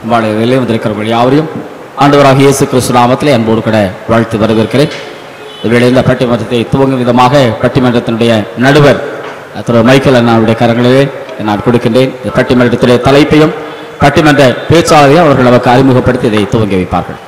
வாழையிலே வந்திருக்கிறவர்கள் யாவரையும் ஆண்டவராக இயேசு கிறிஸ்து நாமத்திலே அன்போடு கூட வாழ்த்து வரவேற்கிறேன் இவ்வேளை இந்த பட்டிமன்றத்தை துவங்கும் விதமாக பட்டிமன்றத்தினுடைய நடுவர் திரு மைக்கேல் அண்ணாவுடைய கரங்களிலே நான் கொடுக்கின்றேன் இந்த பட்டிமன்றத்துடைய தலைப்பையும் பட்டிமன்ற பேச்சாளரையும் அவர்கள் நமக்கு அறிமுகப்படுத்தி இதை துவங்கி வைப்பார்கள்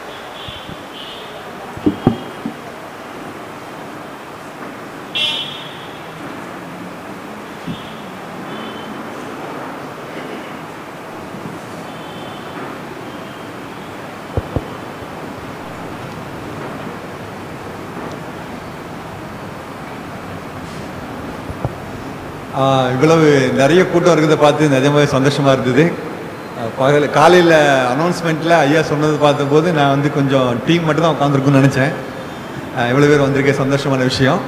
ஆஹ் இவ்வளவு நிறைய கூட்டம் இருக்கிறத பார்த்து நிஜமாவே சந்தோஷமா இருந்தது ஆஹ் பகல் காலையில் அனௌன்ஸ்மெண்ட்டில் ஐயா சொன்னது பார்த்தபோது நான் வந்து கொஞ்சம் டீம் மட்டும் தான் உட்காந்துருக்குன்னு நினச்சேன் ஆஹ் இவ்வளவு பேர் வந்திருக்க சந்தோஷமான விஷயம்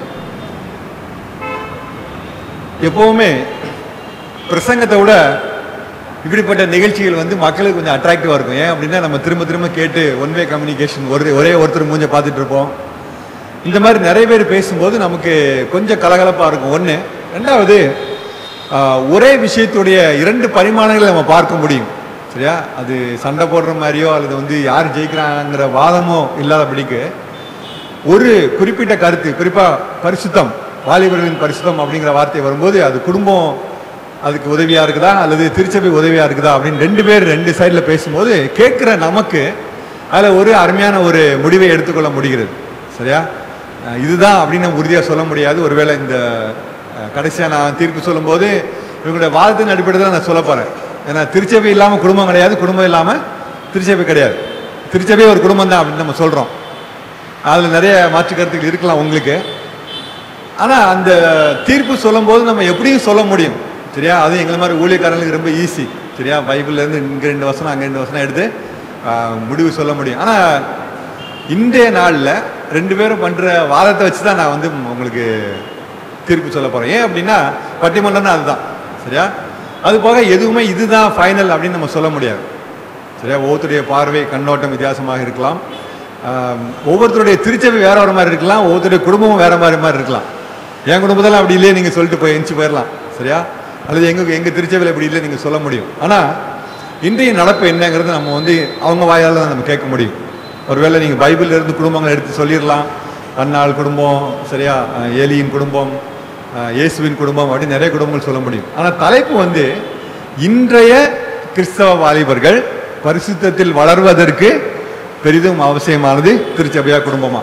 எப்போவுமே பிரசங்கத்தை விட இப்படிப்பட்ட நிகழ்ச்சிகள் வந்து மக்களுக்கு கொஞ்சம் அட்ராக்டிவாக இருக்கும் ஏன் அப்படின்னா நம்ம திரும்ப திரும்ப கேட்டு ஒன் வே கம்யூனிகேஷன் ஒரு ஒரே ஒருத்தர் மூஞ்ச பார்த்துட்டு இருப்போம் இந்த மாதிரி நிறைய பேர் பேசும்போது நமக்கு கொஞ்சம் கலகலப்பாக இருக்கும் ஒன்று ரெண்டாவது ஆஹ், ஒரே விஷயத்துடைய இரண்டு பரிமாணங்களை நம்ம பார்க்க முடியும் சரியா அது சண்டை போடுற மாதிரியோ அல்லது வந்து யார் ஜெயிக்கிறாங்கிற வாதமோ இல்லாதபடிக்கு ஒரு குறிப்பிட்ட கருத்து குறிப்பா பரிசுத்தம் வாலிபர்களின் பரிசுத்தம் அப்படிங்கிற வார்த்தை வரும்போது அது குடும்பம் அதுக்கு உதவியா இருக்குதா அல்லது திருச்சபை உதவியா இருக்குதா அப்படின்னு ரெண்டு பேர் ரெண்டு சைடில் பேசும்போது கேட்குற நமக்கு அதில் ஒரு அருமையான ஒரு முடிவை எடுத்துக்கொள்ள முடிகிறது சரியா அஹ் இதுதான் அப்படின்னு நம்ம உறுதியாக சொல்ல முடியாது ஒருவேளை இந்த கடைசியாக நான் தீர்ப்பு சொல்லும்போது இவங்களுடைய வாதத்தின் அடிப்படையில் தான் நான் சொல்ல போகிறேன் ஏன்னா திருச்சபை இல்லாமல் குடும்பம் கிடையாது குடும்பம் இல்லாமல் திருச்சபை கிடையாது திருச்சபை ஒரு குடும்பம் தான் அப்படின்னு நம்ம சொல்கிறோம் அதில் நிறைய மாற்று கருத்துக்கள் இருக்கலாம் உங்களுக்கு ஆனால் அந்த தீர்ப்பு சொல்லும்போது நம்ம எப்படியும் சொல்ல முடியும் சரியா அது எங்களை மாதிரி ஊழியக்காரங்களுக்கு ரொம்ப ஈஸி சரியா பைபிள்லேருந்து இங்கே ரெண்டு வசனம் அங்கே ரெண்டு வசனம் எடுத்து ஆஹ், முடிவு சொல்ல முடியும் ஆனால் இன்றைய நாளில் ரெண்டு பேரும் பண்ணுற வாதத்தை வச்சு தான் நான் வந்து உங்களுக்கு தீர்ப்பு சொல்ல போகிறேன் ஏன் அப்படின்னா பட்டிமன்றம்னா அதுதான் சரியா அது போக எதுவுமே இதுதான் ஃபைனல் அப்படின்னு நம்ம சொல்ல முடியாது சரியா ஒவ்வொருத்தருடைய பார்வை கண்ணோட்டம் வித்தியாசமாக இருக்கலாம் ஆம், ஒவ்வொருத்தருடைய திருச்சபை வேற ஒரு மாதிரி இருக்கலாம் ஒவ்வொருத்தருடைய குடும்பமும் வேற மாதிரி மாதிரி இருக்கலாம் என் குடும்பத்தில் அப்படி இல்லையே நீங்கள் சொல்லிட்டு போய் எஞ்சி போயிடலாம் சரியா அல்லது எங்க எங்க திருச்சபையில் இப்படி இல்லை நீங்கள் சொல்ல முடியும் ஆனால் இன்றைய நடப்பு என்னங்கிறது நம்ம வந்து அவங்க வாயால் தான் நம்ம கேட்க முடியும் ஒருவேளை நீங்கள் பைபிள்ல இருந்து குடும்பங்களை எடுத்து சொல்லிடலாம் அன்னாள் குடும்பம் சரியா அஹ், ஏலியின் குடும்பம் அஹ், இயேசுவின் குடும்பம் அப்படின்னு நிறைய குடும்பங்கள் சொல்ல முடியும் ஆனால் தலைப்பு வந்து இன்றைய கிறிஸ்தவ வாலிபர்கள் பரிசுத்தத்தில் வளர்வதற்கு பெரிதும் அவசியமானது திருச்சபையா குடும்பமா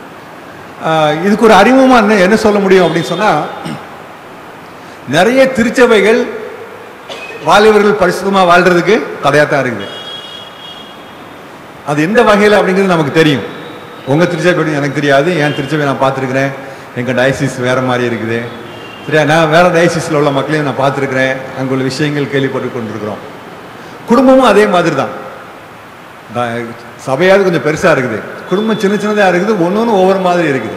ஆஹ் இதுக்கு ஒரு அறிமுகமா என்ன என்ன சொல்ல முடியும் அப்படின்னு சொன்னா நிறைய திருச்சபைகள் வாலிபர்கள் பரிசுத்தமா வாழ்றதுக்கு தடையா தான் இருக்குது அது எந்த வகையில் அப்படிங்கிறது நமக்கு தெரியும் உங்க திருச்சபை எப்படி எனக்கு தெரியாது என் திருச்சபை நான் பார்த்துருக்கிறேன் எங்க டயசிஸ் வேற மாதிரி இருக்குது சரியா நான் வேற டயசிஸில் உள்ள மக்களையும் நான் பார்த்துருக்கிறேன் அங்கே உள்ள விஷயங்கள் கேள்விப்பட்டு கொண்டிருக்கிறோம் குடும்பமும் அதே மாதிரி தான் த- சபையாவது கொஞ்சம் பெருசா இருக்குது குடும்பம் சின்ன சின்னதா இருக்குது ஒன்று ஒவ்வொரு மாதிரி இருக்குது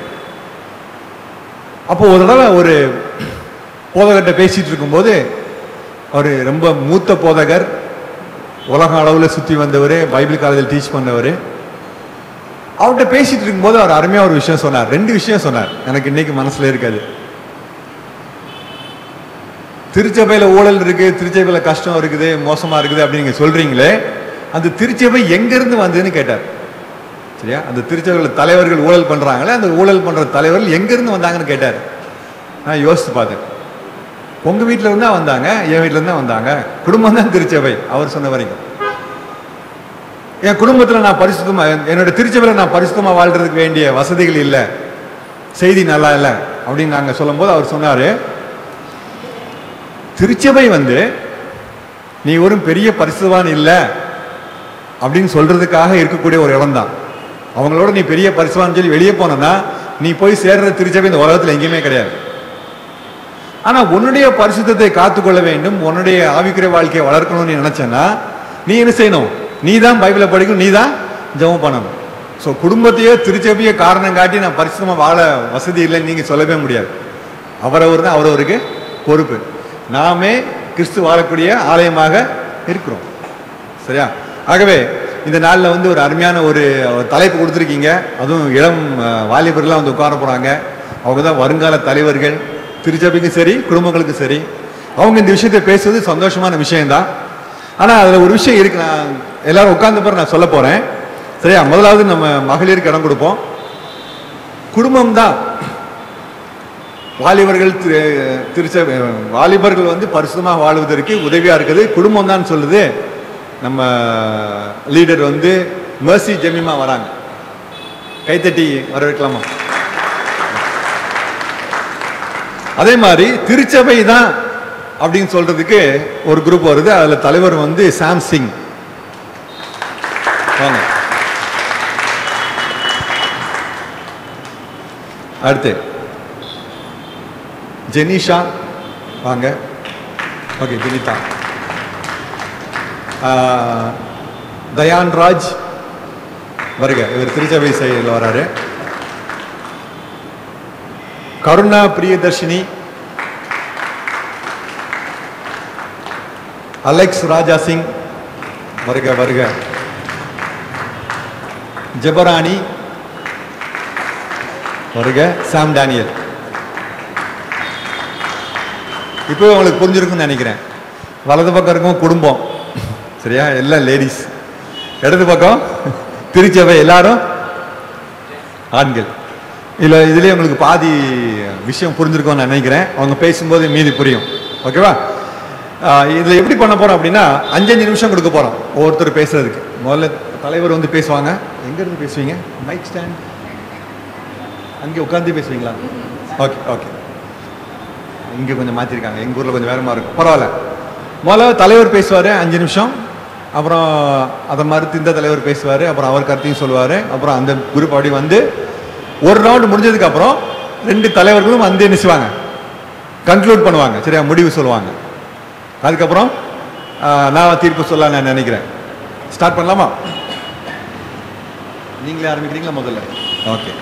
அப்போ ஒரு தடவை ஒரு போதகர்கிட்ட பேசிட்டு இருக்கும்போது அவர் ரொம்ப மூத்த போதகர் உலக அளவில் சுற்றி வந்தவர் பைபிள் காலேஜில் டீச் பண்ணவர் அவர்கிட்ட பேசிட்டு இருக்கும்போது அவர் அருமையாக ஒரு விஷயம் சொன்னார் ரெண்டு விஷயம் சொன்னார் எனக்கு இன்னைக்கு மனசுல இருக்காது திருச்சபையில ஊழல் இருக்கு திருச்சபையில கஷ்டம் இருக்குது மோசமா இருக்குது அப்படின்னு நீங்க சொல்றீங்களே அந்த திருச்சபை எங்க இருந்து வந்ததுன்னு கேட்டார் சரியா அந்த திருச்சபையில தலைவர்கள் ஊழல் பண்றாங்களே அந்த ஊழல் பண்ற தலைவர்கள் எங்க இருந்து வந்தாங்கன்னு கேட்டார் நான் யோசித்து பார்த்தேன் உங்க வீட்ல இருந்தா வந்தாங்க என் வீட்ல இருந்தா வந்தாங்க குடும்பம் தான் திருச்சபை அவர் சொன்ன வரைக்கும் என் குடும்பத்துல நான் பரிசுத்தமா என்னோட திருச்சபையில நான் பரிசுத்தமா வாழ்றதுக்கு வேண்டிய வசதிகள் இல்லை செய்தி நல்லா இல்லை அப்படின்னு நாங்க சொல்லும்போது அவர் சொன்னாரு திருச்சபை வந்து நீ ஒரு பெரிய பரிசுவான் இல்லை அப்படின்னு சொல்றதுக்காக இருக்கக்கூடிய ஒரு இடம் தான் அவங்களோட நீ பெரிய பரிசுவான்னு சொல்லி வெளியே போனனா நீ போய் சேர்ற திருச்சபை இந்த உலகத்துல எங்கேயுமே கிடையாது ஆனா உன்னுடைய பரிசுத்தத்தை காத்துக்கொள்ள வேண்டும் உன்னுடைய ஆவிக்குரிய வாழ்க்கையை வளர்க்கணும்னு நீ நினைச்சேன்னா நீ என்ன செய்யணும் நீ தான் பைபிளை படிக்கணும் நீ தான் ஜெபம் பண்ணணும் ஸோ குடும்பத்தையோ திருச்சபையோ காரணம் காட்டி நான் பரிசுத்தமா வாழ வசதி இல்லைன்னு நீங்க சொல்லவே முடியாது அவரவர் தான் அவரவருக்கு பொறுப்பு நாமே கிறிஸ்து வாழக்கூடிய ஆலயமாக இருக்கிறோம் சரியா ஆகவே இந்த நாளில் வந்து ஒரு அருமையான ஒரு ஒரு தலைப்பு கொடுத்துருக்கீங்க அதுவும் இளம் அஹ், வாலிபர்கள்லாம் வந்து உட்கார போகிறாங்க அவங்க தான் வருங்கால தலைவர்கள் திருச்சபைக்கும் சரி குடும்பங்களுக்கும் சரி அவங்க இந்த விஷயத்தை பேசுவது சந்தோஷமான விஷயம்தான் ஆனா அதுல ஒரு விஷயம் இருக்கு நான் எல்லாரும் உட்கார்ந்த பிறகு நான் சொல்ல போறேன் சரியா முதலாவது நம்ம மகளிருக்கு இடம் கொடுப்போம் குடும்பம் தான் வாலிபர்கள் திரு- திருச்ச வாலிபர்கள் வந்து பரிசுத்தமாக வாழ்வதற்கு உதவியா இருக்குது குடும்பம் தான் சொல்லுது நம்ம லீடர் வந்து mercy ஜெமிமா வராங்க கைத்தட்டி வரவேற்கலாமா அதே மாதிரி திருச்சபை தான் அப்படின்னு சொல்றதுக்கு ஒரு குரூப் வருது அதுல தலைவர் வந்து சாம் சிங் வாங்க அடுத்து ஜெனிஷா வாங்க ஓகே ஜெனிதா ஆஹ், தயான் ராஜ் வருக இவர் திருச்சபை செயலில் வராரு கருணா பிரியதர்ஷினி அலெக்ஸ் ராஜா சிங் வருக வருக ஜெபராணி வருக சாம் டேனியல் இப்போ உங்களுக்கு புரிஞ்சிருக்கும்னு நினைக்கிறேன் வலது பக்கம் இருக்கும் குடும்பம் சரியா எல்லாம் லேடிஸ் இடது பக்கம் திருச்சபை எல்லாரும் ஆண்கள் இல்ல இதுலயே உங்களுக்கு பாதி விஷயம் புரிஞ்சிருக்கும்னு நான் நினைக்கிறேன் அவங்க பேசும்போது மீதி புரியும் ஓகேவா ஆஹ் இதுல எப்படி பண்ண போறோம் அப்படின்னா அஞ்சஞ்சு நிமிஷம் கொடுக்க போறோம் ஒவ்வொருத்தர் பேசுறதுக்கு முதல்ல தலைவர் வந்து பேசுவாங்க எங்க இருந்து பேசுவீங்க மைக் ஸ்டாண்ட் அங்கே உட்காந்து பேசுவீங்களா ஓகே ஓகே இங்கே கொஞ்சம் மாற்றிருக்காங்க எங்கள் ஊரில் கொஞ்சம் வேறமா இருக்கும் பரவாயில்ல முதல்ல தலைவர் பேசுவார் அஞ்சு நிமிஷம் அப்புறம் அதை மறுத்து இந்த தலைவர் பேசுவார் அப்புறம் அவர் கருத்தையும் சொல்லுவார் அப்புறம் அந்த குரூப் அப்படி வந்து ஒரு ரவுண்டு முடிஞ்சதுக்கு அப்புறம் ரெண்டு தலைவர்களும் வந்து என்ன செய்வாங்க கன்க்ளூட் பண்ணுவாங்க சரியா முடிவு சொல்லுவாங்க அதுக்கப்புறம் ஆஹ், நான் தீர்ப்பு சொல்ல நான் நினைக்கிறேன் ஸ்டார்ட் பண்ணலாமா நீங்களே ஆரம்பிக்கிறீங்களா முதல்ல ஓகே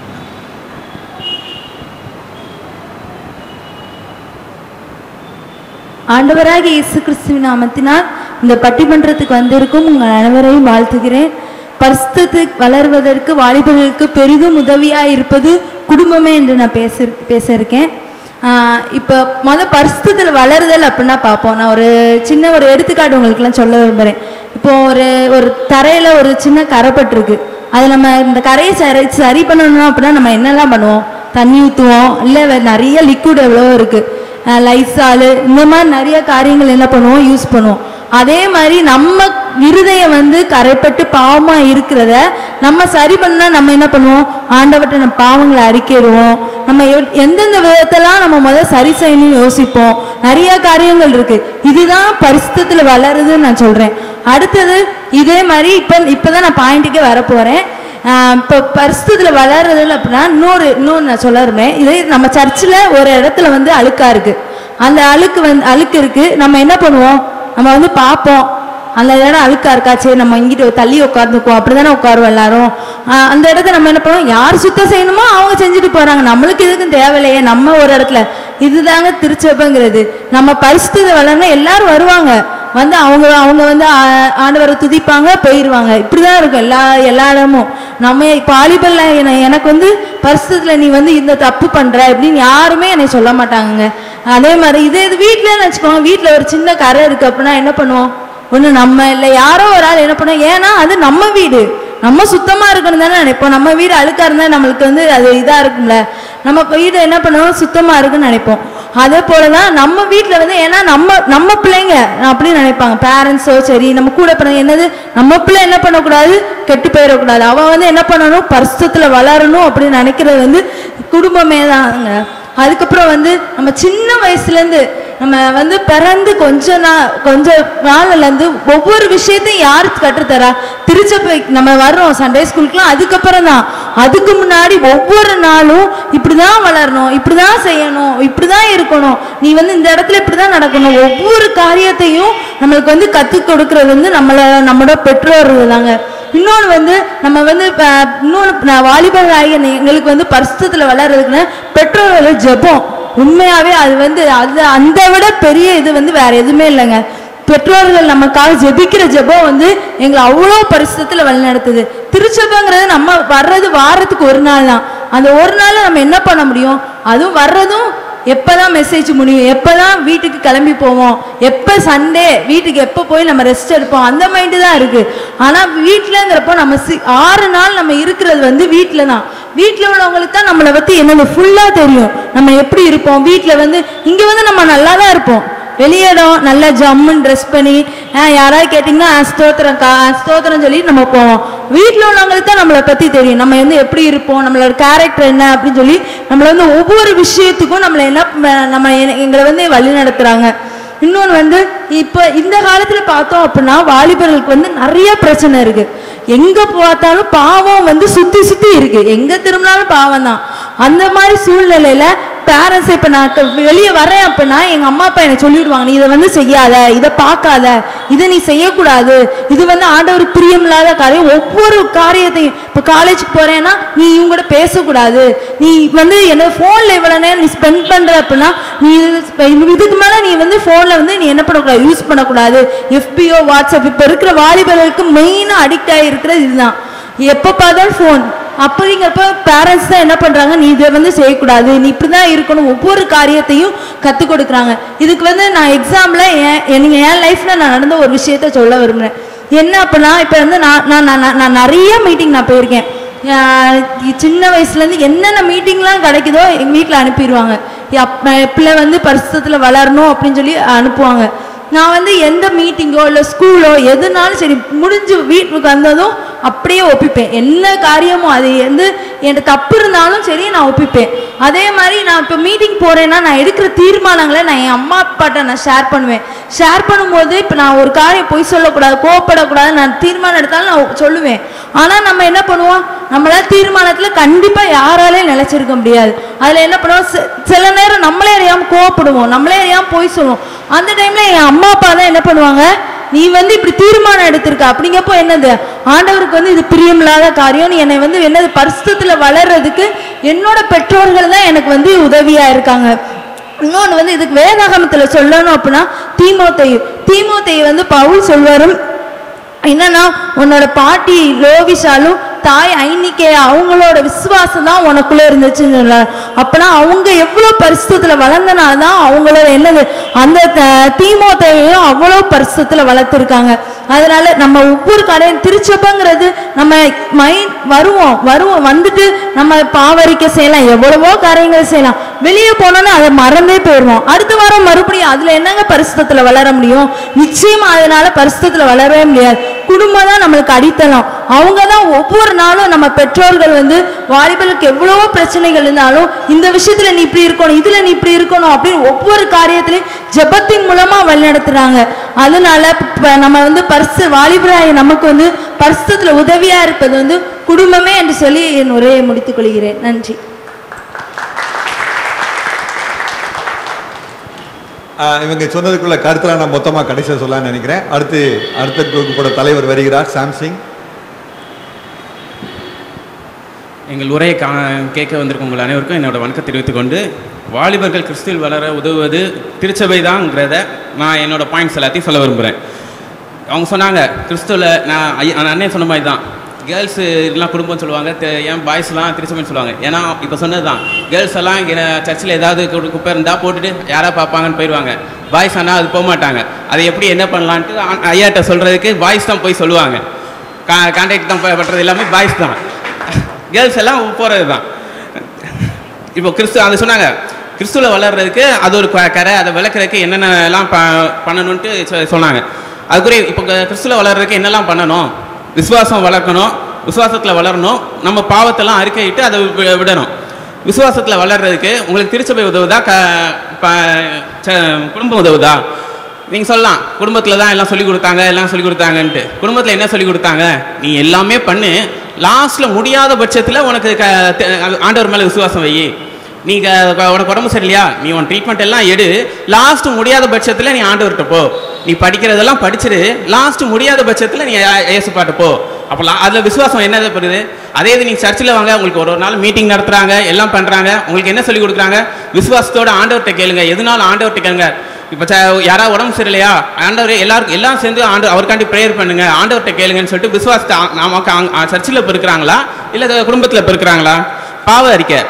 ஆண்டவராகிய இயேசு கிறிஸ்துவின் நாமத்தினால் இந்த பட்டிமன்றத்துக்கு வந்திருக்கும் உங்கள் அனைவரையும் வாழ்த்துகிறேன் பரிசுத்தத்துக்கு வளர்வதற்கு வாலிபர்களுக்கு பெரிதும் உதவியாக இருப்பது குடும்பமே என்று நான் பேச பேச இருக்கேன் ஆஹ் இப்போ முத பரிசுத்தத்தில் வளருதல் அப்படின்னா பார்ப்போம் நான் ஒரு சின்ன ஒரு எடுத்துக்காட்டு உங்களுக்குலாம் சொல்ல விரும்புகிறேன் இப்போ ஒரு ஒரு தரையில் ஒரு சின்ன கரைப்பட்டிருக்கு அது நம்ம இந்த கரையை சரி சரி பண்ணணும் அப்படின்னா நம்ம என்னெல்லாம் பண்ணுவோம் தண்ணி ஊற்றுவோம் இல்லை நிறைய லிக்விட் எவ்வளவோ இருக்குது லைசாலு இந்த மாதிரி நிறைய காரியங்கள் என்ன பண்ணுவோம் யூஸ் பண்ணுவோம் அதே மாதிரி நம்ம இருதயம் வந்து கரைப்பட்டு பாவமா இருக்கிறத நம்ம சரி பண்ணா நம்ம என்ன பண்ணுவோம் ஆண்டவர்கிட்ட நம்ம பாவங்களை அறிக்கையிடுவோம் நம்ம எவ்- எந்தெந்த விதத்தெல்லாம் நம்ம முதல்ல சரி செய்யணும்னு யோசிப்போம் நிறைய காரியங்கள் இருக்கு இதுதான் பரிசுத்தத்துல வளருதுன்னு நான் சொல்றேன் அடுத்தது இதே மாதிரி இப்ப இப்பதான் நான் பாயிண்ட்டுக்கே வர போறேன் ஆஹ் இப்போ பரிசுத்துல வளர்றதுல அப்படின்னா இன்னொரு இன்னொன்று நான் சொல்லுறேன் இதே நம்ம சர்ச்சில் ஒரு இடத்துல வந்து அழுக்கா இருக்கு அந்த அழுக்கு வந்து அழுக்கு இருக்கு நம்ம என்ன பண்ணுவோம் நம்ம வந்து பார்ப்போம் அந்த இடம் அழுக்கா இருக்கா சரி நம்ம இங்கிட்டு தள்ளி உட்காந்துக்குவோம் அப்படிதானே உட்காருவோம் எல்லாரும் ஆஹ் அந்த இடத்த நம்ம என்ன பண்ணுவோம் யார் சுத்தம் செய்யணுமோ அவங்க செஞ்சுட்டு போறாங்க நம்மளுக்கு இதுக்கும் தேவையில்லையே நம்ம ஒரு இடத்துல இதுதாங்க திருச்சபைங்கிறது நம்ம பரிசுத்த வளரணும் எல்லாரும் வருவாங்க வந்து அவங்க அவங்க வந்து ஆ- ஆண்டவரை துதிப்பாங்க போயிடுவாங்க இப்படிதான் இருக்கும் எல்லா எல்லா இடமும் நம்ம பாலிபல்ல எனக்கு வந்து பரிசுத்துல நீ வந்து இந்த தப்பு பண்ற அப்படின்னு யாருமே என்னை சொல்ல மாட்டாங்கங்க அதே மாதிரி இதே இது வீட்லன்னு வச்சுக்கோங்க வீட்ல ஒரு சின்ன கரை இருக்கு அப்படின்னா என்ன பண்ணுவோம் ஒண்ணு நம்ம இல்லை யாரோ ஒரு ஆள் என்ன பண்ணுவோம் ஏன்னா அது நம்ம வீடு நம்ம சுத்தமா இருக்கணும் தானே நினைப்போம் நம்ம வீடு அழுக்கா இருந்தா நம்மளுக்கு வந்து அது இதா இருக்கும்ல நம்ம வீடு என்ன பண்ணுவோம் சுத்தமா இருக்குன்னு நினைப்போம் அதே போலதான் நம்ம வீட்ல வந்து ஏன்னா நம்ம நம்ம பிள்ளைங்க அப்படின்னு நினைப்பாங்க பேரண்ட்ஸோ சரி நம்ம கூட பிறகு என்னது நம்ம பிள்ளை என்ன பண்ணக்கூடாது கெட்டு போயிடக்கூடாது அவன் வந்து என்ன பண்ணணும் பரிசுத்துல வளரணும் அப்படின்னு நினைக்கிறது வந்து குடும்பமே தாங்க அதுக்கப்புறம் வந்து நம்ம சின்ன வயசுல இருந்து நம்ம வந்து பிறந்து கொஞ்ச நாள் கொஞ்ச நாள்ல இருந்து ஒவ்வொரு விஷயத்தையும் யாரு கற்றுத்தரா திருச்சபை நம்ம வர்றோம் சண்டே ஸ்கூலுக்குலாம் அதுக்கப்புறம் தான் அதுக்கு முன்னாடி ஒவ்வொரு நாளும் இப்படிதான் வளரணும் இப்படிதான் செய்யணும் இப்படிதான் இருக்கணும் நீ வந்து இந்த இடத்துல இப்படிதான் நடக்கணும் ஒவ்வொரு காரியத்தையும் நம்மளுக்கு வந்து கற்றுக் கொடுக்கறது வந்து நம்மள நம்மளோட பெற்றோர்கள் தாங்க இன்னொன்று வந்து நம்ம வந்து இப்ப இன்னொன்று நான் வாலிபர் ஆகிய எங்களுக்கு வந்து பரிசுத்தத்தில் வளர்றதுக்குன்னு பெற்றோர்கள் ஜெபம் உண்மையாவே அது வந்து அது அந்த விட பெரிய இது வந்து வேற எதுவுமே இல்லைங்க பெற்றோர்கள் நமக்காக ஜெபிக்கிற ஜெபம் வந்து எங்களை அவ்வளோ பரிசுத்தத்தில் வழிநடத்துது திருச்சபைங்கிறது நம்ம வர்றது வாரத்துக்கு ஒரு நாள் தான் அந்த ஒரு நாள் நம்ம என்ன பண்ண முடியும் அதுவும் வர்றதும் எப்பதான் மெசேஜ் முடியும் எப்பதான் வீட்டுக்கு கிளம்பி போவோம் எப்ப சண்டே வீட்டுக்கு எப்ப போய் நம்ம ரெஸ்ட் எடுப்போம் அந்த மைண்டு தான் இருக்கு ஆனா வீட்டுலங்கிறப்போ நம்ம சி- ஆறு நாள் நம்ம இருக்கிறது வந்து வீட்டில தான் வீட்டில் உள்ளவங்களுக்கு தான் நம்மளை பத்தி என்னது ஃபுல்லா தெரியும் நம்ம எப்படி இருப்போம் வீட்டில் வந்து இங்க வந்து நம்ம நல்லா தான் இருப்போம் வெளியிடம் நல்லா ஜம்முன்னு ட்ரெஸ் பண்ணி ஆ, யாராவது கேட்டிங்கன்னா ஆ, ஸ்தோத்திரம் கா ஆ, ஸ்தோத்திரம் சொல்லி நம்ம போவோம் வீட்டில் உள்ளவங்களுக்கு தான் நம்மளை பற்றி தெரியும் நம்ம வந்து எப்படி இருப்போம் நம்மளோட கேரக்டர் என்ன அப்படின்னு சொல்லி நம்மளை வந்து ஒவ்வொரு விஷயத்துக்கும் நம்மளை என்ன ப- நம்ம என்ன- எங்களை வந்து வழி நடத்துகிறாங்க இன்னொன்று வந்து இப்போ இந்த காலத்தில் பார்த்தோம் அப்படின்னா வாலிபர்களுக்கு வந்து நிறைய பிரச்சனை இருக்கு எங்க பார்த்தாலும் பாவம் வந்து சுத்தி சுத்தி இருக்கு எங்க திரும்பினாலும் பாவம் தான் அந்த மாதிரி சூழ்நிலையில பேரண்ட்ஸ் இப்ப நான் க- வெளியே வரேன் அப்படின்னா எங்க அம்மா அப்பா எனக்கு சொல்லிடுவாங்க நீ இதை வந்து செய்யாத இதை பார்க்காத இதை நீ செய்யக்கூடாது இது வந்து ஆண்டவருக்கு பிரியமில்லாத காரியம் ஒவ்வொரு காரியத்தையும் இப்போ காலேஜுக்கு போறேன்னா நீ இவங்க கூட பேசக்கூடாது நீ வந்து என்ன ஃபோனில் இவ்வளோ நேரம் நீ ஸ்பெண்ட் பண்ற அப்படின்னா நீ இது- இப்ப இதுக்கு மேலே நீ வந்து ஃபோனில் வந்து நீ என்ன பண்ணக்கூடாது யூஸ் பண்ணக்கூடாது எஃபிஓ வாட்ஸ்அப் இப்போ இருக்கிற வாலிபர்களுக்கு மெயினாக அடிக்ட் ஆகிருக்கிறது இதுதான் எப்போ பார்த்தாலும் ஃபோன் அப்படிங்கிறப்ப பேரண்ட்ஸ் தான் என்ன பண்றாங்க நீ இதை வந்து செய்யக்கூடாது நீ இப்படி தான் இருக்கணும் ஒவ்வொரு காரியத்தையும் கற்றுக் கொடுக்குறாங்க இதுக்கு வந்து நான் எக்ஸாம்பிள் என் நீங்க என் லைஃப்ல நான் நடந்த ஒரு விஷயத்த சொல்ல விரும்புறேன் என்ன அப்படின்னா இப்போ வந்து நான் நான் நான் நான் நிறைய மீட்டிங் நான் போயிருக்கேன் ஆஹ் சின்ன வயசுலேருந்து என்னென்ன மீட்டிங்லாம் கிடைக்குதோ எங்கள் வீட்டில் அனுப்பிடுவாங்க அப் பிள்ளை வந்து பரிசுத்தத்தில் வளரணும் அப்படின்னு சொல்லி அனுப்புவாங்க நான் வந்து எந்த மீட்டிங்கோ இல்லை ஸ்கூலோ எதுனாலும் சரி முடிஞ்சு வீட்டுக்கு வந்ததும் அப்படியே ஒப்பிப்பேன் என்ன காரியமோ அது வந்து என்கிட்ட தப்பு இருந்தாலும் சரி நான் ஒப்பிப்பேன் அதே மாதிரி நான் இப்போ மீட்டிங் போகிறேன்னா நான் எடுக்கிற தீர்மானங்களை நான் என் அம்மா அப்பாட்ட நான் ஷேர் பண்ணுவேன் ஷேர் பண்ணும்போது இப்போ நான் ஒரு காரியம் பொய் சொல்லக்கூடாது கோவப்படக்கூடாது நான் தீர்மானம் எடுத்தாலும் நான் சொல்லுவேன் ஆனால் நம்ம என்ன பண்ணுவோம் நம்மளால தீர்மானத்தில் கண்டிப்பாக யாராலையும் நிலைச்சிருக்க முடியாது அதில் என்ன பண்ணுவோம் சி- சில நேரம் நம்மளே அறியாமல் கோவப்படுவோம் நம்மளே அறியாமல் பொய் சொல்லுவோம் அந்த டைமில் என் அம்மா அப்பா தான் என்ன பண்ணுவாங்க நீ வந்து இப்படி தீர்மானம் எடுத்திருக்க அப்படிங்கப்போ என்னது ஆண்டவருக்கு வந்து இது பிரியமில்லாத காரியம் நீ என்னை வந்து என்னது பரிசுத்தத்தில் வளர்றதுக்கு என்னோட பெற்றோர்கள் தான் எனக்கு வந்து உதவியா இருக்காங்க இன்னொன்று வந்து இதுக்கு வேதாகமத்தில் சொல்லணும் அப்படின்னா தீமோத்தேயு தீமோத்தேயு வந்து பவுல் சொல்வாரு என்னன்னா உன்னோட பாட்டி லோவிஷாலும் தாய் ஐனிக்கே அவங்களோட விசுவாசம் தான் உனக்குள்ள இருந்துச்சுன்னு சொல்றாரு அப்பனா அவங்க எவ்வளவு பரிசுத்துல வளர்ந்தனால தான் அவங்களோட என்னது அந்த த- தீமோத்தேயையும் அவ்வளவு பரிசுத்துல வளர்த்துருக்காங்க அதனால நம்ம ஒவ்வொரு கடையும் திருச்சபங்கிறது நம்ம மைண்ட் வருவோம் வருவோம் வந்துட்டு நம்ம பாவரிக்க செய்யலாம் எவ்வளவோ காரியங்கள் செய்யலாம் வெளியே போனோன்னா அதை மறந்தே போயிடுவோம் அடுத்த வாரம் மறுபடியும் அதுல என்னங்க பரிசுத்தத்துல வளர முடியும் நிச்சயமா அதனால பரிசுத்தத்துல வளரவே முடியாது குடும்பம் தான் நம்மளுக்கு அடித்தளம் அவங்க தான் ஒவ்வொரு நாளும் நம்ம பெற்றோர்கள் வந்து வாலிபலுக்கு எவ்வளவோ பிரச்சனைகள் இருந்தாலும் இந்த விஷயத்துல நீ இப்படி இருக்கணும் இதுல நீ இப்படி இருக்கணும் அப்படின்னு ஒவ்வொரு காரியத்திலையும் ஜெபத்தின் மூலமா வழிநடத்துறாங்க அதனால இப்ப நம்ம வந்து பரிசு வாலிபராய நமக்கு வந்து பரிசுத்துல உதவியா இருப்பது வந்து குடும்பமே என்று சொல்லி என் உரையை முடித்துக் கொள்கிறேன் நன்றி ஆஹ் இவங்க சொன்னதுக்குள்ள கருத்துல நான் மொத்தமா கடைசியா சொல்லலாம்னு நினைக்கிறேன் அடுத்து அடுத்த குரூப்போட தலைவர் வருகிறார் சாம்சிங் எங்கள் உரையை கா கேட்க வந்திருக்கும் உங்கள் அனைவருக்கும் என்னோட வணக்கம் தெரிவித்துக் கொண்டு வாலிபர்கள் கிறிஸ்துவில் வளர உதவுவது திருச்சபை தாங்கிறத நான் என்னோட பாயிண்ட்ஸ் எல்லாத்தையும் சொல்ல விரும்புகிறேன் அவங்க சொன்னாங்க கிறிஸ்துவில் நான் ஐயா நான் அண்ணன் சொன்ன மாதிரி தான் கேர்ள்ஸ் எல்லாம் குடும்பம் சொல்லுவாங்க தெ- ஏன் பாய்ஸ்லாம் திருச்சபைன்னு சொல்லுவாங்க ஏன்னா இப்போ சொன்னது தான் கேர்ள்ஸ் எல்லாம் இங்கே சர்ச்சில் ஏதாவது கு- குப்பை இருந்தால் போட்டுட்டு யாரா பார்ப்பாங்கன்னு போயிடுவாங்க பாய்ஸ் ஆனால் அது போக மாட்டாங்க அதை எப்படி என்ன பண்ணலான்ட்டு ஆ- ஐயாட்ட சொல்கிறதுக்கு பாய்ஸ் தான் போய் சொல்லுவாங்க கா கான்டாக்ட் தான் ப- பண்றது எல்லாமே பாய்ஸ் தான் கேர்ள்ஸ் எல்லாம் போகிறது தான் இப்போ கிறிஸ்து அது சொன்னாங்க கிறிஸ்துவ வளர்றதுக்கு அது ஒரு க- கரை அதை விளக்குறதுக்கு என்னென்னலாம் ப பண்ணணுன்ட்டு சொ- சொன்னாங்க அதுக்குரிய இப்போ க- கிறிஸ்துவ வளர்றதுக்கு என்னெல்லாம் பண்ணணும் விசுவாசம் வளர்க்கணும் விசுவாசத்தில் வளரணும் நம்ம பாவத்தெல்லாம் அறிக்கையிட்டு அதை வி- விடணும் விசுவாசத்தில் வளர்றதுக்கு உங்களுக்கு திருச்சபை உதவுதா க ப ச- குடும்பம் உதவுதா நீங்கள் சொல்லலாம் குடும்பத்தில் தான் எல்லாம் சொல்லி கொடுத்தாங்க எல்லாம் சொல்லி கொடுத்தாங்கன்ட்டு குடும்பத்தில் என்ன சொல்லி கொடுத்தாங்க நீ எல்லாமே பண்ணு லாஸ்ட்டில் முடியாத பட்சத்தில் உனக்கு க தெ- ஆண்டவர் மேலே விசுவாசம் வை நீ க- க- உனக்கு உடம்பு சரியில்லையா நீ உன் ட்ரீட்மெண்ட் எல்லாம் எடு லாஸ்ட் முடியாத பட்சத்தில் நீ ஆண்டவர்கிட்ட போ நீ படிக்கிறதெல்லாம் படிச்சிரு லாஸ்ட் முடியாத பட்சத்தில் நீ ஏ- ஏசுப்பாட்ட போ அப்போ அதில் விசுவாசம் என்னது பெறுது அதே இது நீங்கள் சர்ச்சில் வாங்க உங்களுக்கு ஒரு ஒரு நாள் மீட்டிங் நடத்துகிறாங்க எல்லாம் பண்ணுறாங்க உங்களுக்கு என்ன சொல்லி கொடுக்குறாங்க விசுவாசத்தோட ஆண்டவர்கிட்ட கேளுங்க எதுனாலும் ஆண்டவர்கிட்ட கேளுங்க இப்போ யாராவது உடம்பு சரியில்லையா ஆண்டவர் எல்லாருக்கும் எல்லாம் சேர்ந்து ஆண்டு அவருக்காண்டி ப்ரேயர் பண்ணுங்க ஆண்டவர்கிட்ட கேளுங்கன்னு சொல்லிட்டு விசுவாசத்தை ஆ- நமக்கு சர்ச்சில் இப்போ இருக்கிறாங்களா இல்லை குடும்பத்தில் இப்போ இருக்கிறாங்களா பாவ அறிக்கை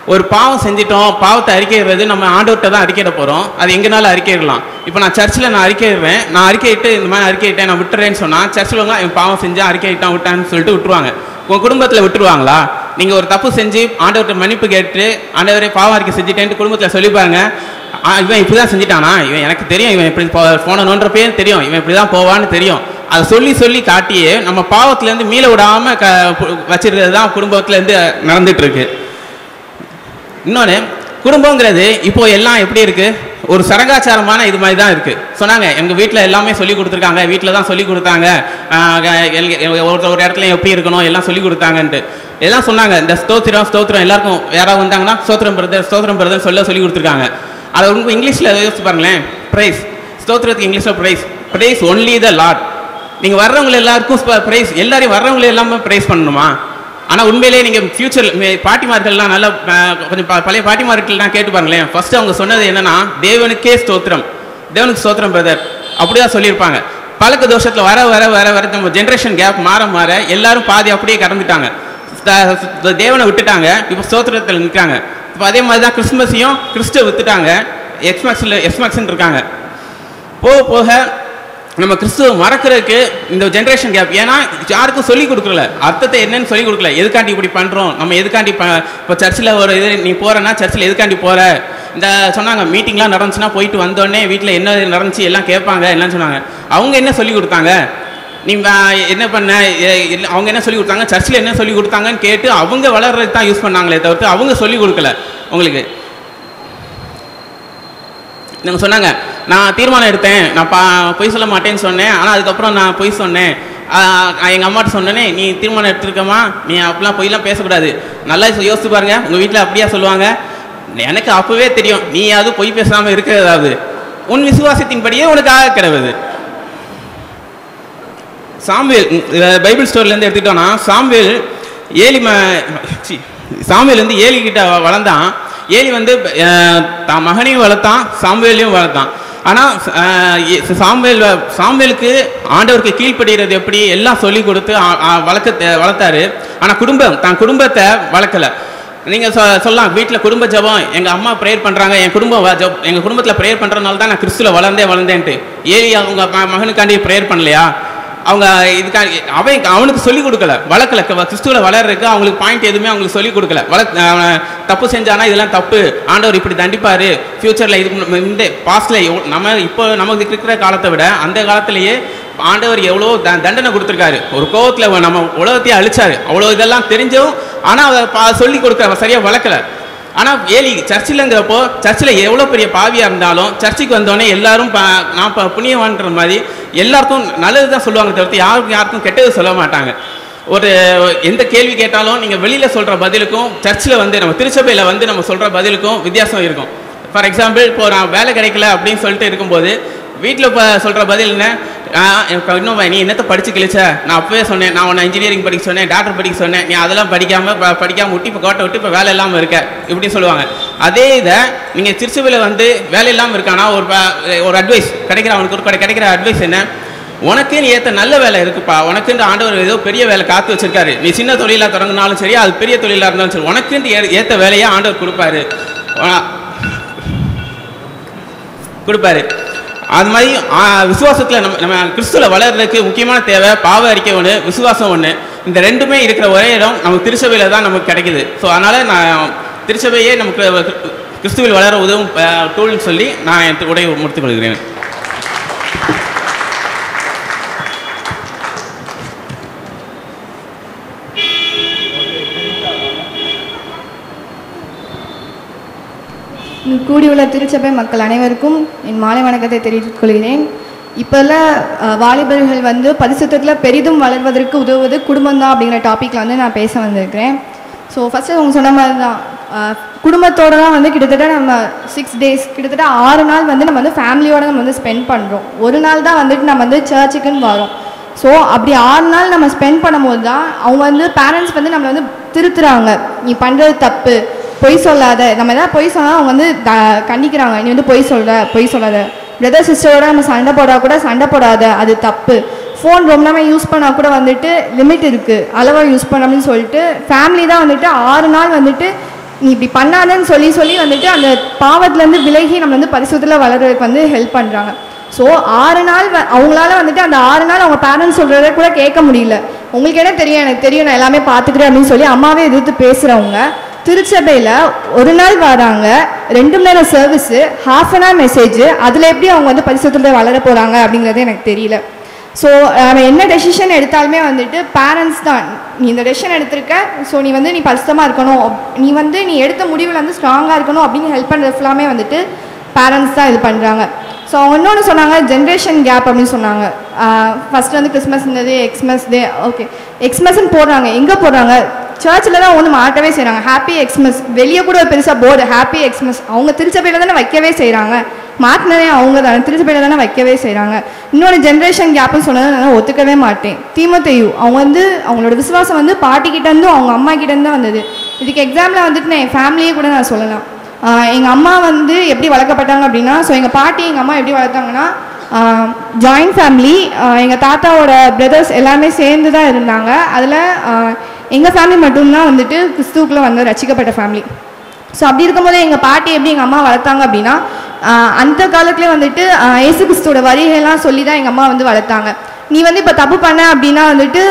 ஒரு பாவம் செஞ்சிட்டோம் பாவத்தை அறிக்கையிடுறது நம்ம ஆண்டவர்கிட்ட தான் அறிக்கையிட போகிறோம் அது எங்கனாலும் அறிக்கையிடலாம் இப்போ நான் சர்ச்சில் நான் அறிக்கையிடுறேன் நான் அறிக்கையிட்டு இந்த மாதிரி அறிக்கையிட்டேன் நான் விட்டுறேன்னு சொன்னால் சர்ச்சில் அவங்க என் பாவம் செஞ்சேன் அறிக்கையிட்டான் விட்டான்னு சொல்லிட்டு விட்டுருவாங்க உங்கள் குடும்பத்தில் விட்டுருவாங்களா நீங்கள் ஒரு தப்பு செஞ்சு ஆண்டவர்கிட்ட மன்னிப்பு கேட்டு ஆண்டவரே பாவம் அறிக்கை செஞ்சுட்டேன்ட்டு குடும்பத்தில் சொல்லி பாருங்க ஆ, இவன் இப்படி தான் செஞ்சிட்டானா இவன் எனக்கு தெரியும் இவன் இப்படி போனணுன்றப்பே தெரியும் இவன் இப்படி தான் போவான்னு தெரியும் அதை சொல்லி சொல்லி காட்டியே நம்ம பாவத்திலேருந்து மீள விடாமல் க வச்சிருக்கிறது தான் குடும்பத்துலேருந்து நடந்துட்டு இருக்கு இன்னொன்று குடும்பங்கிறது இப்போ எல்லாம் எப்படி இருக்கு ஒரு சடங்காச்சாரமான இது மாதிரி தான் இருக்கு சொன்னாங்க எங்க வீட்டில் எல்லாமே சொல்லி கொடுத்துருக்காங்க வீட்டில் தான் சொல்லி கொடுத்தாங்க ஆஹ் எல்- எல்- ஒரு ஒரு இடத்துல எப்படி இருக்கணும் எல்லாம் சொல்லி கொடுத்தாங்கன்ட்டு எல்லாம் சொன்னாங்க இந்த ஸ்தோத்திரம் ஸ்தோத்திரம் எல்லாருக்கும் யாராவது வந்தாங்கன்னா ஸ்தோத்திரம் பிரதர் ஸ்தோத்திரம் பிரதர் சொல்ல சொல்லி கொடுத்துருக்காங்க அதை உங்களுக்கு இங்கிலீஷில் யோசிச்சு பாருங்களேன் ப்ரைஸ் ஸ்தோத்திரத்துக்கு இங்கிலீஷில் praise praise only the lord நீங்கள் வர்றவங்க எல்லாருக்கும் ப்ரைஸ் எல்லாரையும் வர்றவங்களை எல்லாமே ப்ரைஸ் பண்ணணுமா ஆனால் உண்மையிலேயே நீங்கள் ஃபியூச்சர் பாட்டிமார்கள்லாம் நல்லா அஹ், கொஞ்சம் ப- பழைய பாட்டிமார்கள்லாம் கேட்டு பாருங்களேன் ஃபர்ஸ்ட் அவங்க சொன்னது என்னன்னா தேவனுக்கே ஸ்தோத்திரம் தேவனுக்கு ஸ்தோத்திரம் பிரதர் அப்படிதான் சொல்லியிருப்பாங்க பழக்க தோஷத்தில் வர வர வர வர நம்ம ஜென்ரேஷன் கேப் மாற மாற எல்லாரும் பாதி அப்படியே கடந்துட்டாங்க த- த- தேவனை விட்டுட்டாங்க இப்போ ஸ்தோத்திரத்தில் நிற்காங்க இப்போ அதே மாதிரி தான் கிறிஸ்மஸையும் கிறிஸ்துவ வித்துட்டாங்க எக்ஸ்மேக்ஸில் எக்ஸ்மேக்ஸ்ன்னு இருக்காங்க போக போக நம்ம கிறிஸ்துவ மறக்கிறதுக்கு இந்த ஜென்ரேஷன் கேப் ஏன்னா யாருக்கும் சொல்லி கொடுக்கல அர்த்தத்தை என்னன்னு சொல்லி கொடுக்கல எதுக்காண்டி இப்படி பண்ணுறோம் நம்ம எதுக்காண்டி ப இப்போ சர்ச்சில் ஒரு இது நீ போகிறேன்னா சர்ச்சில் எதுக்காண்டி போகிற இந்த சொன்னாங்க மீட்டிங்லாம் நடந்துச்சுன்னா போயிட்டு வந்தோடனே வீட்டில் என்ன நடந்துச்சு எல்லாம் கேட்பாங்க எல்லாம் சொன்னாங்க அவங்க என்ன சொல்லி கொடுத்தாங்க நீ வா- என்ன பண்ண எ- இல்ல, அவங்க என்ன சொல்லி கொடுத்தாங்க சர்ச்சில் என்ன சொல்லி கொடுத்தாங்கன்னு கேட்டு அவங்க வளர்றதுக்கு தான் யூஸ் பண்ணாங்களே தவிர்த்து அவங்க சொல்லி கொடுக்கல உங்களுக்கு இவங்க சொன்னாங்க நான் தீர்மானம் எடுத்தேன் நான் பா பொய் சொல்ல மாட்டேன்னு சொன்னேன் ஆனால் அதுக்கப்புறம் நான் பொய் சொன்னேன் எங்கள் அம்மாட்ட சொன்னேனே நீ தீர்மானம் எடுத்திருக்கமா நீ அப்படிலாம் பொய்லாம் பேசக்கூடாது நல்லா யோசிச்சு பாருங்க உங்கள் வீட்டில் அப்படியா சொல்லுவாங்க எனக்கு அப்போவே தெரியும் நீ அது பொய் பேசாமல் இருக்கிறதாவது உன் விசுவாசத்தின்படியே உனக்கு ஆக கிடவுது சாம்பேல் அஹ் பைபிள் ஸ்டோர்லேருந்து எடுத்துக்கிட்டோம்னா சாம்பேல் ஏலி ம சி, சாமுவேல் வந்து ஏலி கிட்ட வ- வளர்ந்தான் ஏலி வந்து அஹ், தான் மகனையும் வளர்த்தான் சாமுவேலையும் வளர்த்தான் ஆனால் சாமுவேல் வ- சாமுவேலுக்கு ஆண்டவருக்கு கீழ்ப்படுகிறது எப்படி எல்லாம் சொல்லி கொடுத்து ஆ- ஆ, வளர்க்க தே- வளர்த்தாரு ஆனால் குடும்பம் தான் குடும்பத்தை வளர்க்கல நீங்கள் சொ சொல்லலாம் வீட்டில் குடும்ப ஜெபம் எங்கள் அம்மா ப்ரேயர் பண்ணுறாங்க என் குடும்பம் வ- ஜெப எங்கள் குடும்பத்தில் ப்ரேயர் பண்ணுறதுனால தான் நான் கிறிஸ்துல வளர்ந்தே வளர்ந்தேன்ட்டு ஏலி அவங்க ம- மகனுக்காண்டி ப்ரேயர் பண்ணலையா அவங்க இதுக்காக அவன் அவனுக்கு சொல்லிக் கொடுக்கல வளர்க்கல க- கிறிஸ்துவுல வளர்றதுக்கு அவங்களுக்கு பாயிண்ட் எதுவுமே அவங்களுக்கு சொல்லிக் கொடுக்கல வள அவன் தப்பு செஞ்சானா இதெல்லாம் தப்பு ஆண்டவர் இப்படி தண்டிப்பாரு ஃபியூச்சரில் இது முன்ன- இந்த பாஸ்டில் நம்ம இப்போ நமக்கு இருக்கிற காலத்தை விட அந்த காலத்திலேயே ஆண்டவர் எவ்வளோ த தண்டனை கொடுத்துருக்காரு ஒரு கோவத்தில் நம்ம உலகத்தையே அழிச்சாரு அவ்வளோ இதெல்லாம் தெரிஞ்சும் ஆனால் அதை பா சொல்லி கொடுக்க சரியாக வளர்க்கல ஆனால் ஏலி சர்ச்சில்ங்கிறப்போ சர்ச்சில் எவ்வளோ பெரிய பாவியாக இருந்தாலும் சர்ச்சுக்கு வந்தோடனே எல்லாரும் ப நான் இப்போ புண்ணியவான்ற மாதிரி எல்லாருக்கும் நல்லது தான் சொல்லுவாங்க தவிர்த்து யாருக்கும் யாருக்கும் கெட்டது சொல்ல மாட்டாங்க ஒரு எந்த கேள்வி கேட்டாலும் நீங்கள் வெளியில் சொல்கிற பதிலுக்கும் சர்ச்சில் வந்து நம்ம திருச்சபையில் வந்து நம்ம சொல்கிற பதிலுக்கும் வித்தியாசம் இருக்கும் ஃபார் எக்ஸாம்பிள் இப்போ நான் வேலை கிடைக்கல அப்படின்னு சொல்லிட்டு இருக்கும்போது வீட்டில் இப்போ சொல்கிற பதில் என்ன ஆ, எனக்கு இன்னும் நீ என்னத்தை படிச்சு கிழிச்ச நான் அப்பவே சொன்னேன் நான் உன்னை இன்ஜினியரிங் படிக்க சொன்னேன் டாக்டர் படிக்க சொன்னேன் நீ அதெல்லாம் படிக்காம ப- படிக்காம விட்டு இப்போ கோட்டை விட்டு இப்போ வேலை இல்லாமல் இருக்க இப்படி சொல்லுவாங்க அதே இதை நீங்கள் திருச்சிவில் வந்து வேலை இல்லாமல் இருக்கானா ஒரு ப- ஒரு அட்வைஸ் கிடைக்கிற அவனுக்கு ஒரு கிடை- கிடைக்கிற அட்வைஸ் என்ன உனக்குன்னு ஏற்ற நல்ல வேலை இருக்குப்பா உனக்குன்னு ஆண்டவர் ஏதோ பெரிய வேலை காத்து வச்சிருக்காரு நீ சின்ன தொழிலாக தொடங்கினாலும் சரி அது பெரிய தொழிலாக இருந்தாலும் சரி உனக்குன்னு ஏ- ஏத்த வேலையை ஆண்டவர் கொடுப்பாரு உன- கொடுப்பாரு அது மாதிரி விசுவாசத்தில் நம்ம நம்ம கிறிஸ்துவில் வளர்றதுக்கு முக்கியமான தேவை பாவ அறிக்கை ஒன்று விசுவாசம் ஒன்று இந்த ரெண்டுமே இருக்கிற ஒரே இடம் நமக்கு திருச்சபையில் தான் நமக்கு கிடைக்குது ஸோ அதனால் நான் திருச்சபையே நமக்கு கிறிஸ்துவில் வளர உதவும் டூல்னு சொல்லி நான் என் உடைய முடித்துக் கொள்கிறேன் இங்கு கூடியுள்ள திருச்சபை மக்கள் அனைவருக்கும் என் மாலை வணக்கத்தை தெரிவித்துக் கொள்கிறேன் இப்போல்லாம் வாலிபர்கள் வந்து பரிசுத்தத்தில் பெரிதும் வளர்வதற்கு உதவுவது குடும்பம் தான் அப்படிங்கிற டாப்பிக்கில் வந்து நான் பேச வந்திருக்கிறேன் ஸோ ஃபஸ்ட்டு அவங்க சொன்ன மாதிரி தான் அஹ், குடும்பத்தோட தான் வந்து கிட்டத்தட்ட நம்ம சிக்ஸ் டேஸ் கிட்டத்தட்ட ஆறு நாள் வந்து நம்ம வந்து ஃபேமிலியோட நம்ம வந்து ஸ்பெண்ட் பண்ணுறோம் ஒரு நாள் தான் வந்துட்டு நம்ம வந்து சர்ச்சுக்குன்னு வரோம் ஸோ அப்படி ஆறு நாள் நம்ம ஸ்பெண்ட் பண்ணும்போது தான் அவங்க வந்து பேரண்ட்ஸ் வந்து நம்மளை வந்து திருத்துறாங்க நீ பண்ணுறது தப்பு பொய் சொல்லாத நம்ம எதாவது பொய் சொன்னால் அவங்க வந்து த- கண்டிக்கிறாங்க நீ வந்து பொய் சொல்ற பொய் சொல்லாத பிரதர் சிஸ்டரோட நம்ம சண்டை போடா கூட சண்டை போடாத அது தப்பு ஃபோன் ரொம்ப நேரம் யூஸ் பண்ணால் கூட வந்துட்டு லிமிட் இருக்குது அளவாக யூஸ் பண்ண அப்படின்னு சொல்லிட்டு ஃபேமிலி தான் வந்துட்டு ஆறு நாள் வந்துட்டு நீ இப்படி பண்ணாதன்னு சொல்லி சொல்லி வந்துட்டு அந்த பாவத்துலேருந்து விலகி நம்ம வந்து பரிசுத்தில் வளர்றதுக்கு வந்து ஹெல்ப் பண்ணுறாங்க ஸோ ஆறு நாள் வ- அவங்களால வந்துட்டு அந்த ஆறு நாள் அவங்க பேரண்ட்ஸ் சொல்கிறத கூட கேட்க முடியல உங்களுக்கு என்ன தெரியும் எனக்கு தெரியும் நான் எல்லாமே பார்த்துக்கிறேன் அப்படின்னு சொல்லி அம்மாவே எதிர்த்து பேசுகிறவங்க திருச்சபையில் ஒரு நாள் வராங்க ரெண்டு மணி நேரம் service half an hour message அதில் எப்படி அவங்க வந்து பரிசுத்தில் வளர போகிறாங்க அப்படிங்கிறது எனக்கு தெரியல ஸோ நம்ம என்ன டெசிஷன் எடுத்தாலுமே வந்துட்டு பேரண்ட்ஸ் தான் நீ இந்த டெசிஷன் எடுத்திருக்க ஸோ நீ வந்து நீ பரிசுத்தமாக இருக்கணும் நீ வந்து நீ எடுத்த முடிவில் வந்து ஸ்ட்ராங்காக இருக்கணும் அப்படின்னு ஹெல்ப் பண்ணுறது ஃபுல்லாமே வந்துட்டு பேரண்ட்ஸ் தான் இது பண்ணுறாங்க ஸோ அவங்க இன்னொன்று சொன்னாங்க ஜென்ரேஷன் கேப் அப்படின்னு சொன்னாங்க ஃபர்ஸ்ட் வந்து கிறிஸ்மஸ் இருந்தது எக்ஸ்மஸ் டே ஓகே எக்ஸ்மஸ்ன்னு போடுறாங்க எங்கே போடுறாங்க சர்ச்சில் தான் அவங்க வந்து மாட்டவே செய்கிறாங்க ஹாப்பி எக்ஸ்மஸ் வெளியே கூட ஒரு பெருசாக போர்டு ஹாப்பி எக்ஸ்மஸ் அவங்க திருச்சபையில் தானே வைக்கவே செய்கிறாங்க மாட்டினதே அவங்க தானே திருச்சபையில் தானே வைக்கவே செய்கிறாங்க இன்னொரு ஜென்ரேஷன் கேப்னு சொன்னதை நான் ஒத்துக்கவே மாட்டேன் தீமத்தையு அவங்க வந்து அவங்களோட விசுவாசம் வந்து பாட்டிக்கிட்ட இருந்தும் அவங்க அம்மா கிட்ட இருந்து தான் வந்தது இதுக்கு எக்ஸாம்பிள் வந்துட்டு நான் என் ஃபேமிலியே கூட நான் சொல்லலாம் எங்கள் அம்மா வந்து எப்படி வளர்க்கப்பட்டாங்க அப்படின்னா ஸோ எங்கள் பாட்டி எங்கள் அம்மா எப்படி வளர்த்தாங்கன்னா ஜாயின்ட் ஃபேமிலி எங்கள் தாத்தாவோட பிரதர்ஸ் எல்லாமே சேர்ந்து தான் இருந்தாங்க அதில் எங்கள் ஃபேமிலி மட்டும்தான் வந்துட்டு கிறிஸ்துவுக்குள்ளே வந்து ரசிக்கப்பட்ட ஃபேமிலி ஸோ அப்படி இருக்கும்போது எங்கள் பாட்டி எப்படி எங்கள் அம்மா வளர்த்தாங்க அப்படின்னா ஆஹ் அந்த காலத்துலேயே வந்துட்டு ஆஹ் இயேசு கிறிஸ்துவோட வரிகையெல்லாம் சொல்லி தான் எங்கள் அம்மா வந்து வளர்த்தாங்க நீ வந்து இப்போ தப்பு பண்ண அப்படின்னா வந்துட்டு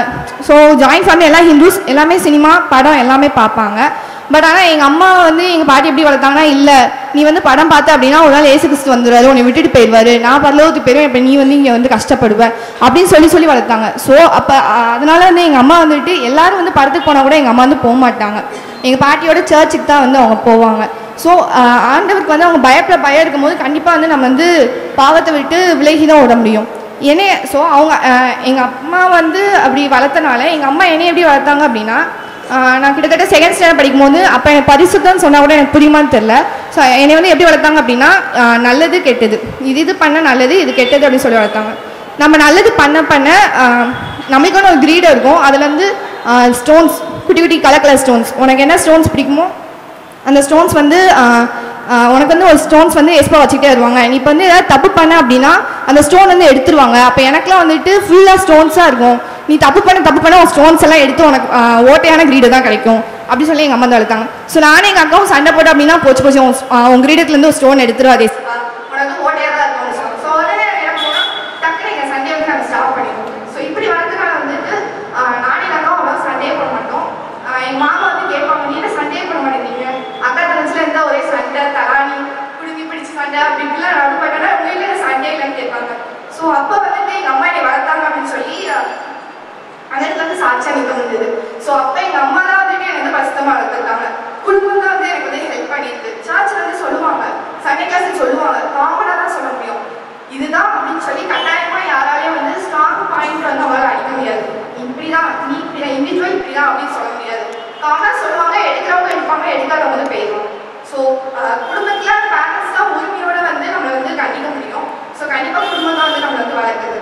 ஸோ ஜாயின்ட் ஃபேமிலி எல்லாம் ஹிந்துஸ் எல்லாமே சினிமா படம் எல்லாமே பார்ப்பாங்க பட் ஆனால் எங்கள் அம்மா வந்து எங்கள் பாட்டி எப்படி வளர்த்தாங்கன்னா இல்லை நீ வந்து படம் பார்த்த அப்படின்னா ஒரு நாள் ஏசு கிறிஸ்து வந்துடுவாரு உன்னை விட்டுட்டு போயிடுவாரு நான் பரலோகத்துக்கு போயிடுவேன் இப்போ நீ வந்து இங்கே வந்து கஷ்டப்படுவ அப்படின்னு சொல்லி சொல்லி வளர்த்தாங்க ஸோ அப்போ அதனால வந்து எங்கள் அம்மா வந்துட்டு எல்லாரும் வந்து படத்துக்கு போனால் கூட எங்கள் அம்மா வந்து போக மாட்டாங்க எங்கள் பாட்டியோட சர்ச்சுக்கு தான் வந்து அவங்க போவாங்க ஸோ ஆண்டவருக்கு வந்து அவங்க பயப்பட பயம் இருக்கும்போது கண்டிப்பாக வந்து நம்ம வந்து பாவத்தை விட்டு விலகி தான் ஓட முடியும் என்னைய ஸோ அவங்க எங்கள் அம்மா வந்து அப்படி வளர்த்தனால எங்கள் அம்மா என்னைய எப்படி வளர்த்தாங்க அப்படின்னா ஆஹ் நான் கிட்டத்தட்ட செகண்ட் ஸ்டாண்டர்ட் படிக்கும்போது அப்போ எனக்கு பரிசுத்தம்னு சொன்னால் கூட எனக்கு புரியுமான்னு தெரில ஸோ என்னை வந்து எப்படி வளர்த்தாங்க அப்படின்னா ஆஹ் நல்லது கெட்டது இது இது பண்ண நல்லது இது கெட்டது அப்படின்னு சொல்லி வளர்த்தாங்க நம்ம நல்லது பண்ண பண்ண ஆஹ் நம்மளுக்கான ஒரு கிரீடம் இருக்கும் அதில் வந்து ஸ்டோன்ஸ் குட்டி குட்டி கலர் கலர் ஸ்டோன்ஸ் உனக்கு என்ன ஸ்டோன்ஸ் பிடிக்குமோ அந்த ஸ்டோன்ஸ் வந்து ஆஹ், ஆஹ், உனக்கு வந்து ஒரு ஸ்டோன்ஸ் வந்து எஸ்பா வச்சுக்கிட்டே வருவாங்க நீ இப்போ வந்து ஏதாவது தப்பு பண்ண அப்படின்னா அந்த ஸ்டோன் வந்து எடுத்துருவாங்க அப்போ எனக்குலாம் வந்துட்டு ஃபுல்லாக ஸ்டோன்ஸாக இருக்கும் நீ தப்பு பண்ண தப்பு பண்ண உன் ஸ்டோன்ஸ் எல்லாம் எடுத்து உனக்கு ஆஹ், ஓட்டையான கிரீடு தான் கிடைக்கும் அப்படி சொல்லி எங்கள் அம்மா வந்து வளர்த்தாங்க ஸோ நானும் எங்கள் அக்காவும் சண்டை போட்டோம் அப்படின்னா போச்சு போச்சு உன் ஆஹ், உன் கிரீடத்துலேருந்து ஒரு ஸ்டோன் எடுத்துருவாதே உனக்கு ஓட்டையாக தான் இருக்கும் ஸோ உடனே என்ன பண்ணுவோம் டக்குனு எங்கள் சண்டையை வந்து நாங்கள் ஸ்டாப் பண்ணிடுவோம் ஸோ இப்படி வளர்த்துனால வந்துட்டு ஆஹ், நானும் எங்கள் அக்காவும் அவ்வளோ சண்டையே போட மாட்டோம் ஆஹ், எங்க மாமா வந்து கேட்பாங்க நீ என்ன சண்டையே போட மாட்டேங்கிறீங்க அக்கா தங்கச்சில இருந்தா ஒரே சண்டை தராணி குடுங்கி பிடிச்சு சண்டை அப்படின்ட்டுலாம் நடு போயிட்டா உங்க வீட்டில் சண்டே இல்லைன்னு கேட்பாங்க ஸோ அப்போ வந்துட்டு எங்கள் அம்மா என்னை வளர்த்தாங்க அப்படின்னு சொல்லி ஆஹ், அந்த இடத்துல வந்து சாட்சியா நிற்க முடிஞ்சது ஸோ அப்போ எங்கள் அம்மா தான் வந்துட்டு எனக்கு வந்து பரிசுத்தமாக வளர்த்துருக்காங்க குடும்பம் தான் வந்து எனக்கு வந்து ஹெல்ப் பண்ணியிருக்கு சர்ச்சில் வந்து சொல்லுவாங்க சண்டே கிளாஸ் சொல்லுவாங்க காமனாக தான் சொல்ல முடியும் இதுதான் அப்படின்னு சொல்லி கட்டாயமா யாராலையும் வந்து ஸ்ட்ராங் பாயிண்ட் வந்து அவங்களால அடிக்க முடியாது இப்படிதான் நீ இப்படிதான் இண்டிவிஜுவல் இப்படிதான் அப்படின்னு சொல்ல முடியாது காமனா சொல்லுவாங்க எடுக்கிறவங்க எடுப்பாங்க எடுக்காதவங்க வந்து போயிடுவாங்க ஸோ குடும்பத்துல பேரண்ட்ஸ் தான் உரிமையோட வந்து நம்மளை வந்து கண்டிக்க முடியும் ஸோ கண்டிப்பா குடும்பம் தான் வந்து நம்மளை வந்து வளர்க்குது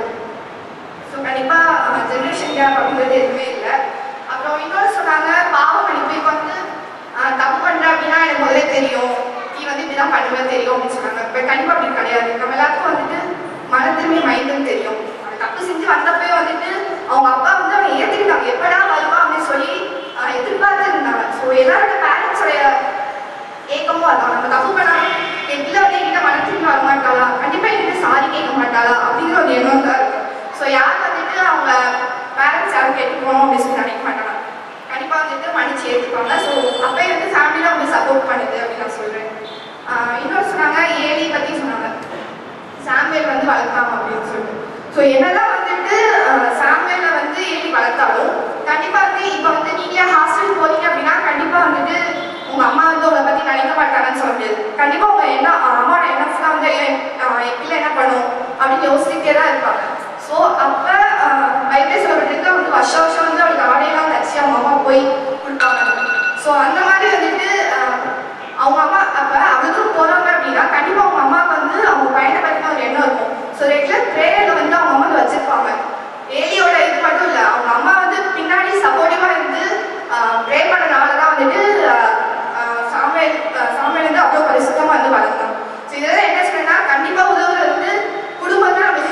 ஸோ கண்டிப்பா ஜென்ரேஷன் கேப் அப்படிங்கிறது எதுவுமே இல்லை அப்புறம் இன்னொரு சொன்னாங்க பாவ மன்னிப்பு இப்போ வந்து ஆஹ், தப்பு பண்ற அப்படின்னா எனக்கு முதல்ல தெரியும் நீ வந்து இப்படிதான் பண்ணுவேன் தெரியும் அப்படின்னு சொன்னாங்க இப்போ கண்டிப்பா அப்படி கிடையாது நம்ம எல்லாத்துக்கும் வந்துட்டு மனத்திரும்பி மைண்டுன்னு தெரியும் அவன் தப்பு செஞ்சு வந்தப்பவே வந்துட்டு அவங்க அப்பா வந்து அவனை ஏத்துக்கிட்டாங்க எப்படா வருவா அப்படின்னு சொல்லி ஆஹ், எதிர்பார்த்து இருந்தாங்க ஸோ எல்லாரோட பேரண்ட்ஸோடைய ஏக்கமும் அதான் நம்ம தப்பு பண்ணாலும் எதுல வந்து என்கிட்ட மனசுக்கு வர மாட்டாளா கண்டிப்பா என்கிட்ட சாரி கேட்க மாட்டாளா அப்படிங்கிற ஒரு எண்ணம் தான் இருக்கும் ஸோ யார் வந்துட்டு அவங்க பேரண்ட்ஸ் யாரும் கேட்டுக்கணும் அப்படின்னு சொல்லி நினைக்க மாட்டாங்க கண்டிப்பா வந்துட்டு மன்னிச்சு ஏற்றுப்பாங்க ஸோ அப்பயே வந்து ஃபேமிலியில் அவங்க சப்போர்ட் பண்ணுது அப்படின்னு நான் சொல்றேன் ஆஹ் இன்னொரு சொன்னாங்க ஏலி பத்தி சொன்னாங்க சாம்பேல் வந்து வளர்த்தாங்க அப்படின்னு சொல்லிட்டு ஸோ என்னதான் வந்துட்டு அஹ், சாம்பேல வந்து ஏலி வளர்த்தாலும் கண்டிப்பா வந்து இப்போ வந்து நீங்க ஹாஸ்டல் போறீங்க அப்படின்னா கண்டிப்பா வந்துட்டு உங்க அம்மா வந்து உங்களை பத்தி நினைக்க மாட்டாங்கன்னு சொல்ல முடியாது கண்டிப்பா உங்க என்ன அஹ், அம்மாவோட எண்ணம்ஸ்லாம் வந்து என் அஹ், என் பிள்ளை என்ன பண்ணும் அப்படின்னு யோசிச்சுட்டே தான் இருப்பாங்க ஸோ அப்ப பைபிள் சொல்லப்பட்டிருக்கு வந்து வருஷம் வருஷம் வந்து அவளுக்கு ஆடையெல்லாம் தச்சு அவங்க அம்மா போய் கொடுப்பாங்க ஸோ அந்த மாதிரி வந்துட்டு அஹ், அவங்க அம்மா அப்ப அவளுக்கு போறாங்க அப்படின்னா கண்டிப்பா அவங்க அம்மாவுக்கு வந்து அவங்க பையனை பத்தின ஒரு எண்ணம் இருக்கும் ஸோ ரெகுலர் ப்ரேயர்ல வந்து அவங்க அம்மா வந்து வச்சிருப்பாங்க ஏலியோட இது மட்டும் இல்ல அவங்க அம்மா வந்து பின்னாடி சப்போர்ட்டிவா இருந்து ப்ரே பண்ணனால தான் வந்துட்டு ஆஹ், ஆஹ், சாமுவேல் ஆஹ், சாமுவேல் வந்து அவ்வளோ பரிசுத்தமா வந்து வளர்ந்தாங்க ஸோ இதெல்லாம் என்ன சொல்றேன்னா கண்டிப்பா உதவுறது வந்து குடும்பம் தான் நம்ம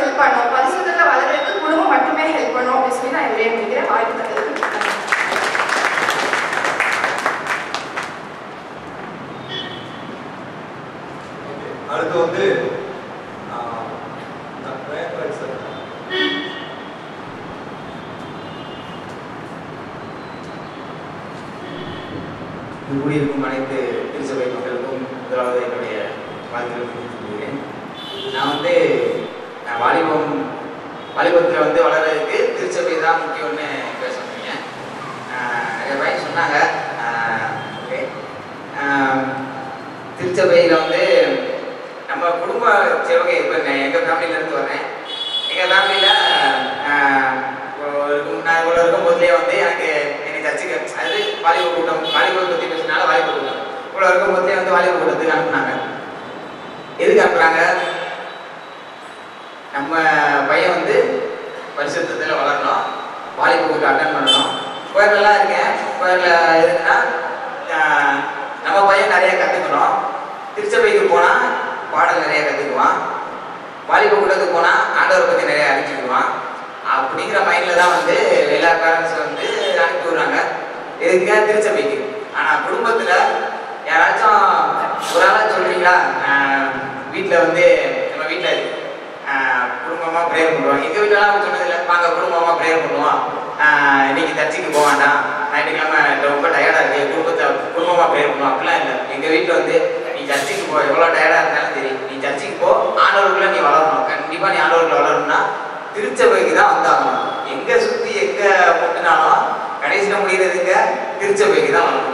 இங்கு கூடியிருக்கும் அனைத்து திருச்சபை மக்களுக்கும் முதலாவது என்னுடைய வாழ்த்துக்களை தெரிவித்துக் கொள்கிறேன் நான் வந்து நான் வாலிபம் வாலிபத்தில் வந்து வளர்றதுக்கு திருச்சபை தான் முக்கியம்னு பேச முடியுங்க நிறைய பையன் சொன்னாங்க ஓகே திருச்சபையில் வந்து நம்ம குடும்ப சேவகை இப்போ எங்கள் ஃபேமிலியிலேருந்து வரேன் எங்கள் ஃபேமிலியில் நான் இவ்வளோ இருக்கும் போதுலேயே வந்து எனக்கு எனக்கு சர்ச்சுக்கு அது வாலிப கூட்டம் வாலிப பற்றி பேசினால வாலிப கூட்டம் இவ்வளோ இருக்கும் போதுலேயே வந்து வாலிப கூட்டத்துக்கு அனுப்புனாங்க எதுக்கு அனுப்புகிறாங்க நம்ம பையன் வந்து பரிசுத்தத்தில் வளரணும் வாலிப கூட்டம் அட்டன் பண்ணணும் கோயிலெல்லாம் இருக்கேன் கோயிலில் எதுக்குன்னா ஆஹ், நம்ம பையன் நிறைய கற்றுக்கணும் திருச்சபைக்கு போனால் பாடல் நிறைய கற்றுக்குவான் வாலிப கூட்டத்துக்கு போனால் ஆண்டவரை பற்றி நிறைய அறிஞ்சுக்குவான் அப்படிங்கிற மைண்டில் தான் வந்து எல்லா பேரண்ட்ஸ் வந்து அனுப்பி விடுறாங்க எதுக்குங்க திருச்சபைக்கு ஆனால் குடும்பத்தில் யாராச்சும் ஒரு ஆளாக சொல்கிறீங்களா வீட்டில் வந்து நம்ம வீட்டில் குடும்பமாக ப்ரேயர் பண்ணுவோம் எங்கள் வீட்டிலலாம் அப்படி சொன்னதில்லை வாங்க குடும்பமாக ப்ரேயர் பண்ணுவோம் ஆஹ் இன்னைக்கு சர்ச்சுக்கு போக வேண்டாம் ஞாயிற்றுக்கிழமை ரொம்ப டயர்டாக இருக்கு குடும்பத்தை குடும்பமாக ப்ரேயர் பண்ணுவோம் அப்படிலாம் இல்லை எங்கள் வீட்டில் வந்து நீ சர்ச்சுக்கு போ எவ்வளோ டயர்டாக இருந்தாலும் சரி நீ சர்ச்சுக்கு போ ஆண்டவருக்குள்ள நீ வளரணும் கண்டிப்பாக நீ ஆண்டவருக்குள்ள வளரணும்னா திருச்சபைக்கு தான் வந்தாகணும் எங்கே சுற்றி எங்கே முட்டினாலும் கடைசியில் முடிகிறதுங்க திருச்சபைக்கு தான் வரணும்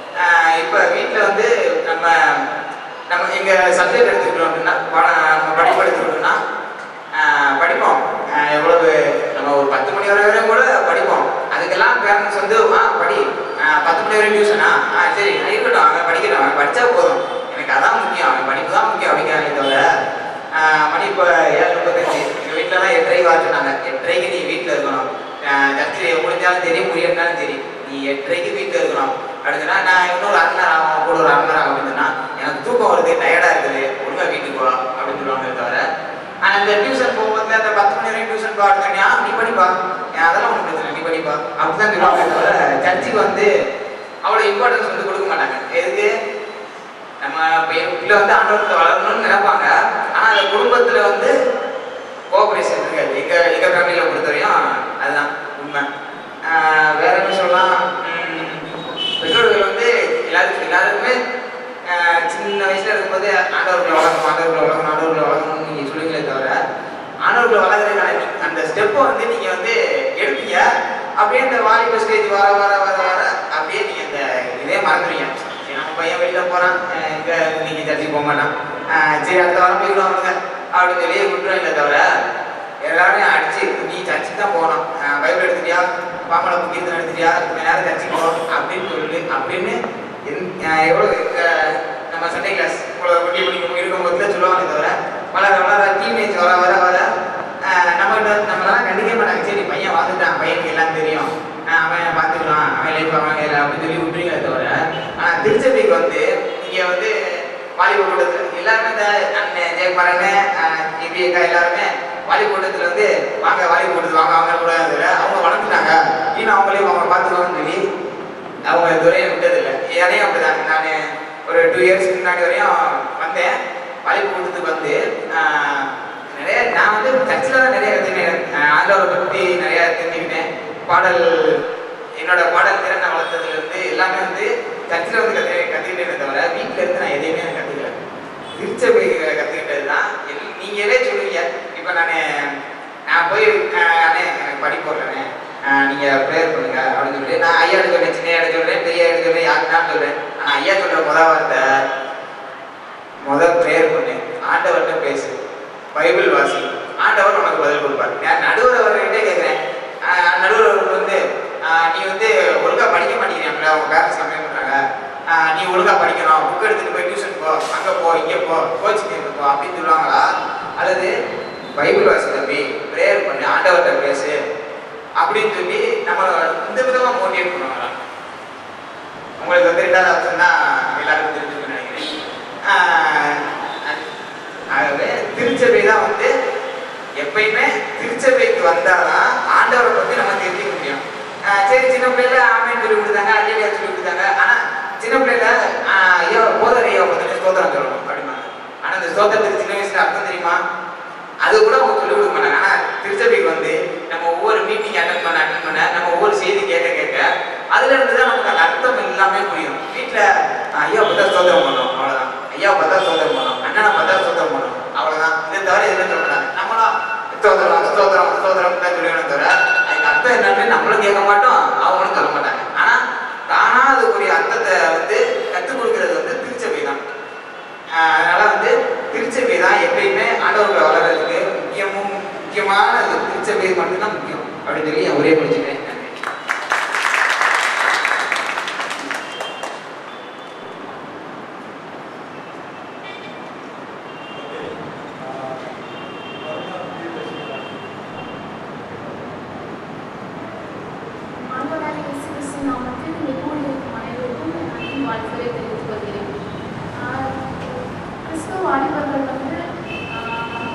இப்போ வீட்டில் வந்து நம்ம நம்ம எங்கள் சப்ஜெக்ட் எடுத்துக்கிட்டோம் அப்படின்னா பாடம் நம்ம படிப்பு எடுத்துக்கிட்டோம்னா ஆஹ் படிப்போம் ஆஹ் எவ்வளவு நம்ம ஒரு பத்து மணி வரை வரையும் கூட படிப்போம் அதுக்கெல்லாம் பேரண்ட்ஸ் வந்து ஆ படி ஆஹ் பத்து மணி வரை டியூஷனா ஆ சரி இருக்கட்டும் அவன் படிக்கட்டும் அவன் படித்தா போதும் எனக்கு அதான் முக்கியம் அவன் படிப்பு தான் முக்கியம் அப்படிங்கிறாங்க தவிர ஆஹ் மணி இப்போ ஏழு முப்பத்தஞ்சு எங்கள் வீட்டிலலாம் எட்டரைக்கு வர சொன்னாங்க எட்டரைக்கு நீ வீட்டில் இருக்கணும் சர்ச்சில் முடிஞ்சாலும் சரி முடியணும்னாலும் சரி நீ எட்டரைக்கு வீட்டில் இருக்கணும் அப்படின்னா நான் இன்னொரு அரை நேரம் ஆகும் கூட ஒரு அரை நேரம் ஆகும் அப்படின்னு சொன்னா எனக்கு தூக்கம் வருது டயர்டாக இருக்குது ஒழுங்காக வீட்டுக்கு போகலாம் அப்படின்னு சொல்லுவாங்க தவிர ஆனால் இந்த டியூஷன் போகும்போது அந்த பத்து மணி வரைக்கும் டியூஷன் பாடுறேன் ஆ நீ படிப்பா ஏன் அதெல்லாம் ஒன்றும் பிரச்சனை இல்லை, நீ படிப்பா அப்படிதான் சொல்லுவாங்க தவிர சர்ச்சுக்கு வந்து அவ்வளோ இம்பார்ட்டன்ஸ் வந்து கொடுக்க மாட்டாங்க எதுக்கு நம்ம இப்போ என் பிள்ளை வந்து ஆண்டவரத்தில் வளரணும்னு நினைப்பாங்க ஆனால் அந்த குடும்பத்தில் வந்து கோஆப்ரேஷன் இருக்காது எங்கள் எங்கள் ஃபேமிலியில் பொறுத்தவரையும் அதுதான் உண்மை ஆஹ் வேற என்ன சொல்லலாம் உம், பெற்றோர்கள் வந்து எல்லாருக்கும் எல்லாருக்குமே ஆஹ் சின்ன வயசுல இருக்கும்போது ஆண்டவர்களை வளர்க்கணும் ஆண்டவர்களை வளர்க்கணும் ஆண்டவர்களை வளர்க்கணும்னு நீங்கள் சொல்லுங்களே தவிர ஆண்டவர்களை வளர்க்குறதுக்கான அந்த ஸ்டெப்பை வந்து நீங்கள் வந்து எடுப்பீங்க அப்படியே இந்த வாலிப ஸ்டேஜ் வர வர வர வர அப்படியே நீங்கள் இந்த இதே மறந்துடுவீங்க சரி, நம்ம பையன் வெளியில போகிறான் இங்கே நீங்கள் சர்ச்சுக்கு போக மாட்டான் ஆஹ் சரி அடுத்த வாரம் போய்க்கலாம் அவனுங்க அப்படின்னு சொல்லி விட்டுரும் இல்லை தவிர எல்லாரையும் அடிச்சு நீ சர்ச்சுக்கு தான் போகணும் ஆஹ் பைபிள் எடுத்துட்டியா பாமலை புக்கியத்தில் எடுத்துட்டியா கொஞ்ச நேரம் சர்ச்சுக்கு போ அப்படின்னு சொல்லி அப்படின்னு என்- ஆஹ் எவ்வளோ எங்க- நம்ம சண்டே கிளாஸ் இவ்வளோ குட்டி பிடிக்கும் இருக்கும்போது சொல்லுவாங்க தவிர வளர வளர டீனேஜ் வர வர வர ஆஹ் நம்மகிட்ட நம்மளால கண்டிக்க மாட்டாங்க சரி பையன் வாழ்ந்துட்டான் பையனுக்கு எல்லாம் தெரியும் ஆஹ் அவன் பார்த்துக்கலாம் அவன் லைஃப் அவன் இல்லை அப்படின்னு சொல்லி விட்டுறீங்களே தவிர ஆனால் திருச்சபைக்கு வந்து நீங்கள் வந்து வாலிப கூட்டத்தில் எல்லாருமே இந்த அண்ணன் ஜெயக்குமாரண்ணே இபி அக்கா எல்லாருமே வாலிப கூட்டத்தில் வந்து வாங்க வாலிப கூட்டத்தில் வாங்க அவங்க கூட இதுல அவங்க வளர்த்துட்டாங்க இன்னும் அவங்களையும் அவங்க பார்த்துக்கோன்னு சொல்லி அவங்க இதுவரையும் விட்டதில்லை ஏனையும் அப்படிதான் நான் ஒரு டூ இயர்ஸ்க்கு முன்னாடி வரையும் வந்தேன் வாலிப கூட்டத்துக்கு வந்து ஆஹ், நிறைய நான் வந்து சர்ச்சில் தான் நிறைய கற்றுக்கிட்டேன் ஆண்டவரை பற்றி நிறைய தெரிஞ்சுக்கிட்டேன் பாடல் என்னோட பாடல் திறனை வளர்த்ததுலேருந்து எல்லாமே வந்து சர்ச்சில் வந்து கற்று கற்றுக்கிட்டேனே தவிர வீட்டில் இருந்து நான் எதையுமே நான் கற்றுக்கல திருச்சபை கற்றுக்கிட்டது தான் எல் நீங்களே சொல்லுவீங்க இப்போ நான் நான் போய் அஹ், அண்ணே எனக்கு படிப்பு வரலண்ணே நீங்கள் ப்ரேயர் பண்ணுங்க அப்படின்னு சொல்லி நான் ஐயா சொல்றேன் சின்ன ஐயா சொல்கிறேன் பெரிய ஐயா சொல்கிறேன் யாருக்குனாலும் சொல்கிறேன் ஆனால் ஐயா சொல்கிற முத வார்த்தை முத ப்ரேயர் பண்ணு ஆண்டவர்கிட்ட பேசு பைபிள் வாசி ஆண்டவர் உனக்கு பதில் கொடுப்பார் நான் நடுவர் அவர்கிட்டே கேட்குறேன் நடுவர் அவர் வந்து ஆஹ் நீ வந்து ஒழுங்கா படிக்க மாட்டேங்கிறீங்களா உங்க பேரண்ட்ஸ் கம்ப்ளைண்ட் பண்றாங்க ஆஹ் நீ ஒழுங்கா படிக்கணும் புக் எடுத்துட்டு போய் டியூஷன் போ அங்க போ இங்க போ கோச்சிங் சென்டர் போ அப்படின்னு சொல்லுவாங்களா அல்லது பைபிள் வாசி தம்பி ப்ரேயர் பண்ணு ஆண்டவர்கிட்ட பேசு அப்படின்னு சொல்லி நம்மளை இந்த விதமா மோட்டிவேட் பண்ணுவாங்களா உங்களுக்கு வந்து ரெண்டாவது ஆப்ஷன் தான் எல்லாருக்கும் தெரிஞ்சுக்கணும்னு நினைக்கிறேன் ஆஹ் ஆகவே திருச்சபை தான் வந்து எப்பயுமே திருச்சபைக்கு வந்தாதான் ஆண்டவரை பத்தி நம்ம தெரிஞ்சுக்க முடியும் ஆஹ் சரி சின்ன பிள்ளைல ஆமேன்னு சொல்லி கொடுத்தாங்க அஜய்யா சொல்லி கொடுத்தாங்க ஆனா சின்ன பிள்ளைல ஆஹ் ஐயோ போதர் ஐயோ பத்தி ஸ்தோத்திரம் சொல்லணும் அப்படிம்பாங்க ஆனா இந்த ஸ்தோத்திரத்துக்கு சின்ன வயசுல அர்த்தம் தெரியுமா அது கூட அவங்க சொல்லிக் கொடுக்க மாட்டாங்க ஆனா திருச்சபைக்கு வந்து நம்ம ஒவ்வொரு மீட்டிங் அட்டன் பண்ண அட்டன் பண்ண நம்ம ஒவ்வொரு செய்தி கேட்க கேட்க அதுல இருந்து தான் நமக்கு அந்த அர்த்தம் எல்லாமே புரியும் வீட்டுல ஸ்தோத்திரம் ஸ்தோத்திரம் ஸ்தோத்திரம் தான் சொல்லுவேன் தவிர அதுக்கு அர்த்தம் என்னன்னு நம்மளும் கேட்க மாட்டோம் அவங்களும் சொல்ல மாட்டாங்க ஆனா தானா அதுக்குரிய அர்த்தத்தை வந்து கற்றுக் கொடுக்கறது வந்து திருச்சபை தான் ஆஹ் அதனால வந்து திருச்சபை தான் எப்பயுமே ஆண்டவர்களை வளர்றதுக்கு முக்கியமும் முக்கியமான அது திருச்சபை மட்டும்தான் முக்கியம் அப்படின்னு சொல்லி என் ஒரே முடிச்சுக்கிறேன் நன்றி ஆண்டவராக இயேசு கிறிஸ்து நாமத்தில் இந்த கூடிய அனைவருக்கும் என் அன்பின் வாழ்த்துக்களை தெரிவித்துக் கொள்கிறேன் ஆஹ் கிறிஸ்துவ வாலிபர்கள் வந்து ஆஹ்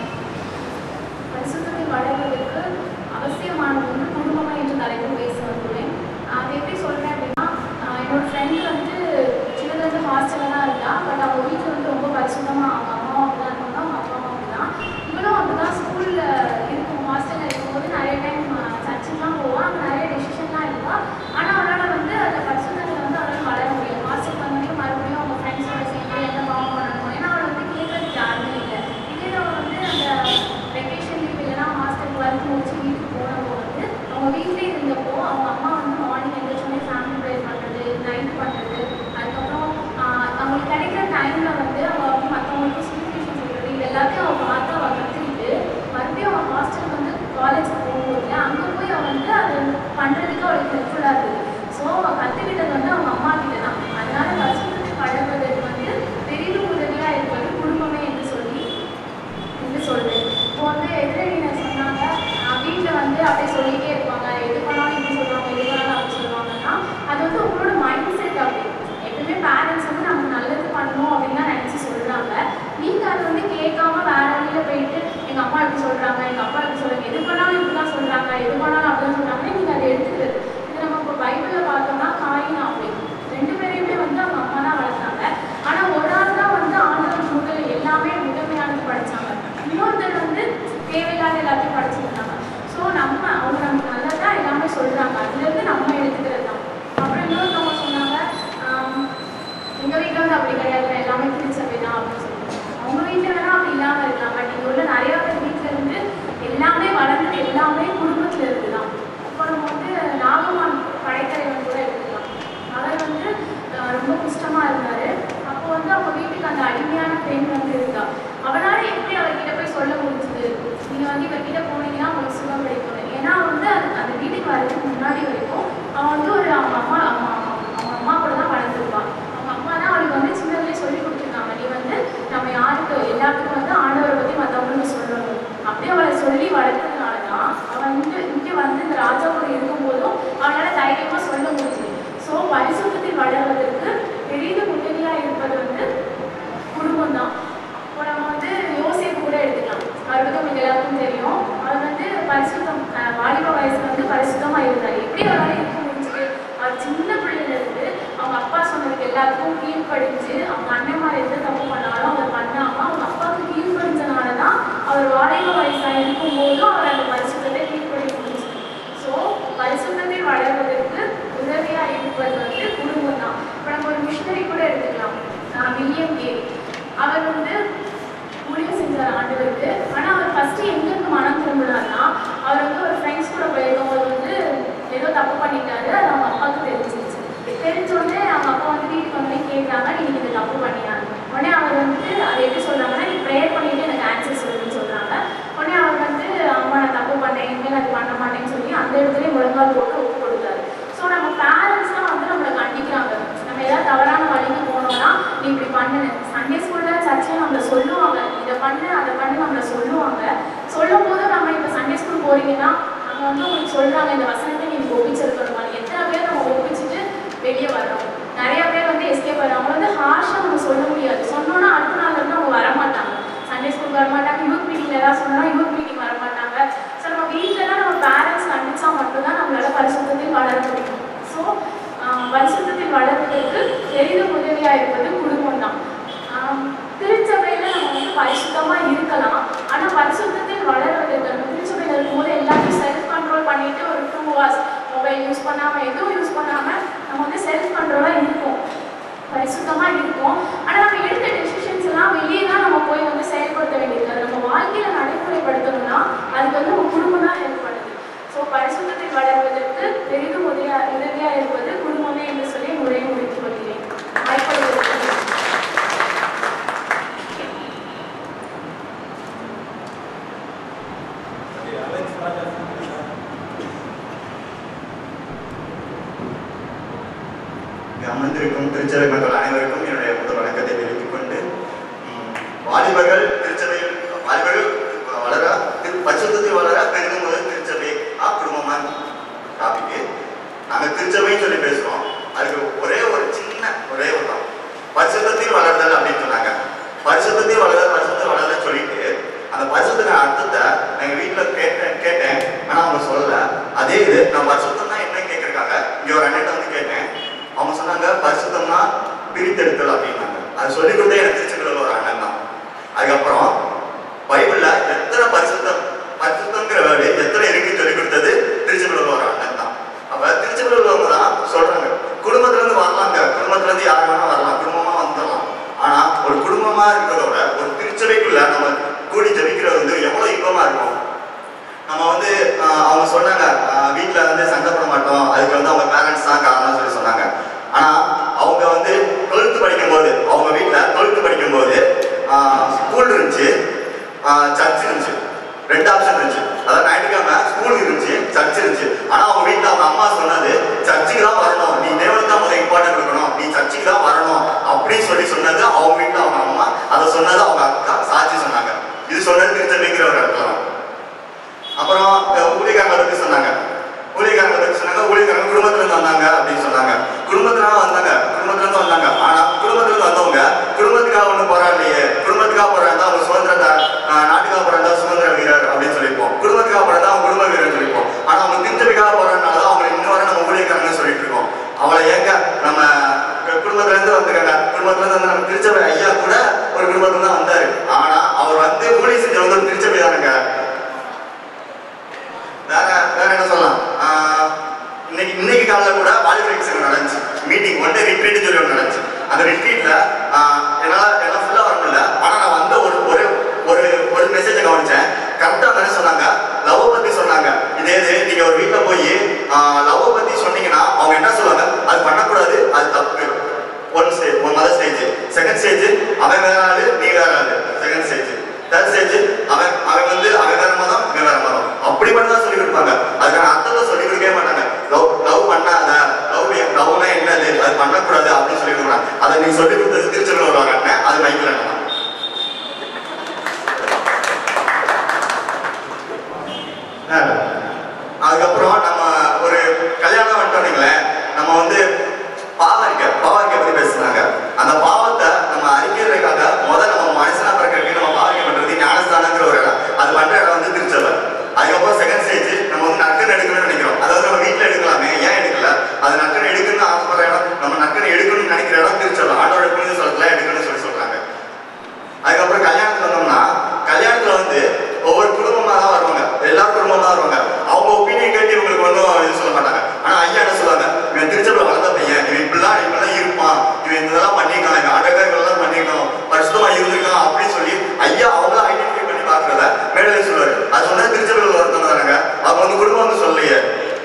பரிசுத்தத்தில் வளர்வதற்கு அவசியமானது வந்து குடும்பமாக என்று தலைப்பு பேச வந்துள்ளேன் அது எப்படி சொல்கிறேன் அப்படின்னா ஆஹ் என்னோட ஃப்ரெண்டு வந்து சின்னதுலேருந்து ஹாஸ்டலில் தான் இருக்கா பட் அவங்க வீட்டில் வந்து ரொம்ப பரிசுத்தமாக அவங்க அம்மாவும் அப்படி தான் இருப்பாங்க அவங்க அப்பாவும் அப்படி தான் இவளும் அப்படி தான் ஸ்கூலில் இருக்கும் ஹாஸ்டலில் இருக்கும்போது நிறைய டைம் சர்ச்சுக்கெலாம் போவான் அங்கே நிறைய டெசிஷன்லாம் இருக்கா ஆனால் அவளால் வந்து அந்த பரிசுத்தத்தில் வந்து அவளால் வளர முடியும் ஹாஸ்டல் வந்து மறுபடியும் அவங்க ஃப்ரெண்ட்ஸோட சேர்ந்து எந்த பாவம் பண்ணணும் ஏன்னா அவள் வந்து கேட்கறதுக்கு யாருமே இல்லை இதே அவள் வந்து அந்த வெக்கேஷன் லீவ் இல்லைன்னா ஹாஸ்டல் ஒர்க் முடிச்சு வீட்டுக்கு போனப்போ வந்து அவங்க வீட்டிலே இருந்தப்போ அவங்க அம்மா வந்து மார்னிங் எழுந்திரிச்சோடனே ஃபேமிலி ப்ரேயர் பண்ணுறது நைட் பண்ணுறது அதுக்கப்புறம் ஆஹ், அவங்களுக்கு கிடைக்கிற டைமில் வந்து அவங்க வந்து மற்றவங்களுக்கும் சுச்சுவேஷன் சொல்கிறது இது எல்லாத்தையும் அவள் பார்த்து அவள் கற்றுக்கிட்டு மறுபடியும் அவள் ஹாஸ்டல் வந்து காலேஜ் போகும்போது அங்கே போய் அவள் வந்து அது பண்ணுறதுக்கு அவளுக்கு ஹெல்ப்ஃபுல்லாக இருக்குது ஸோ அவள் கற்றுக்கிட்டது வந்து அவங்க அம்மா கிட்ட தான் அதனால பசுமத்தை பழகுவதற்கு வந்து பெரிதும் உதவியாக இருப்பது குடும்பமே என்று சொல்லி என்று சொல்றேன் இப்போ வந்து எதிரணியினர் சொன்னாங்க வீட்டில் வந்து அப்படியே சொல்லிட்டே இருப்பாங்க எது பண்ணாலும் இப்படி சொல்லுவாங்க எது பண்ணாலும் அப்படி சொல்லுவாங்கன்னா அது வந்து உங்களோட மைண்ட் செட் அப்படி எப்பவுமே பேரண்ட்ஸ் வந்து நமக்கு நல்லது பண்ணணும் அப்படின்னு தான் நினச்சி சொல்கிறாங்க நீங்கள் அதை வந்து கேட்காம வேற வழியில் போயிட்டு எங்கள் அம்மா இப்படி சொல்கிறாங்க எங்கள் அப்பா இப்படி சொல்கிறாங்க எது பண்ணாலும் இப்படி தான் சொல்கிறாங்க எது பண்ணாலும் அப்படி தான் சொல்கிறாங்கன்னா நீங்கள் அதை எடுத்துக்கிறது இது நம்ம இப்போ பைபிளில் பார்த்தோம்னா காயின் அப்படி ரெண்டு பேரையுமே வந்து அவங்க அம்மா தான் வளர்த்தாங்க ஆனால் ஒரு ஆள் தான் வந்து ஆண்டவர் முதல் எல்லாமே முதன்மையானது படிச்சாங்க இன்னொருத்தர் வந்து தேவையில்லாத எல்லாத்தையும் படிச்சிருந்தாங்க ஸோ நம்ம அவங்க நமக்கு நல்லதா எல்லாமே சொல்றாங்க அதுலேருந்து நம்ம எடுத்துக்கிறது தான் அப்புறம் இன்னொருத்தவங்க சொன்னாங்க ஆம், எங்க வீட்டில் வந்து அப்படி கிடையாது எல்லாமே திருச்சபை தான் அப்படின்னு சொல்லுவாங்க அவங்க வீட்டில் வேணா அப்படி இல்லாமல் இருக்கலாம் பட் இங்கே உள்ள நிறைய பேர் வீட்டில் இருந்து எல்லாமே வளர்ந்தது எல்லாமே குடும்பத்தில் இருந்து தான் இப்போ நம்ம வந்து நாகமான் படைத்தலைவன் கூட எடுத்துக்கலாம் அவர் வந்து அஹ், ரொம்ப குஷ்டமா இருந்தாரு அப்போ வந்து அவங்க வீட்டுக்கு அந்த அடிமையான பெண் வந்து இருந்தா அவனால எப்படி அவர்கிட்ட போய் சொல்ல முடிஞ்சது நீங்க வந்து இவர்கிட்ட போனீங்கன்னா உங்களுக்கு சுகம் கிடைக்கும் ஏன்னா அவன் வந்து அந்த அந்த வீட்டுக்கு வர்றதுக்கு முன்னாடி வரைக்கும் அவன் வந்து ஒரு அவங்க அம்மா அம்மா அவங்க அம்மா கூட தான் வளர்ந்துருப்பான் அவங்க அம்மா தான் அவளுக்கு வந்து சின்னதுலேயே சொல்லி கொடுத்துருக்காங்க நீ வந்து நம்ம யாருக்கு எல்லாத்துக்கும் வந்து ஆண்டவரை பற்றி மற்றவங்களுக்கு சொல்லணும் அப்படியே அவளை சொல்லி வளர்த்ததுனால தான் அவன் வந்து இங்கே வந்து இந்த ராஜா கூட இருக்கும்போதும் அவளால் தைரியமாக சொல்ல முடிஞ்சுது ஸோ பரிசுத்தத்தில் வளர்வதற்கு பெரிதும் உதவியாக இருப்பது வந்து குடும்பம் தான் இப்போ நம்ம வந்து யோசிப்பு கூட எடுத்துக்கலாம் அவர் வந்து உங்களுக்கு எல்லாருக்கும் தெரியும் அவர் வந்து பரிசுத்தம் அஹ், வாலிப வயசுல வந்து பரிசுத்தமாக இருந்தார் எப்படி அவரால் இருக்க முடிஞ்சது அவர் சின்ன பிள்ளையில இருந்து அவங்க அப்பா சொன்னதுக்கு எல்லாத்துக்கும் கீழ்ப்படிஞ்சு அவங்க அண்ணன்மார் எந்த தப்பு பண்ணாலும் அவர் பண்ணாம அவங்க அப்பாவுக்கு கீழ்ப்படிஞ்சனால தான் அவர் வாலிப வயசாக இருக்கும்போதும் அவர் அந்த பரிசுத்தத்தை கீழ்ப்படி முடிஞ்சு ஸோ பரிசுத்தத்தில் வளர்வதற்கு உதவியாக இருப்பது வந்து குடும்பம் தான் இப்போ நம்ம ஒரு மிஷினரி கூட எடுத்துக்கலாம் ஆஹ் வில்லியம் கே அவர் வந்து ஊழியம் செஞ்சார் ஆண்டவருக்கு ஆனால் அவர் ஃபஸ்ட்டு எங்கேருந்து மனம் திரும்பினார்னா அவர் வந்து ஒரு ஃப்ரெண்ட்ஸ் கூட போயிருக்கும்போது வந்து ஏதோ தப்பு பண்ணிட்டாரு அது அவங்க அப்பாவுக்கு தெரிஞ்சிருச்சு தெரிஞ்ச உடனே அவங்க அப்பா வந்து வீட்டுக்கு வந்து கேட்குறாங்க நீங்க இந்த தப்பு பண்ணினாங்க உடனே அவர் வந்து அதை எப்படி சொல்றாங்கன்னா நீ ப்ரேயர் பண்ணிட்டு எனக்கு ஆன்சர் சொல்லுன்னு சொல்றாங்க உடனே அவர் வந்து அம்மா நான் தப்பு பண்ணேன் இனிமேல் அது பண்ண மாட்டேன்னு சொல்லி அந்த இடத்துலயே முழங்கால் போட்டு ஒப்பு கொடுத்தாரு ஸோ நம்ம பேரண்ட்ஸ்லாம் வந்து நம்மளை கண்டிக்கிறாங்க நம்ம ஏதாவது தவறான வழிக்கு போனோம்னா நீ இப்படி பண்ணு சண்டே ஸ்கூலில் சர்ச்சில் நம்மளை சொல்லுவாங்க இதை பண்ணு அதை பண்ணு நம்மளை சொல்லுவாங்க சொல்லும் போது நம்ம இப்போ சண்டே ஸ்கூல் போறீங்கன்னா அங்கே வந்து உங்களுக்கு சொல்றாங்க இந்த வசனத்தை நீங்க ஒப்பிச்சிருக்கணுமா எத்தனை பேர் நம்ம ஒப்பிச்சுட்டு வெளியே வர்றோம் நிறைய பேர் வந்து எஸ்கேப் வர்றாங்க அவங்க வந்து ஹார்ஷாக நம்ம சொல்ல முடியாது சொன்னோன்னா அடுத்த நாள் வந்து அவங்க வரமாட்டாங்க சண்டே ஸ்கூல் வரமாட்டாங்க யூத் மீட்டிங் ஏதாவது சொன்னா யூத் மீட்டிங் வரமாட்டாங்க ஸோ நம்ம வீட்டில் தான் நம்ம பேரண்ட்ஸ் கண்டிச்சா மட்டும்தான் நம்மளால பரிசுத்தத்தில் வளர முடியும் ஸோ பரிசுத்தத்தில் வளர்வதற்கு பெரிதும் உதவியாக இருப்பது குடும்பம் தான் திருச்சபையில் நம்ம வந்து பரிசுத்தமாக இருக்கலாம் ஆனால் பரிசுத்தத்தில் வளர்வதற்கு நம்ம திருச்சபையில் இருக்கும்போது எல்லாத்தையும் செல்ஃப் கண்ட்ரோல் பண்ணிட்டு ஒரு டூ ஹவர்ஸ் மொபைல் யூஸ் பண்ணாமல் எதுவும் யூஸ் பண்ணாமல் நம்ம வந்து செல்ஃப் கண்ட்ரோலாக இருப்போம் பரிசுத்தமாக இருக்கும் ஆனால் நம்ம எடுத்த டெசிஷன்ஸ் எல்லாம் வெளியே தான் நம்ம போய் வந்து செயல்படுத்த வேண்டியது அது நம்ம வாழ்க்கையில் நடைமுறைப்படுத்தணும்னா அதுக்கு வந்து அமர்ந்திருக்கும் திருச்சபை மக்கள் அனைவருக்கும் என்னுடைய முதல் வணக்கத்தை தெரிவித்துக் கொண்டு ம், வாலிபர்கள் திருச்சபையில் வாலிபர்கள் வளர திரு- பரிசுத்தத்தில் வளர பெரிதும் ஒரு திருச்சபை ஆ குடும்பமா டாபிக்கு நாங்க திருச்சபைன்னு சொல்லி பேசுறோம் அதுக்கு ஒரே ஒரு சின்ன ஒரே ஒரு தான் பரிசுத்தத்தில் வளர்தல் அப்படின்னு சொன்னாங்க பரிசுத்தத்தில் வளர்தல் பரிசுத்தத்தில் வளர்தல் சொல்லிட்டு அந்த பரிசுத்தின அர்த்தத்தை எங்க வீட்டுல கேட்டேன் கேட்டேன் ஆனா அவங்க சொல்லல அதே இது நான் பரிசுத்தம்னா என்ன கேட்டிருக்காங்க இங்க ஒரு அண்ணன் வந்து கேட்டேன் அவங்க சொன்னாங்க பரிசுத்தம்னா பிரித்தெடுத்தல் அப்படின்னாங்க அது சொல்லி கொடுத்தே எனக்கு திருச்செங்கலில் ஒரு அண்ணன் தான் அதுக்கப்புறம் பைபிள்ல எத்தனை பரிசுத்தம் பரிசுத்தங்கிற வேர்டு எத்தனை இருக்குன்னு சொல்லி கொடுத்தது திருச்செங்கலில் ஒரு அண்ணன் தான் அப்ப திருச்செங்கலில் உள்ளவங்க தான் சொல்றாங்க குடும்பத்துல இருந்து வரலாங்க குடும்பத்துல இருந்து யார் வேணா வரலாம் குடும்பமா வந்துடலாம் ஆனா ஒரு குடும்பமா இருக்கிறதோட ஒரு திருச்சபைக்குள்ள நம்ம கூடி ஜபிக்கிறது வந்து எவ்வளவு இன்பமா இருக்கும் நம்ம வந்து ஆஹ், அவங்க சொன்னாங்க ஆஹ், வீட்ல வந்து சண்டை போட மாட்டோம் அதுக்கு வந்து அவங்க பேரண்ட்ஸ் தான் காரணம்னு சொல்லி சொன்னாங்க ஆனா அவங்க வந்து டுவெல்த் படிக்கும் போது அவங்க வீட்ல டுவெல்த் படிக்கும் போது ஸ்கூல் இருந்துச்சு சர்ச் இருந்துச்சு ரெண்டு ஆப்ஷன் இருந்துச்சு அதாவது ஞாயிற்றுக்கிழமை ஸ்கூல் இருந்துச்சு சர்ச் இருந்துச்சு ஆனா அவங்க வீட்ல அவங்க அம்மா சொன்னது சர்ச்சுக்கு தான் வரணும் நீ தேவனுக்கு தான் முதல்ல இம்பார்ட்டன்ட் கொடுக்கணும் நீ சர்ச்சுக்கு தான் வரணும் அப்படின்னு சொல்லி சொன்னது அவங்க வீட்ல அவங்க அம்மா அதை சொன்னது அவங்க அக்கா சாட்சி சொன்னாங்க இது சொன்னது திருச்சபைங்கிற ஒரு இடத்துல தான். அப்புறம் அஹ், ஊழியக்காரங்களை பத்தி சொன்னாங்க ஊழியக்காரங்களை பத்தி சொன்னாங்க ஊழியக்காரங்க குடும்பத்துல இருந்து வந்தாங்க அப்படின்னு சொன்னாங்க குடும்பத்துல தான் வந்தாங்க குடும்பத்துல இருந்து வந்தாங்க ஆனா குடும்பத்துல இருந்து வந்தவங்க குடும்பத்துக்காக ஒண்ணு போராடலையே குடும்பத்துக்காக போராடா அவங்க சுதந்திர அஹ், நாட்டுக்காக போராடா சுதந்திர வீரர் அப்படின்னு சொல்லிப்போம் குடும்பத்துக்காக போராடா அவங்க குடும்ப வீரர் சொல்லிப்போம் ஆனா அவங்க திருச்சபைக்காக போராடினால தான் அவங்க இன்னும் வரை நம்ம ஊழியக்காரங்க சொல்லிட்டு இருக்கோம் அவளை ஏங்க நம்ம கு- குடும்பத்துல இருந்து வந்திருக்காங்க குடும்பத்துல இருந்து வந்து நம்ம திருச்சபை ஐயா கூட ஒரு குடும்பத்துல தான் வந்தாரு ஆனா அவர் வந்து ஊழிய செஞ்சவங்க ஒரு திருச்சபை தானுங்க வேற வேற என்ன சொல்லலாம் ஆஹ் இன்னைக்கு இன்னைக்கு காலைல கூட வாலிபர் எக்ஸாம் நடந்துச்சு மீட்டிங் ஒன் டே ரிட்ரீட் சொல்லி ஒன்று நடந்துச்சு அந்த ரிட்ரீட்ல என்னால எல்லாம் ஃபுல்லா வர முடியல ஆனா நான் வந்த ஒரு ஒரு ஒரு ஒரு மெசேஜை கவனிச்சேன் கரெக்டா தானே சொன்னாங்க லவ் பத்தி சொன்னாங்க இதே இது நீங்க ஒரு வீட்ல போய் லவ் பத்தி சொன்னீங்கன்னா அவங்க என்ன சொல்லுவாங்க அது பண்ணக்கூடாது அது தப்பு one stage one mother stage second stage அவன் வேற ஆளு நீ வேற ஆளு செகண்ட் ஸ்டேஜ் தேர்ட் ஸ்டேஜ் அவன் அவன் வந்து அவன் வேற மதம் இவன் வேற மதம் அப்படி மட்டும் தான் சொல்லி கொடுப்பாங்க அதுக்கான அர்த்தத்தை சொல்லி கொடுக்கவே மாட்டாங்க லவ் லவ் பண்ணாத லவ் லவ்னா என்னது அது பண்ணக்கூடாது அப்படின்னு சொல்லி கொடுக்குறாங்க அதை நீ சொல்லி கொடுத்தது திருச்செந்தூர் வருவாங்க அது மைக்கில் என்ன அதுக்கப்புறம் நம்ம ஒரு கல்யாணம் வந்துட்டோம் நம்ம வந்து பாவம் இருக்க பாவம் இருக்க பத்தி பேசுனாங்க அந்த பாவத்தை நம்ம அறிக்கிறதுக்காக முதல்ல நம்ம மனுஷனா பிறக்கிறதுக்கு நம்ம பாவம் பண்றது ஞானஸ்தானங்கிற ஒரு இடம் அது பண்ற இடம் வந்து திருச்சபை அதுக்கப்புறம் செகண்ட் ஸ்டேஜ் நம்ம வந்து நக்கன் எடுக்கணும்னு நினைக்கிறோம் அதாவது நம்ம வீட்டுல எடுக்கலாமே ஏன் எடுக்கல அது நக்கன் எடுக்கணும்னு ஆசைப்படுற இடம் நம்ம நக்கன் எடுக்கணும்னு நினைக்கிற இடம் திருச்சபை ஆண்டோட புனித சொல்லத்துல எடுக்கணும்னு சொல்லி சொல்றாங்க அதுக்கப்புறம் கல்யாணத்துக்கு வந்தோம்னா கல்யாணத்துல வந்து ஒவ்வொரு குடும்பமா தான் வருவாங்க எல்லா குடும்பமா தான் வருவாங்க அவங்க ஒப்பீனியன் கேட்டு இவங்களுக்கு வந்து இது சொல்ல மாட்டாங்க ஆனா ஐயா என்ன சொல்லுவாங்க இவன் திருச்சபையில வளர்ந்த பையன் இவன் இப்படிலாம் இப்படிலாம் இருப்பான் இவன் இதெல்லாம் பண்ணியிருக்கான் இவன் ஆட்டக்கா இதெல்லாம் பண்ணியிருக்கான் பரிசுத்தமா இருந்திருக்கான் அப்படின்னு சொல்லி ஐயா அவங்கள ஐடென்டிஃபை பண்ணி பாக்குறத மேடையில சொல்லுவாரு அது சொன்னா திருச்சபையில ஒருத்தவங்க தானங்க அவங்க வந்து குடும்பம் வந்து சொல்லலையே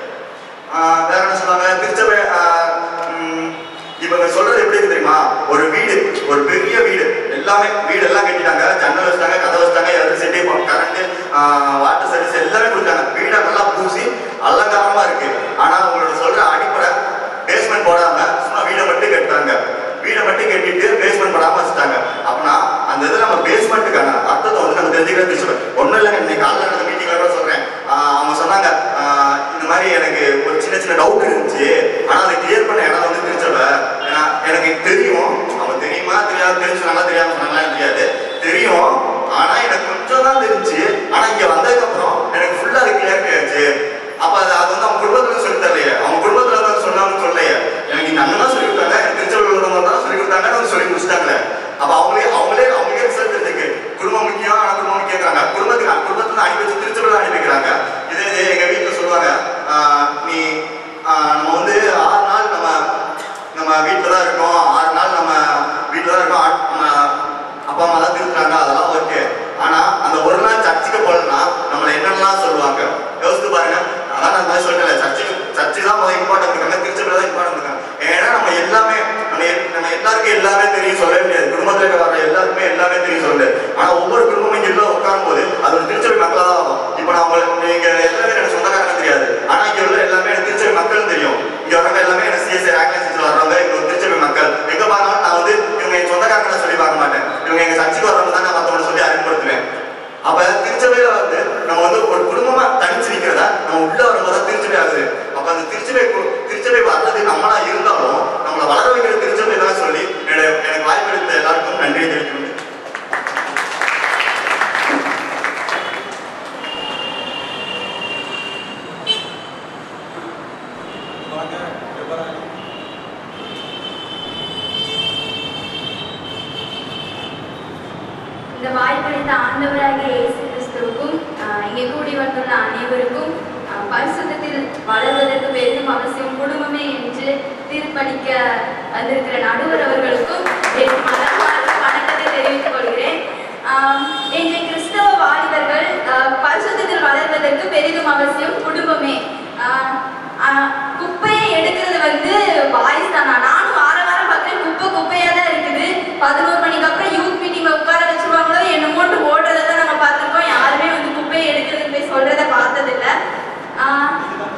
ஆஹ் வேற என்ன சொன்னாங்க திருச்சபை ஆஹ் உம் இவங்க சொல்றது எப்படி இருக்கு தெரியுமா ஒரு வீடு ஒரு பெரிய வீடு எல்லாமே வீடு எல்லாம் கட்டிட்டாங்க ஜன்னல் வச்சிட்டாங்க கதை வச்சிட்டாங்க எலக்ட்ரிசிட்டி கரண்ட் வாட்டர் சர்வீஸ் எல்லாமே கொடுத்தாங்க வீடை நல்லா பூசி அலங்காரமா இருக்கு ஆனா அவங்களோட சொல்ற அடிப்படை பேஸ்மெண்ட் போடாம சும்மா வீடை மட்டும் கட்டுறாங்க வீடை மட்டும் கட்டிட்டு பேஸ்மெண்ட் போடாம வச்சுட்டாங்க அப்படின்னா அந்த இதில் நம்ம பேஸ்மெண்ட்டுக்கான அர்த்தத்தை வந்து நம்ம தெரிஞ்சுக்கிற திருச்சபை ஒன்றும் இல்லைங்க இன்னைக்கு காலைல நடந்த மீட்டிங்ல கூட சொல்றேன் ஆஹ் அவங்க சொன்னாங்க ஆஹ் இந்த மாதிரி எனக்கு ஒரு சின்ன சின்ன டவுட் இருந்துச்சு ஆனா அதை கிளியர் பண்ண இடம் வந்து திருச்சபை ஏன்னா எனக்கு தெரியும் அவங்க தெரியுமா தெரியாது தெரிஞ்சு நல்லா தெரியாம சொன்னாங்களா தெரியாது தெரியும் ஆனா எனக்கு கொஞ்சம் தான் தெரிஞ்சு ஆனா இங்க வந்ததுக்கு அப்புறம் எனக்கு ஃபுல்லா அது கிளியர் ஆயிடுச்சு அப்ப அது அது வந்து அவங்க குடும்பத்துல சொல்லி தரலையே அவங்க குடும்பத்துல தான் சொன்னாங்க சொல்லலையே எனக்கு இந்த அண்ணன் தான் சொல்லி கொடுத்தாங்க எனக்கு திருச்செல்வல் உள்ளவங்க தான் சொல்லி கொடுத்தாங்கன்னு வந்து சொல்லி முடிச்சிட்டாங்களே அப்ப அவங்களே அவங்களே அவங்களே ரிசல்ட் இருக்கு குடும்பம் முக்கியம் ஆனா குடும்பம் முக்கியங்கிறாங்க குடும்பத்துக்கு குடும்பத்துல அனுப்பி வச்சு திருச்செல்வல் அனுப்பி வைக்கிறாங்க இதே இது எங்க வீட்டுல சொல்லுவாங்க ஆஹ் நீ ஆஹ் நம்ம வந்து ஆறு நாள் நம்ம நம்ம வீட்டில் தான் இருக்கோம் ஆறு நாள் நம்ம வீட்டில் தான் இருக்கோம் ஆ- நம்ம அப்பா அம்மா தான் திருத்துறாங்க அதெல்லாம் ஓகே ஆனா அந்த ஒரு நாள் சர்ச்சுக்கு போகலன்னா நம்மளை என்னென்னலாம் சொல்லுவாங்க யோசித்து பாருங்க அதான் நான் மாதிரி சொல்லிட்டேன் சர்ச்சுக்கு சர்ச்சுக்கு தான் முதல்ல இம்பார்ட்டன் இருக்காங்க திருச்சபையில தான் இம்பார்ட்டன் இருக்காங்க ஏன்னா நம்ம எல்லாமே நம்ம எல்- நம்ம எல்லாருக்கும் எல்லாமே தெரியும் சொல்லவே முடியாது குடும்பத்துல இருக்க வர எல்லாருக்குமே எல்லாமே தெரியும் சொல்ல முடியாது ஆனா ஒவ்வொரு குடும்பமும் இங்க எல்லாம் உட்காரும் போது அது ஒரு திருச்சபை மக்களா தான் ஆகும் இப்போ நான் உங்களுக்கு நீங்க எல்லாமே எனக்கு சொந்தக்காரங்க தெரியாது ஆனா இங்க உள்ள எல்லாமே எனக்கு திருச்சபை மக்கள் தெரியும் இங்க வரவங்க எல்லாமே எனக்கு சிஎஸ்ஐ ஆக்லன்ஸ் வர்றவங்க இங்க ஒரு திருச்சபை திருச்சபை கு- திருச்சபை வர்றது நம்மளா இருந்தாலும் நம்மளை வளர வைக்கிற திருச்சபை தான் சொல்லி என்னோட எனக்கு வாய்ப்பளித்த எல்லாருக்கும் நன்றி தெரிவிக்கணும் இந்த வாய்ப்பளித்த ஆண்டவராகிய இயேசு கிறிஸ்துவுக்கும் ஆஹ், இங்கே கூடி வந்துள்ள அனைவருக்கும் ஆஹ், பரிசுத்தத்தில் வளர்வதற்கு பெரிதும் அவசியம் குடும்பமே என்று தீர்ப்பளிக்க வந்திருக்கிற நடுவர் அவர்களுக்கும் என் மனமார்ந்த வணக்கத்தை தெரிவித்துக் கொள்கிறேன் ஆஹ், இன்றைய கிறிஸ்தவ வாலிபர்கள் ஆஹ், பரிசுத்தத்தில் வளர்வதற்கு பெரிதும் அவசியம் குடும்பமே ஆஹ், ஆஹ், குப்பையை எடுக்கிறது வந்து பாய்ஸ் தானா நானும் வார வாரம் பார்க்குறேன் குப்பை குப்பையா தான் இருக்குது பதினோரு மணிக்கு அப்புறம் யூத் மீட்டிங்ல உட்கார வச்சிருவாங்களோ என்னமோட்டு ஓடுறத தான் நம்ம பார்த்துருக்கோம் யாருமே வந்து குப்பையை எடுக்கிறதுக்கு போய் சொல்றத பார்த்ததில்ல ஆஹ்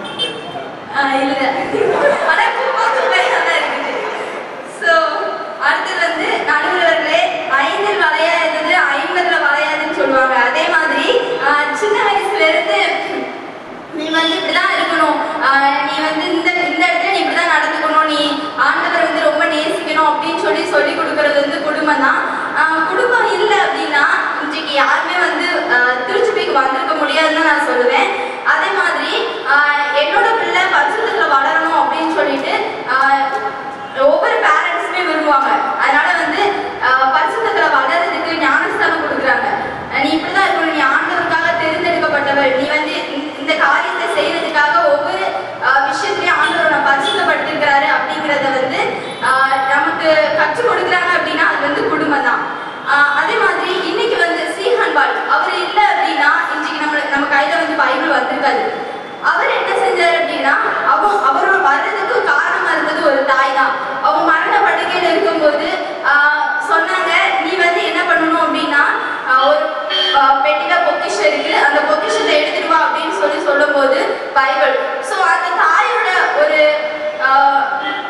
ஆஹ் இல்ல ஆனா குப்பை குப்பையா தான் இருக்குது ஸோ அடுத்தது வந்து நடுவர்களே ஐந்தில் வளையாதது ஐம்பதுல வளையாதுன்னு சொல்லுவாங்க அதே மாதிரி ஆஹ் சின்ன வயசுல இருந்து நீ வந்து இப்படிதான் இருக்கணும் ஆஹ் நீ வந்து இந்த இந்த இடத்துல நீ இப்படிதான் நடந்துக்கணும் நீ ஆண்டவர் வந்து ரொம்ப நேசிக்கணும் அப்படின்னு சொல்லி சொல்லி கொடுக்கறது வந்து குடும்பம் தான் ஆஹ் குடும்பம் இல்லை அப்படின்னா இன்றைக்கு யாருமே வந்து ஆஹ் திருச்சிபைக்கு வந்திருக்க முடியாதுன்னு நான் சொல்லுவேன் அதே மாதிரி ஆஹ் என்னோட பிள்ளை பரிசுத்தத்துல வளரணும் அப்படின்னு சொல்லிட்டு ஆஹ் ஒவ்வொரு பேரண்ட்ஸுமே விரும்புவாங்க அதனால வந்து ஆஹ் பரிசுத்தத்துல வளர்றதுக்கு ஞானஸ்தானம் கொடுக்குறாங்க ஆஹ் நீ இப்படிதான் இருக்கணும் நீ ஆண்டவருக்காக தேர்ந்தெடுக்கப்பட்டவள் நீ வந்து இந்த- இந்த காரியத்தை செய்யறதுக்காக ஒவ்வொரு ஆஹ் விஷயத்திலையும் ஆண்டவர் உன்னை பரிசுத்தப்பட்டிருக்கிறாரு அப்படிங்கிறத வந்து ஆஹ் நமக்கு கற்றுக் கொடுக்குறாங்க அப்படின்னா அது வந்து குடும்பம் தான் ஆஹ் அதே மாதிரி இன்னைக்கு வந்து சீஹான் பால் அவர் இல்லை அப்படின்னா இன்னைக்கு நம்ம நம்ம கையில வந்து பைபிள் வந்திருக்காது அவர் என்ன செஞ்சாரு அப்படின்னா அவ அவரோட வர்றதுக்கு காரணமா இருந்தது ஒரு தாய் தான் அவங்க மரண படுக்கையில இருக்கும்போது ஆஹ் சொன்னாங்க நீ வந்து என்ன பண்ணணும் அப்படின்னா ஆஹ் ஒரு ஆஹ் பெட்டில பொக்கிஷம் இருக்கு அந்த பொக்கிஷத்தை எடுத்துட்டு வா அப்படின்னு சொல்லி சொல்லும்போது பைபிள் ஸோ அந்த தாயோட ஒரு ஆஹ்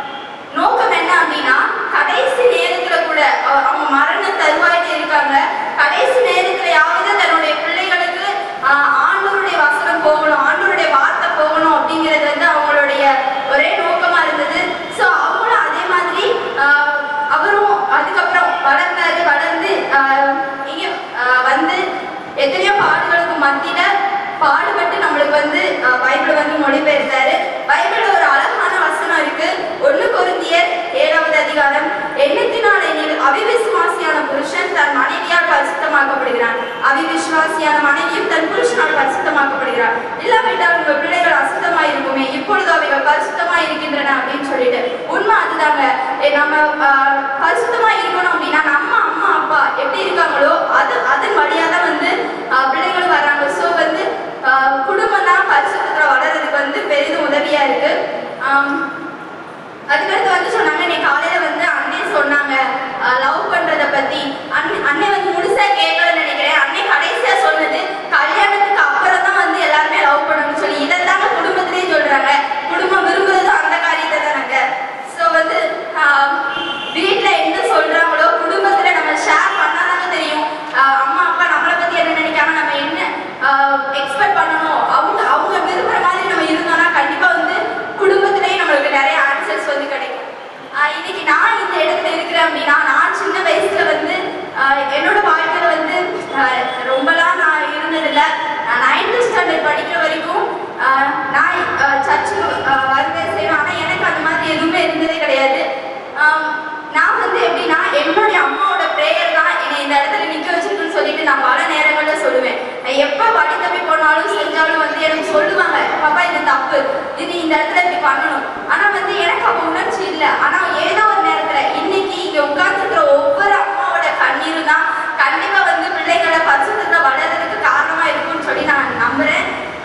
நோக்கம் என்ன அப்படின்னா கடைசி நேரத்துல கூட அவ- அவங்க மரண தருவாயிட்டு இருக்காங்க கடைசி நேரத்திலயாவது தன்னுடைய பிள்ளைகளுக்கு ஆஹ், ஆண்டவருடைய வசனம் போகணும் ஆண்டவருடைய வார்த்தை போகணும் அப்படிங்கிறது வந்து அவங்களுடைய ஒரே நோக்கமா இருந்தது ஸோ அவங்களும் அதே மாதிரி ஆஹ், அவரும் அதுக்கப்புறம் வளர்ந்தாரு வளர்ந்து ஆஹ், இங்க ஆஹ், வந்து எத்தனையோ பாடுகளுக்கு மத்தியில பாடுபட்டு நம்மளுக்கு வந்து ஆஹ், பைபிளை வந்து மொழிபெயர்த்தாரு பைபிள்ல ஒரு அழகான வசனம் இருக்கு ஒண்ணு கொரிந்தியர் ஏழாவது அதிகாரம் எண்ணத்தினால் எனில் அவிவிசுவாசியான புருஷன் தன் மனைவியால் பரிசுத்தமாக்கப்படுகிறான் அவிவிசுவாசியான மனைவியும் தன் புருஷனால் பரிசுத்தமாக்கப்படுகிறார் இல்லாவிட்டால் உங்க பிள்ளைகள் அசுத்தமாய் இருக்குமே இப்பொழுது அவைகள் பரிசுத்தமாய் இருக்கின்றன அப்படின்னு சொல்லிட்டு உண்மை அதுதாங்க ஏ, நம்ம ஆஹ், பரிசுத்தமா இருக்கணும் அப்படின்னா நம்ம அம்மா அப்பா எப்படி இருக்காங்களோ அது அதன் வழியா தான் வந்து ஆஹ், பிள்ளைகள் வர்றாங்க ஸோ வந்து ஆஹ், குடும்பம் தான் பரிசுத்தத்துல வளர்றதுக்கு வந்து பெரிதும் உதவியா இருக்கு ஆம், அதுக்கடுத்து வந்து சொன்னாங்க நீ காலையில வந்து அண்ணே சொன்னாங்க லவ் பண்றத பத்தி அண்ணே அண்ணே வந்து முழுசா கேட்கலன்னு நினைக்கிறேன் அண்ணே கடைசியா சொன்னது கல்யாணத்துக்கு அப்புறம் தான் வந்து எல்லாருமே லவ் பண்ணணும்னு சொல்லி இதைத்தாங்க குடும்பத்திலேயே சொல்றாங்க குடும்பம் விரும்புறதும் அந்த காரியத்தை தானங்க ஸோ வந்து ஆஹ், வீட்ல என்ன சொல்றாங்களோ குடும்பத்துல நம்ம ஷேர் பண்ணாதாங்க தெரியும் ஆஹ், அம்மா அப்பா நம்மளை பத்தி என்ன நினைக்காம நம்ம என்ன எக்ஸ்பெக்ட் பண்ணணும் அவங்க அவங்க விரும்புற மாதிரி நம்ம இருந்தோம்னா கண்டிப்பா வந்து குடும்பத்திலேயே நம்மளுக்கு நிறைய ஆன்சர்ஸ் வந்து கிடைக்கும் ஆஹ் இன்னைக்கு நான் இந்த இடத்துல இருக்கிறேன் அப்படின்னா நான் சின்ன வயசுல வந்து ஆஹ் என்னோட வாழ்க்கையில வந்து ஆஹ் ரொம்பலாம் நான் இருந்ததில்ல நான் நைன்த் ஸ்டாண்டர்ட் படிக்கிற வரைக்கும் ஆஹ் நான் சர்ச்சுக்கு வருவேன் செய்வேன் ஆனால் எனக்கு அந்த மாதிரி எதுவுமே இருந்ததே கிடையாது ஆஹ் நான் வந்து எப்படின்னா என்னுடைய அம்மாவோட ப்ரேயர் தான் என்னை இந்த இடத்துல நிற்க வச்சிருக்குன்னு சொல்லிட்டு நான் பல நேரங்களில் சொல்லுவேன் நான் எப்போ வழி தப்பி போனாலும் செஞ்சாலும் வந்து எனக்கு சொல்லுவாங்க பாப்பா இது தப்பு இது இந்த இடத்துல இப்படி பண்ணணும் ஆனால் வந்து எனக்கு அப்போ உணர்ச்சி இல்லை ஆனால் ஏதோ ஒரு நேரத்தில் இன்னைக்கு இங்கே உட்கார்ந்துருக்கிற ஒவ்வொரு அம்மாவோட கண்ணீரும் தான் கண்டிப்பாக வந்து பிள்ளைகளை பரிசுத்தத்தை வளர்றதுக்கு காரணமாக இருக்கும்னு சொல்லி நான் நம்புகிறேன்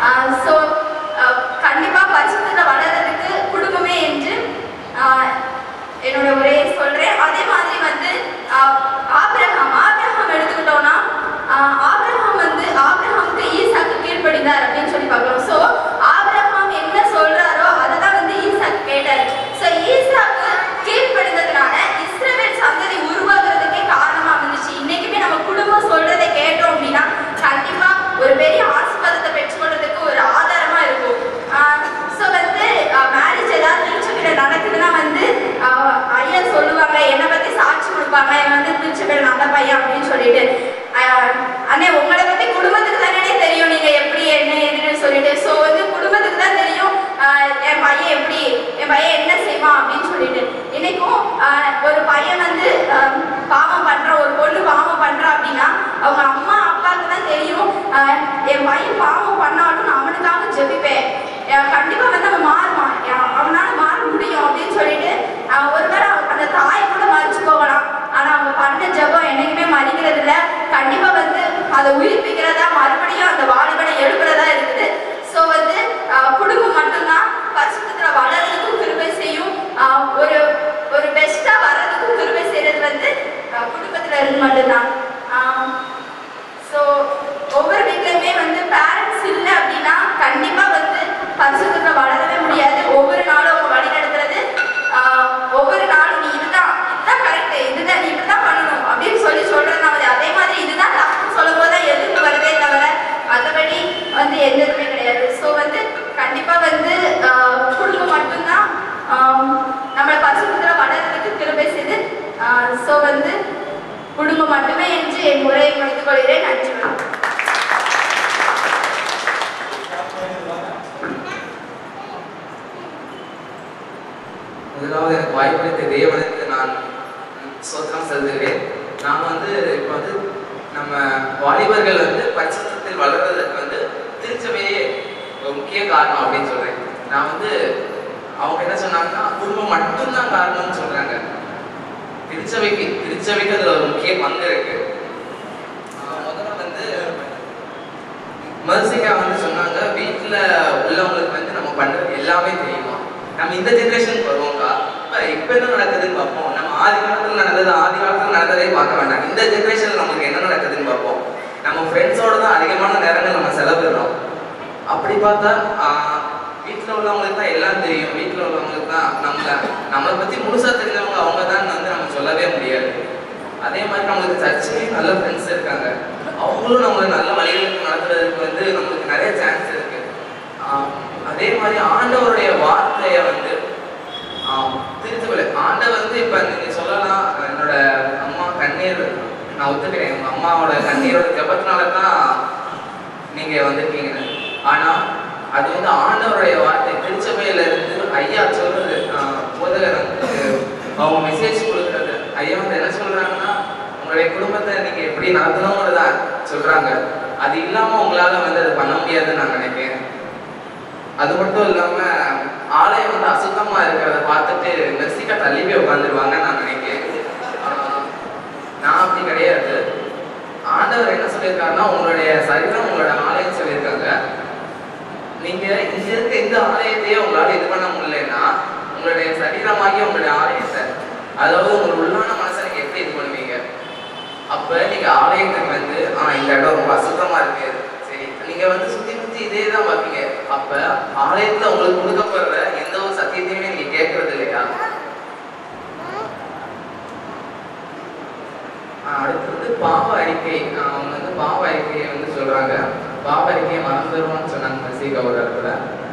ஸோ கண்டிப்பாக பரிசுத்தத்தை வளர்றதுக்கு குடும்பமே என்று ஆஹ், என்னோட உரையை சொல்றேன் அதே மாதிரி வந்து ஆஹ், ஆபிரகாம் ஆபிரகாம் எடுத்துக்கிட்டோம்னா ஆஹ், ஆபிரகாம் வந்து ஆபிரகாமுக்கு ஈசாக்கு கீழ்ப்படிந்தார் அப்படின்னு சொல்லி பார்க்கலாம் ஸோ ஆபிரகாம் என்ன சொல்றாரோ அதை சொல்லிட்டு ஆஹ் அண்ணே உங்களை பத்தி குடும்பத்துக்கு தானே தெரியும் நீங்க எப்படி என்ன ஏதுன்னு சொல்லிட்டு ஸோ வந்து குடும்பத்துக்கு தான் தெரியும் ஆஹ் என் பையன் எப்படி என் பையன் என்ன செய்வான் அப்படின்னு சொல்லிட்டு இன்னைக்கும் ஆஹ் ஒரு பையன் வந்து ஆஹ் பாவம் பண்றான் ஒரு பொண்ணு பாவம் பண்றா அப்படின்னா அவங்க அம்மா அப்பாவுக்கு தான் தெரியும் ஆஹ் என் பையன் பாவம் பண்ணாலும் நான் அவனுக்காக ஜெபிப்பேன் அஹ் கண்டிப்பா வந்து அவன் மாறுவான் அஹ் அவனால மாற முடியும் அப்படின்னு சொல்லிட்டு அஹ் ஒருவேளை அந்த தாயை கூட மறைச்சு போகலாம் ஆனா அவங்க பண்ண ஜெபம் என்னைக்குமே மறிக்கிறது இல்ல கண்டிப்பா வந்து அதை உயிர்ப்பிக்கிறதா மறுபடியும் அந்த வாலிபனை எழுப்புறதா இருக்குது ஸோ வந்து அஹ் குடும்பம் மட்டும்தான் பரிசுத்தத்துல வளர்றதுக்கும் கிருபை செய்யும் அஹ் ஒரு ஒரு பெஸ்டா வர்றதுக்கும் கிருபை செய்யறது வந்து அஹ் குடும்பத்துல இருந்து மட்டும்தான் ஸோ ஒவ்வொரு வீட்லயுமே வந்து பேரண்ட்ஸ் இல்லை அப்படின்னா கண்டிப்பா வந்து பரிசுத்தத்துல வளரவே முடியாது ஒவ்வொரு நாளும் அவங்க வழி நடத்துறது ஆஹ், ஒவ்வொரு நாளும் நீ இதுதான் இதுதான் கரெக்ட் இதுதான் நீ இப்படிதான் பண்ணணும் அப்படின்னு சொல்லி சொல்றதுனால அதே மாதிரி இதுதான் தப்புன்னு சொல்லும் போது தான் எதிர்ப்பு வருதே தவிர மற்றபடி வந்து எந்த இதுவுமே கிடையாது ஸோ வந்து கண்டிப்பா வந்து ஆஹ், குடும்பம் மட்டும்தான் ஆஹ், நம்மளை பரிசுத்தத்துல வளர்றதுக்கு கிருபை செய்து ஸோ வந்து குடும்பம் மட்டுமே என்று என் உரையை முடித்துக் கொள்கிறேன் நன்றி வணக்கம். முதலாவது எனக்கு வாய்ப்பளித்த தேவனுக்கு நான் சோத்திரம் செலுத்துகிறேன் நான் வந்து இப்போ வந்து நம்ம வாலிபர்கள் வந்து பரிசுத்தத்தில் வளர்றதுக்கு வந்து திருச்சபையே ஒரு முக்கிய காரணம் அப்படின்னு சொல்றேன் நான் வந்து அவங்க என்ன சொன்னாங்கன்னா குடும்பம் மட்டும்தான் காரணம்னு சொல்றாங்க திருச்சபைக்கு திருச்சபைக்கு அதுல ஒரு முக்கிய பங்கு இருக்கு ஆஹ் முதல்ல வந்து மர்சிகா வந்து சொன்னாங்க வீட்டில் உள்ளவங்களுக்கு வந்து நம்ம பண்றது எல்லாமே தெரியுமா நம்ம இந்த ஜென்ரேஷனுக்கு வருவோம்க்கா இப்ப இப்ப என்ன நடக்குதுன்னு பார்ப்போம் நம்ம ஆதி காலத்துல நடந்தது ஆதி காலத்துல நடந்ததே பார்க்க வேண்டாம் இந்த ஜென்ரேஷன்ல நமக்கு என்ன நடக்குதுன்னு பார்ப்போம் நம்ம ஃப்ரெண்ட்ஸோட தான் அதிகமான நேரங்கள் நம்ம செலவிடுறோம் அப்படி பார்த்தா ஆஹ், வீட்ல உள்ளவங்களுக்கு தான் எல்லாம் தெரியும் வீட்ல உள்ளவங்களுக்கு தான் நம்மள நம்மளை பத்தி முழுசா தெரிஞ்சவங்க அவங்க தான் வந்து நம்ம சொல்லவே முடியாது அதே மாதிரி நம்மளுக்கு சர்ச்சிலையும் நல்ல ஃப்ரெண்ட்ஸ் இருக்காங்க அவங்களும் நம்மளை நல்ல வழிகளுக்கு நடத்துறதுக்கு வந்து நம்மளுக்கு நிறைய சான்ஸ் இருக்கு ஆஹ் அதே மாதிரி ஆண்டவருடைய வார்த்தையை வந்து ஆஹ் திருத்துவலை ஆண்டவர் வந்து இப்ப நீங்க சொல்லலாம் என்னோட அம்மா கண்ணீர் நான் ஒத்துக்கிறேன் உங்க அம்மாவோட கண்ணீரோட ஜபத்தினால தான் நீங்க வந்திருக்கீங்க ஆனா அது வந்து ஆண்டவருடைய வார்த்தை திருச்சபையில இருந்து ஐயா சொல்றது ஆஹ் போதகர் வந்து அவங்க மெசேஜ் கொடுக்கறது ஐயா வந்து என்ன சொல்றாங்கன்னா உங்களுடைய குடும்பத்தை நீங்க எப்படி நடத்தணுங்கிறத சொல்றாங்க அது இல்லாம உங்களால வந்து அது பண்ண முடியாதுன்னு நான் நினைக்கிறேன் அது மட்டும் இல்லாம ஆலயம் வந்து அசுத்தமா இருக்கிறத பார்த்துட்டு மெர்சிக்கா தள்ளி போய் உட்காந்துருவாங்கன்னு நான் நினைக்கிறேன் ஆஹ் நான் அப்படி கிடையாது ஆண்டவர் என்ன சொல்லியிருக்காருன்னா உங்களுடைய சரீரம் உங்களோட ஆலயம் சொல்லியிருக்காங்க நீங்க இங்க இருக்க எந்த ஆலயத்தையே உங்களால இது பண்ண முடியலன்னா உங்களுடைய சரீரமாகி உங்களுடைய ஆலயத்தை அதாவது உங்களோட உள்ளான மனசை நீங்க எப்படி இது பண்ணுவீங்க அப்ப நீங்க ஆலயத்துக்கு வந்து ஆ இந்த இடம் ரொம்ப அசுத்தமா இருக்கு சரி நீங்க வந்து சுத்தி சுத்தி இதே தான் பார்ப்பீங்க அப்ப ஆலயத்துல உங்களுக்கு கொடுக்கப்படுற எந்த ஒரு சத்தியத்தையுமே நீங்க கேட்கறது இல்லையா ஆஹ் அடுத்து வந்து பாவ அறிக்கை ஆஹ் அவங்க வந்து பாவ அறிக்கையை வந்து சொல்றாங்க பாவ அறிக்கையை மறந்துடுவோம்னு சொன்னாங்க மசீகா ஒரு இடத்துல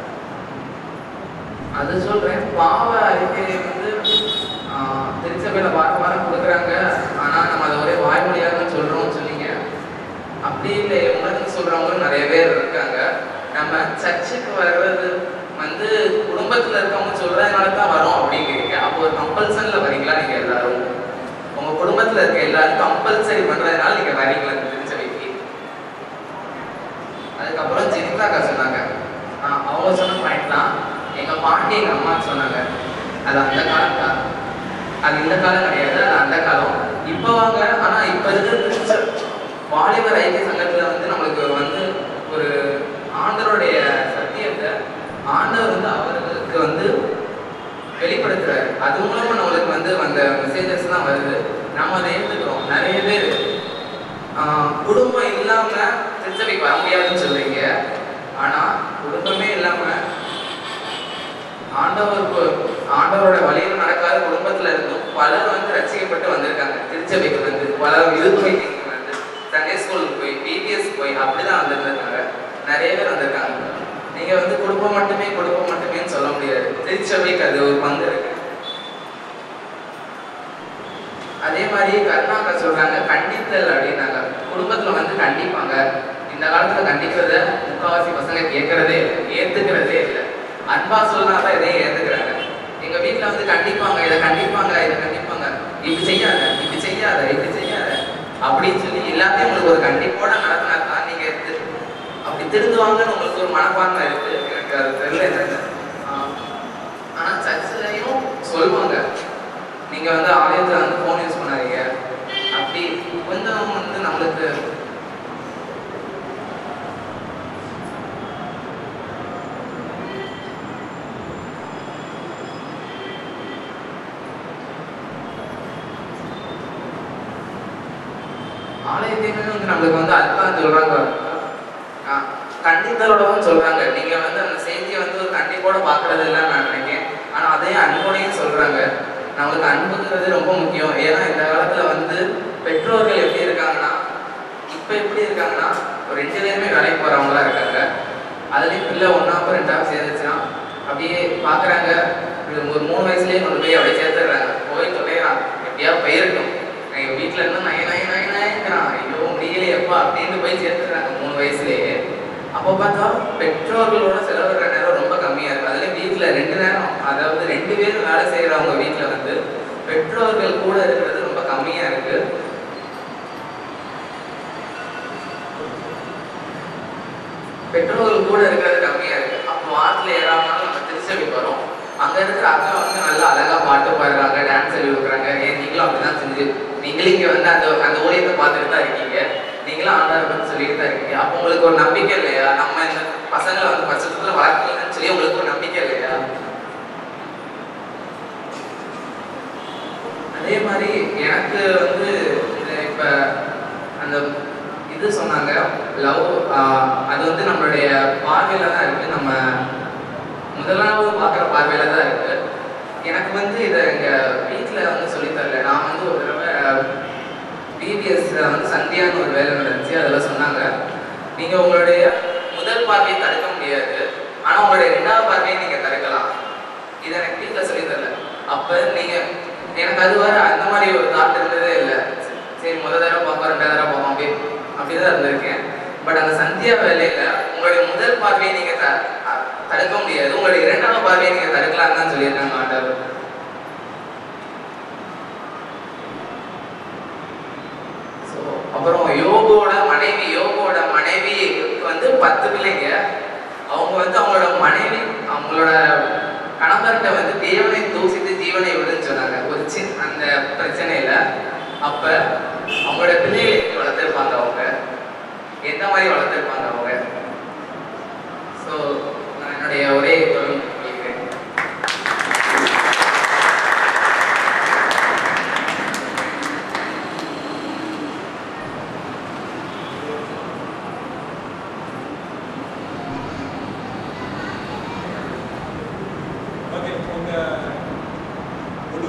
அது சொல்றேன் பாவ அறிக்கை வந்து ஆஹ் திருச்சபையில வாரம் வாரம் கொடுக்குறாங்க ஆனா நம்ம அதை ஒரே வாய்மொழியாக சொல்றோம்னு சொன்னீங்க அப்படி இல்லை உணர்ந்து சொல்றவங்களும் நிறைய பேர் இருக்காங்க நம்ம சர்ச்சுக்கு வர்றது வந்து குடும்பத்துல இருக்கவங்க சொல்றதுனால தான் வரோம் அப்படிங்கிறீங்க அப்போ ஒரு கம்பல்சன்ல வரீங்களா நீங்க எல்லாரும் உங்க குடும்பத்துல இருக்க எல்லாரும் கம்பல்சரி பண்றதுனால நீங்க வரீங்களா இந்த திருச்சபைக்கு அதுக்கப்புறம் ஜெனிதாக்கா சொன்னாங்க ஆஹ் அவங்க சொன்ன பாயிண்ட் தான் எங்க பாட்டி எங்க அம்மா சொன்னாங்க அது அந்த காலத்தா அது இந்த காலம் கிடையாது அது அந்த காலம் இப்போ வாங்க ஆனா இப்ப இருக்கிற திருச்ச வாலிபர் ஐக்கிய சங்கத்துல வந்து நம்மளுக்கு வந்து ஒரு ஆண்டவருடைய சத்தியத்தை ஆண்டவர் வந்து அவர்களுக்கு வந்து வெளிப்படுத்துறாரு அது மூலமா நம்மளுக்கு வந்து அந்த மெசேஜஸ் தான் வருது நம்ம அதை ஏற்றுக்கிறோம் நிறைய பேர் ஆஹ், குடும்பம் இல்லாம திருச்சபைக்கு வர முடியாதுன்னு சொல்றீங்க ஆனா குடும்பமே இல்லாம ஆண்டவருக்கு ஆண்டவரோட வழியில் நடக்காத குடும்பத்துல இருந்தும் பலர் வந்து ரசிக்கப்பட்டு வந்திருக்காங்க திருச்சபைக்கு வந்து பலர் யூத் மீட்டிங்க்கு வந்து சண்டே ஸ்கூலுக்கு போய் பிபிஎஸ் போய் அப்படிதான் வந்திருந்திருக்காங்க நிறைய பேர் வந்திருக்காங்க நீங்க வந்து குடும்பம் மட்டுமே குடும்பம் மட்டுமேன்னு சொல்ல முடியாது திருச்சபைக்கு அது ஒரு பங்கு இருக்கு அதே மாதிரி கருணாக்கா சொல்றாங்க கண்டித்த கண்டித்தல் அப்படின்னாங்க குடும்பத்துல வந்து கண்டிப்பாங்க இந்த காலத்துல கண்டிக்கிறத முக்காவாசி பசங்க கேட்கறதே இல்லை ஏத்துக்கிறதே இல்லை அன்பா சொல்லாதான் இதையும் ஏத்துக்கிறாங்க எங்க வீட்ல வந்து கண்டிப்பாங்க இதை கண்டிப்பாங்க இதை கண்டிப்பாங்க இப்படி செய்யாத இப்படி செய்யாத இப்படி செய்யாத அப்படின்னு சொல்லி எல்லாத்தையும் உங்களுக்கு ஒரு கண்டிப்போட நடத்தினா தான் நீங்க திரு- அப்படி திருந்துவாங்கன்னு உங்களுக்கு ஒரு மனப்பான்மை இருக்கு எனக்கு அது தெரியல என்னன்னு. ஆஹ் ஆனா சர்ச்சிலையும் சொல்லுவாங்க நீங்க வந்து ஆலயத்துல வந்து ஃபோன் யூஸ் பண்ணாதீங்க அப்படி கொஞ்சம் வந்து நம்மளுக்கு ஆலயத்தையுமே வந்து நம்மளுக்கு வந்து அதுதான் சொல்றாங்க ஆஹ் கண்டித்தலோடவும் சொல்றாங்க நீங்க வந்து அந்த செய்தியை வந்து ஒரு கண்டிப்போட பாக்குறது இல்லை நான் நினைக்கிறேன் ஆனா அதையும் அன்போடையும் சொல்றாங்க நம்மளுக்கு அன்புங்கிறது ரொம்ப முக்கியம் ஏன்னா இந்த காலத்துல வந்து பெற்றோர்கள் எப்படி இருக்காங்கன்னா இப்ப எப்படி இருக்காங்கன்னா ஒரு ரெண்டு பேருமே வேலைக்கு போறவங்களா இருக்காங்க அதுலயும் பிள்ளை ஒன்னாவது ரெண்டாவது சேர்ந்துச்சுன்னா அப்படியே பாக்குறாங்க இது ஒரு மூணு வயசுலயே கொண்டு போய் அப்படியே சேர்த்துடுறாங்க போய் சொல்லிடுறான் எப்படியா போயிருக்கும் எங்க வீட்டுல இருந்து நய நய நய நயங்கிறான் ஐயோ முடியலையப்பா அப்படின்னு போய் சேர்த்துடுறாங்க மூணு வயசுலயே அப்போ பார்த்தா பெற்றோர்களோட செலவிடுற நேரம் ரொம்ப கம்மியா இருக்கு அதுல வீட்டுல ரெண்டு நேரம் அதாவது ரெண்டு பேரும் வேலை செய்யறவங்க வீட்டுல வந்து பெற்றோர்கள் கூட இருக்கிறது ரொம்ப கம்மியா இருக்கு பெற்றோர்கள் கூட இருக்கிறது கம்மியா இருக்கு அப்போ வாரத்துல ஏறாமலும் நம்ம திருச்சபைக்கு வரோம் அங்க இருக்கிற அக்கா வந்து நல்லா அழகா பாட்டு பாடுறாங்க டான்ஸ் சொல்லி கொடுக்குறாங்க ஏன் நீங்களும் அப்படிதான் செஞ்சு நீங்களும் இங்க வந்து அந்த அந்த ஊழியத்தை பார்த்துட்டு தான் இருக்கீங்க நீங்களும் ஆண்டாரை பத்தி சொல்லிட்டு தான் இருக்கீங்க அப்போ உங்களுக்கு ஒரு நம்பிக்கை இல்லையா நம்ம இந்த பசங்களை வந்து பட்சத்துல வளர்க்கலன்னு சொல்லி உங்களுக்கு ஒரு நம்பிக்கை இல்லையா அதே மாதிரி எனக்கு வந்து இந்த இப்ப அந்த இது சொன்னாங்க லவ் அது வந்து நம்மளுடைய பார்வையில தான் இருக்கு நம்ம முதலாவது பார்க்குற பார்வையில தான் இருக்கு எனக்கு வந்து இதை எங்க வீட்டில் வந்து சொல்லித் தரல நான் வந்து ஒரு தடவை பிபிஎஸ்ல வந்து சந்தியான்னு ஒரு வேலை நடந்துச்சு அதில் சொன்னாங்க நீங்க உங்களுடைய முதல் பார்வையை தடுக்க முடியாது ஆனா உங்களுடைய ரெண்டாவது பார்வையை நீங்க தடுக்கலாம் இதை எனக்கு வீட்டில் சொல்லி தரல அப்ப நீங்க எனக்கு அது வர அந்த மாதிரி ஒரு தாட் இருந்ததே இல்லை சரி முதல் தடவை பார்ப்போம் ரெண்டாவது தடவை பார்ப்போம் அப்படி அப்படிதான் இருந்திருக்கேன் பட் அந்த சந்தியா வேலையில உங்களுடைய முதல் பார்வையை நீங்க த- அ- தடுக்க முடியாது உங்களுடைய இரண்டாவது பார்வையை நீங்க தடுக்கலாம் தான் சொல்லியிருக்காங்க ஆண்டவர் So, அப்புறம் யோகோட மனைவி யோகோட மனைவி வந்து பத்து பிள்ளைங்க அவங்க வந்து அவங்களோட மனைவி அவங்களோட கணவர்கிட்ட வந்து தேவனை தூசித்து ஜீவனை விடுன்னு சொன்னாங்க ஒரு சின்ன அந்த பிரச்சனையில அப்ப அவங்களோட பிள்ளைகளை எப்படி வளர்த்துருப்பாங்க அவங்க எந்த மாதிரி வளர்த்துருப்பாங்க அவங்க ஸோ நான் என்னுடைய ஒரே தொழில் சொல்லிக்கிறேன் ஓகே உங்க ஒரு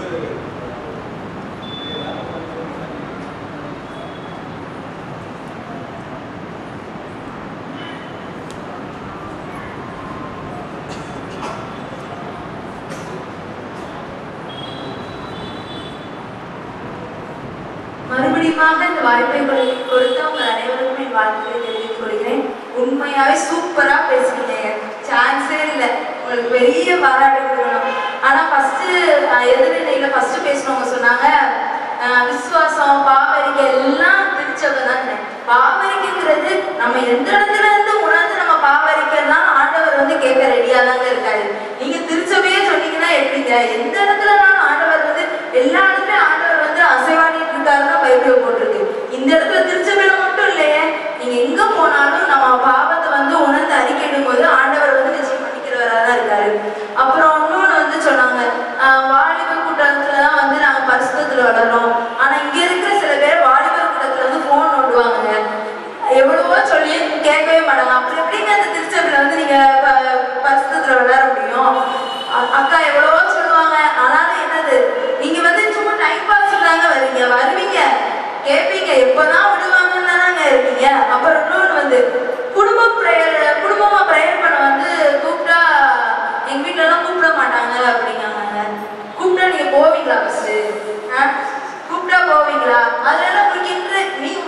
மறுபடியுமாக இந்த வாய்ப்பை கொடு- கொடுத்த உங்கள் அனைவருக்கும் என் வாழ்த்துக்களை தெரிவித்துக் கொள்கிறேன் உண்மையாவே சூப்பரா பேசுனீங்க சான்ஸே இல்லை உங்களுக்கு பெரிய பாராட்டு கொடுக்கணும் ஆனா ஃபர்ஸ்ட் எதிர்நிலையில ஃபர்ஸ்ட் பேசினவங்க சொன்னாங்க அஹ், விசுவாசம் பாவரிக்கை எல்லாம் திருச்சவங்க தான் பாவரிக்கைங்கிறது நம்ம எந்த இடத்துல இருந்து உணர்ந்து நம்ம பாவரிக்கலாம் ஆண்டவர் வந்து கேட்க ரெடியா தாங்க இருக்காரு நீங்க திருச்சபையே சொன்னீங்கன்னா எப்படிங்க எந்த இடத்துலனாலும் ஆண்டவர் வந்து எல்லா இடத்துலயும் ஆண்டவர் வந்து அசைவாடிட்டு இருக்காருன்னா பைபிள் போட்டிருக்கு இந்த இடத்துல திருச்சபையில மட்டும் இல்லையே நீங்க எங்க போனாலும் நம்ம பாவத்தை வந்து உணர்ந்து அறிக்கையிடும் போது ஆண்டவர் வந்து நிச்சயம் பண்ணிக்கிறவரா தான் இருக்காரு அப்புறம் இன்னொன்னு வந்து சொன்னாங்க ஆஹ் வாலிப கூட்டத்துல தான் வந்து நாங்க பரிசுத்தத்துல வளர்றோம் ஆனா இங்க இருக்கிற சில பேர் வாலிபர் கூட்டத்துல வந்து போன் நோண்டுவாங்க எவ்வளவோ சொல்லி கேட்கவே மாட்டாங்க அப்படி எப்படிங்க அந்த திருச்சபையில வந்து நீங்க ப- பரிசுத்தத்துல வளர முடியும் அ- அக்கா எவ்வளவோ சொல்லுவாங்க ஆனாலும் என்னது நீங்க வந்து சும்மா டைம் பாஸ் தாங்க வருவீங்க வருவீங்க கேட்பீங்க எப்பதான் விடுவாங்கன்னு தானங்க இருக்கீங்க அப்புறம் இன்னொன்று வந்து குடும்ப ப்ரேயர் குடும்பமா ப்ரேயர் பண்ண வந்து கூப்பிட்டா எங்க வீட்ல எல்லாம் கூப்பிட மாட்டாங்க அப்படிங்காங்க கூப்பிட்டா நீங்க போவீங்களா ஃபர்ஸ்ட் கூப்பிட்டா போவீங்களா அதனால உங்களுக்கு இன்ட்ரெஸ்ட் நீங்க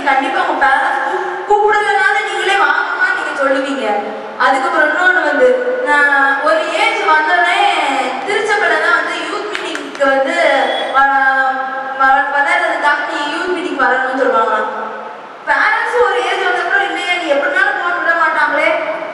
கண்டிப்பா உங்க பேரண்ட்ஸ் கூப்பிடலனாலும் நீங்களே வாங்கம்மா நீங்க சொல்லுவீங்க அதுக்கப்புறம் இன்னொன்று வந்து நான் ஒரு ஏஜ் வந்தோடனே திருச்சபையில தான் வந்து யூத் மீட்டிங்க்கு வந்து வ- வ- வளர்றதுக்காக நீ யூத் மீட்டிங் வரணும்னு சொல்லுவாங்க பேரண்ட்ஸ் ஒரு ஏஜ் வந்தப்பறம் இல்லையா நீ எப்படினாலும் போக விட மாட்டாங்களே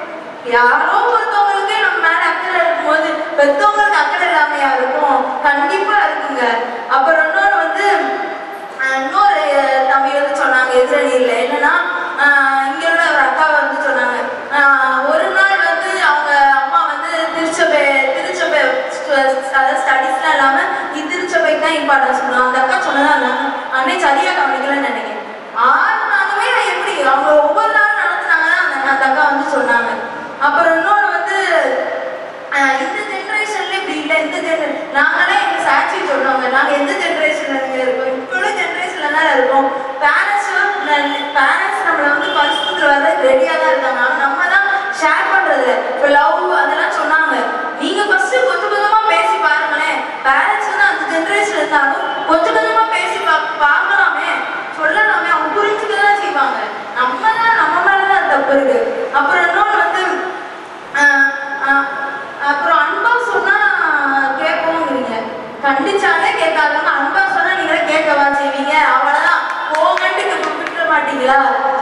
யாரோ ஒருத்தவங்களுக்கு நம்ம மேல அக்கறை இருக்கும்போது பெத்தவங்களுக்கு அக்கறை இல்லாமையா இருக்கும் கண்டிப்பா இருக்குங்க அப்புறம் இன்னொரு வந்து அஹ், இன்னொரு தம்பி வந்து சொன்னாங்க எதிரணியில் என்னன்னா அஹ், இங்க உள்ள ஒரு அக்கா வந்து சொன்னாங்க அஹ், ஒரு நாள் வந்து அவங்க அம்மா வந்து திருச்சபை திருச்சபை ஸ்டு- அதாவது ஸ்டடீஸ்லாம் இல்லாம நீ திருச்சபைக்கு தான் இம்பார்ட்டன்ஸ் பண்ணுவோம் அந்த அக்கா சொன்னதா அன்னை சரியா கவனிக்கலன்னு நினைக்கிறேன் ஆறு நாளுமே எப்படி அவங்க ஒவ்வொரு நாளும் நடத்துனாங்கன்னா அந்த அந்த அக்கா வந்து சொன்னாங்க அப்புறம் இன்னொன்று வந்து அஹ், இந்த ஜென்ரேஷன்ல இப்படி இல்லை இந்த ஜென்ரேஷன் நாங்களே எங்க சாட்சி சொல்றவங்க நாங்க எந்த ஜென்ரேஷன்ல நீங்க இருக்கோம் இப்போ உள்ள ஜென்ரேஷன்ல தான் இருக்கோம் பேரண்ட்ஸ் பேரண்ட்ஸ் நம்மள வந்து பரிசுத்துல வர ரெடியா தான் இருக்காங்க ஆனா நம்ம தான் ஷேர் பண்றது இப்போ லவ் அதெல்லாம் சொன்னாங்க நீங்க ஃபர்ஸ்ட் கொஞ்சம் கொஞ்சமா பேசி பாருங்களேன் பேரண்ட்ஸ் வந்து அந்த ஜென்ரேஷன் இருந்தாலும் கொஞ்சம் கொஞ்சமா பேசி பா பார்க்கலாமே சொல்லலாமே அவங்க புரிஞ்சுக்க தான் செய்வாங்க நம்ம தான் நம்ம மேலதான் தப்பு இருக்கு அப்புறம் இன்னொன்று வந்து ஆஹ், ஆஹ், அப்புறம் அன்பா சொன்னா கேட்போங்கிறீங்க கண்டிச்சாலே கேட்காதவங்க அன்பா சொன்னா நீங்களே கேட்கவா செய்வீங்க அவ்வளவுதான் போங்கன்ட்டு இப்ப விட்டுற மாட்டீங்களா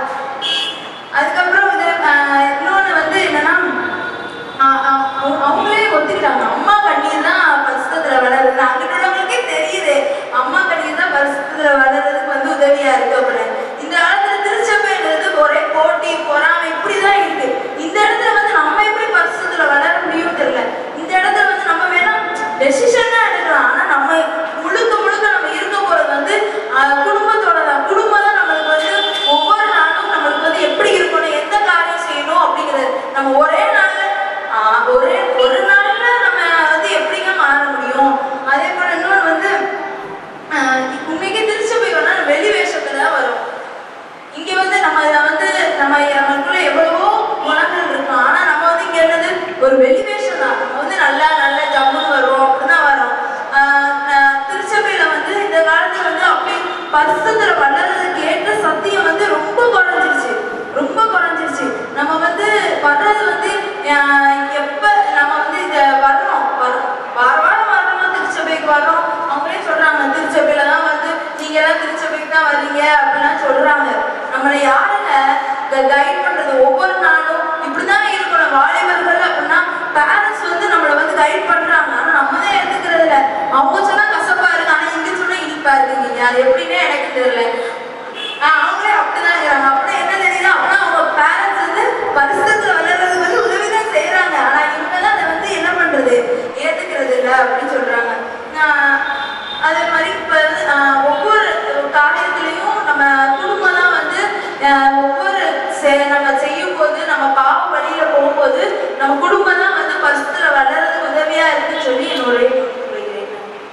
அதுக்கப்புறம் இது ஆஹ், இன்னொன்னு வந்து என்னன்னா ஆஹ், ஆஹ், அவங்க- அவங்களே ஒத்துக்கிட்டாங்க அம்மா கண்ணீர் தான் பரிசுத்தத்துல வளருது அங்கிட்டு உள்ளவங்களுக்கே தெரியுது அம்மா கண்ணீர் தான் பரிசுத்தத்துல வளர்றதுக்கு வந்து உதவியா இருக்கு அப்படின்னு இந்த காலத்துல திருச்சபைன்றது ஒரே போட்டி பொறாமை இப்படிதான் இருக்கு இந்த இடத்துல வந்து நம்ம எப்படி பரிசுத்தத்துல வளர முடியும் தெரியல இந்த இடத்துல வந்து நம்ம வேணா டெசிஷன் தான் எடுக்கலாம் ஆனா நம்ம முழுக்க முழுக்க நம்ம இருக்க போறது வந்து ஆஹ், குடும்பத்தோட தான் குடும்பம் தான் நம்மளுக்கு வந்து ஒவ்வொரு நாளும் நம்மளுக்கு வந்து எப்படி இருக்கணும் எந்த காரியம் செய்யணும் அப்படிங்கிறது நம்ம ஒரே நாள்ல ஆஹ், ஒரே ஒரு நாள்ல நம்ம வந்து எப்படிங்க மாற முடியும் அதே போல இன்னொன்று வந்து ஆஹ், உண்மைக்கே திருச்சபை வேணா வெளி வேஷத்துல தான் வரும் இங்க வந்து நம்ம இத வந்து நம்ம நமக்குள்ள எவ்வளவோ குணங்கள் இருக்கும் ஆனா நம்ம வந்து இங்க என்னது ஒரு வெளி வேஷம் தான் நம்ம வந்து நல்லா நல்ல ஜம்முன்னு வருவோம் அப்படிதான் வரோம் ஆஹ் ஆஹ் திருச்சபையில வந்து இந்த காலத்துல வந்து அப்படி பரிசுத்துல வளர்றதுக்கு ஏற்ற சத்தியம் வந்து ரொம்ப குறைஞ்சிருச்சு ரொம்ப குறைஞ்சிருச்சு நம்ம வந்து வர்றது வந்து ஆஹ் எப்ப நம்ம வந்து இத வரணும் வர- வார வாரம் வரணும் திருச்சபைக்கு வரோம் அவங்களே சொல்றாங்க திருச்சபையில தான் வந்து நீங்க எல்லாம் திருச்சபைக்கு தான் வர்றீங்க அப்படிலாம் சொல்றாங்க நம்மளை யாருங்க கைட் பண்றது ஒவ்வொரு நாளும் இப்படிதான் இருக்கணும் வாலிபர்கள் அப்படின்னா பேரண்ட்ஸ் வந்து நம்மளை வந்து கைட் பண்றாங்க ஆனா நம்ம தான் எடுத்துக்கிறது இல்ல அவங்க சொன்னா கசப்பா இருக்கு ஆனா இங்க சொன்னா இனிப்பா இருக்குங்க அது எப்படின்னே எனக்கு தெரியல ஆஹ் அவங்களே அப்படிதான் இருக்கிறாங்க அப்படின்னா என்ன தெரியுது அப்படின்னா அவங்க பேரண்ட்ஸ் வந்து பரிசுத்துல வளர்றதுக்கு வந்து உதவிதான் செய்யறாங்க ஆனா இவங்க தான் அதை வந்து என்ன பண்றது ஏத்துக்கிறது இல்ல அப்படின்னு சொல்றாங்க ஆஹ் அதே மாதிரி இப்ப வந்து, ஆஹ் ஒவ்வொரு காரியத்திலையும் நம்ம குடும்பம் தான் வந்து ஆஹ் ஒவ்வொரு செ- நம்ம செய்யும் போது நம்ம பாவ வழியில போகும்போது நம்ம குடும்பம் தான் வந்து பரிசுத்துல வளர்றதுக்கு உதவியா இருக்குன்னு சொல்லி என்னோட வைக்கிறேன்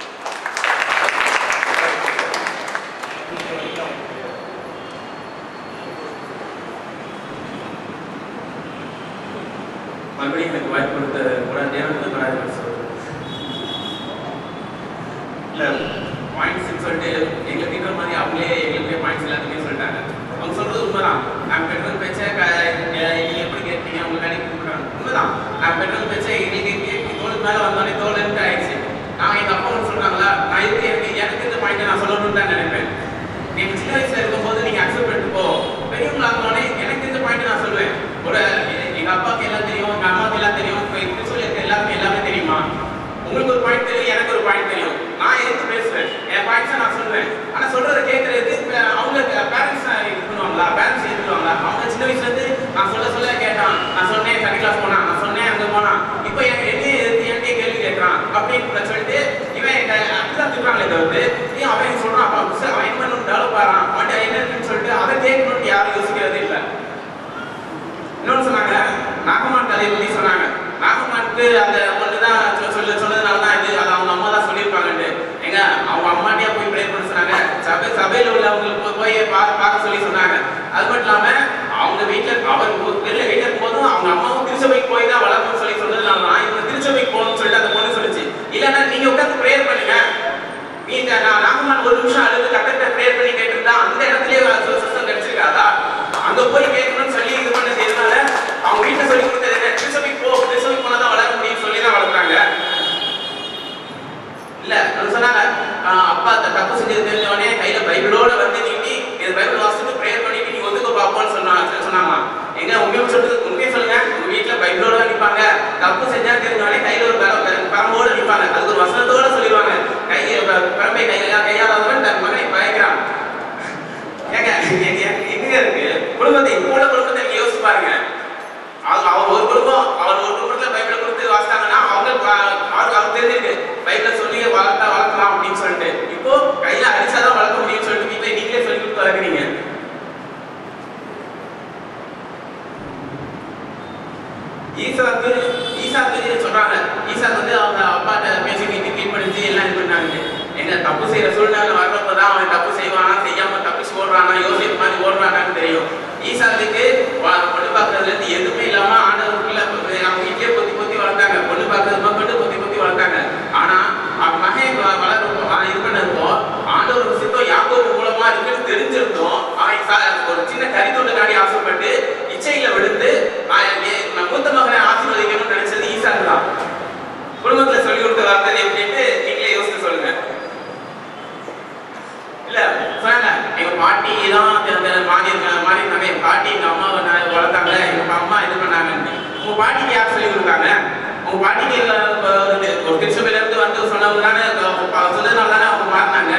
மறுபடியும் எனக்கு வாய்ப்பு கொடுத்த உடனடியாக வராது இல்லை பாயிண்ட்ஸ் சொல்லிட்டு எங்களுக்கு இருக்கிற மாதிரி அவங்களே எங்களுக்கே பாயிண்ட்ஸ் எல்லாத்தையுமே சொல்லிட்டாங்க அவங்க சொல்றது உண்மைதான் நான் பெட்ரோல் பேச்சை நீங்க எப்படி கேட்பீங்க உங்களுக்கு அன்னைக்கு கூப்பிடுறாங்க உண்மைதான் நான் பெட்ரோல் பேச்சை எங்களுக்கு தோளுக்கு மேலே வந்தோடனே தோலுன்ட்டு ஆயிடுச்சு நான் எங்க அப்பா ஒன்று சொல்றாங்களா நான் இதுக்கு எனக்கு எனக்கு இந்த பாயிண்ட்டை நான் சொல்லணும்னு தான் நினைப்பேன் நீங்க சின்ன வயசுல இருக்கும்போது நீங்க அக்செப்ட் பண்ணிட்டு போ பெரியவங்களா ஆகணும்னே எனக்கு இந்த பாயிண்ட் நான் சொல்லுவேன் ஒரு எ- எங்க அப்பாவுக்கு எல்லாம் தெரியும் எங்க அம்மாவுக்கு எல்லாம் தெரியும் இப்போ இப்படி சொல்லி இருக்க எல்லாருக்கும் எல்லாமே தெரியுமா உங்களுக்கு ஒரு பாயிண்ட் தெரியும் எனக்கு ஒரு பாயிண்ட் தெரியும் நான் எதிர்த்து பேச எங்க எங்க இருக்கு குடும்பத்தை இப்போ உள்ள குடும்பத்தை நீங்க யோசிச்சு பாருங்க அவங்க அவர் ஒரு குடும்பம் அவர் ஒரு குடும்பத்துல பைபிளை கொடுத்து வாசித்தாங்கன்னா அவங்க ப- அவருக்கு அவர் தெரிஞ்சிருக்கு பைபிளை சொல்லி வளர்த்தா வளர்க்கலாம் அப்படின்னு சொல்லிட்டு இப்போ கையில அடிச்சாதான் வளர்க்க முடியும்னு சொல்லிட்டு வீட்டுல நீங்களே சொல்லி கொடுத்து வளர்க்குறீங்க ஈசாக்கு ஈசாக்கு சொல்றாங்க ஈசாக்கு வந்து அவங்க அப்பாட்ட பேசி நீட்டி கீழ்படிச்சு எல்லாம் இது பண்ணாங்க எங்க தப்பு செய்யற சூழ்நிலை வர்றப்ப தான் அவன் தப்பு செய்வானா செய்யாம தப்பிச்சு ஓடுறானா யோசிப்பு மாதிரி ஓடுறானான்னு தெரியும் ஈசாக்கு வா- பொண்ணு பார்க்கறதுல இருந்து எதுவுமே இல்லாம ஆண்டவருக்குள்ள அவங்க வீட்லயே பொத்தி பொத்தி வளர்த்தாங்க பொண்ணு பார்க்கறது மக்கள் பொத்தி பொத்தி வளர்த்தாங்க ஆனா அவன் மகன் வ- வளர்றப்போ அவன் இது பண்ணப்போ ஆண்டவர் சித்தம் யாக்கோபு மூலமா இருக்குன்னு தெரிஞ்சிருந்தோம் அவன் ச- ஒரு சின்ன கரித்துண்டுக்காண்டி ஆசைப்பட்டு இச்சையில விழுந்து நான் என் நான் மூத்த மகனை ஆசீர்வதிக்கணும்னு நினைச்சது ஈசாக்கு தான் குடும்பத்துல சொல்லி கொடுத்த வார்த்தை எப்படின்ட்டு நீங்களே யோசிச்சு சொல்லுங்க இல்ல சொன்னாங்க எங்க பாட்டி தான் மாறி இருக்காங்க மாறி இருந்தாங்க எங்க பாட்டி எங்க அம்மாவை நான் வளர்த்தாங்க எங்க அம்மா இது பண்ணாங்கன்னு உங்க பாட்டிக்கு யார் சொல்லி கொடுத்தாங்க உங்க பாட்டிக்கு இல்ல, இப்ப ஒரு ஒரு திருச்சபையில இருந்து வந்து சொன்னவங்க தானே அவங்க சொன்னதுனால தானே அவங்க மாறினாங்க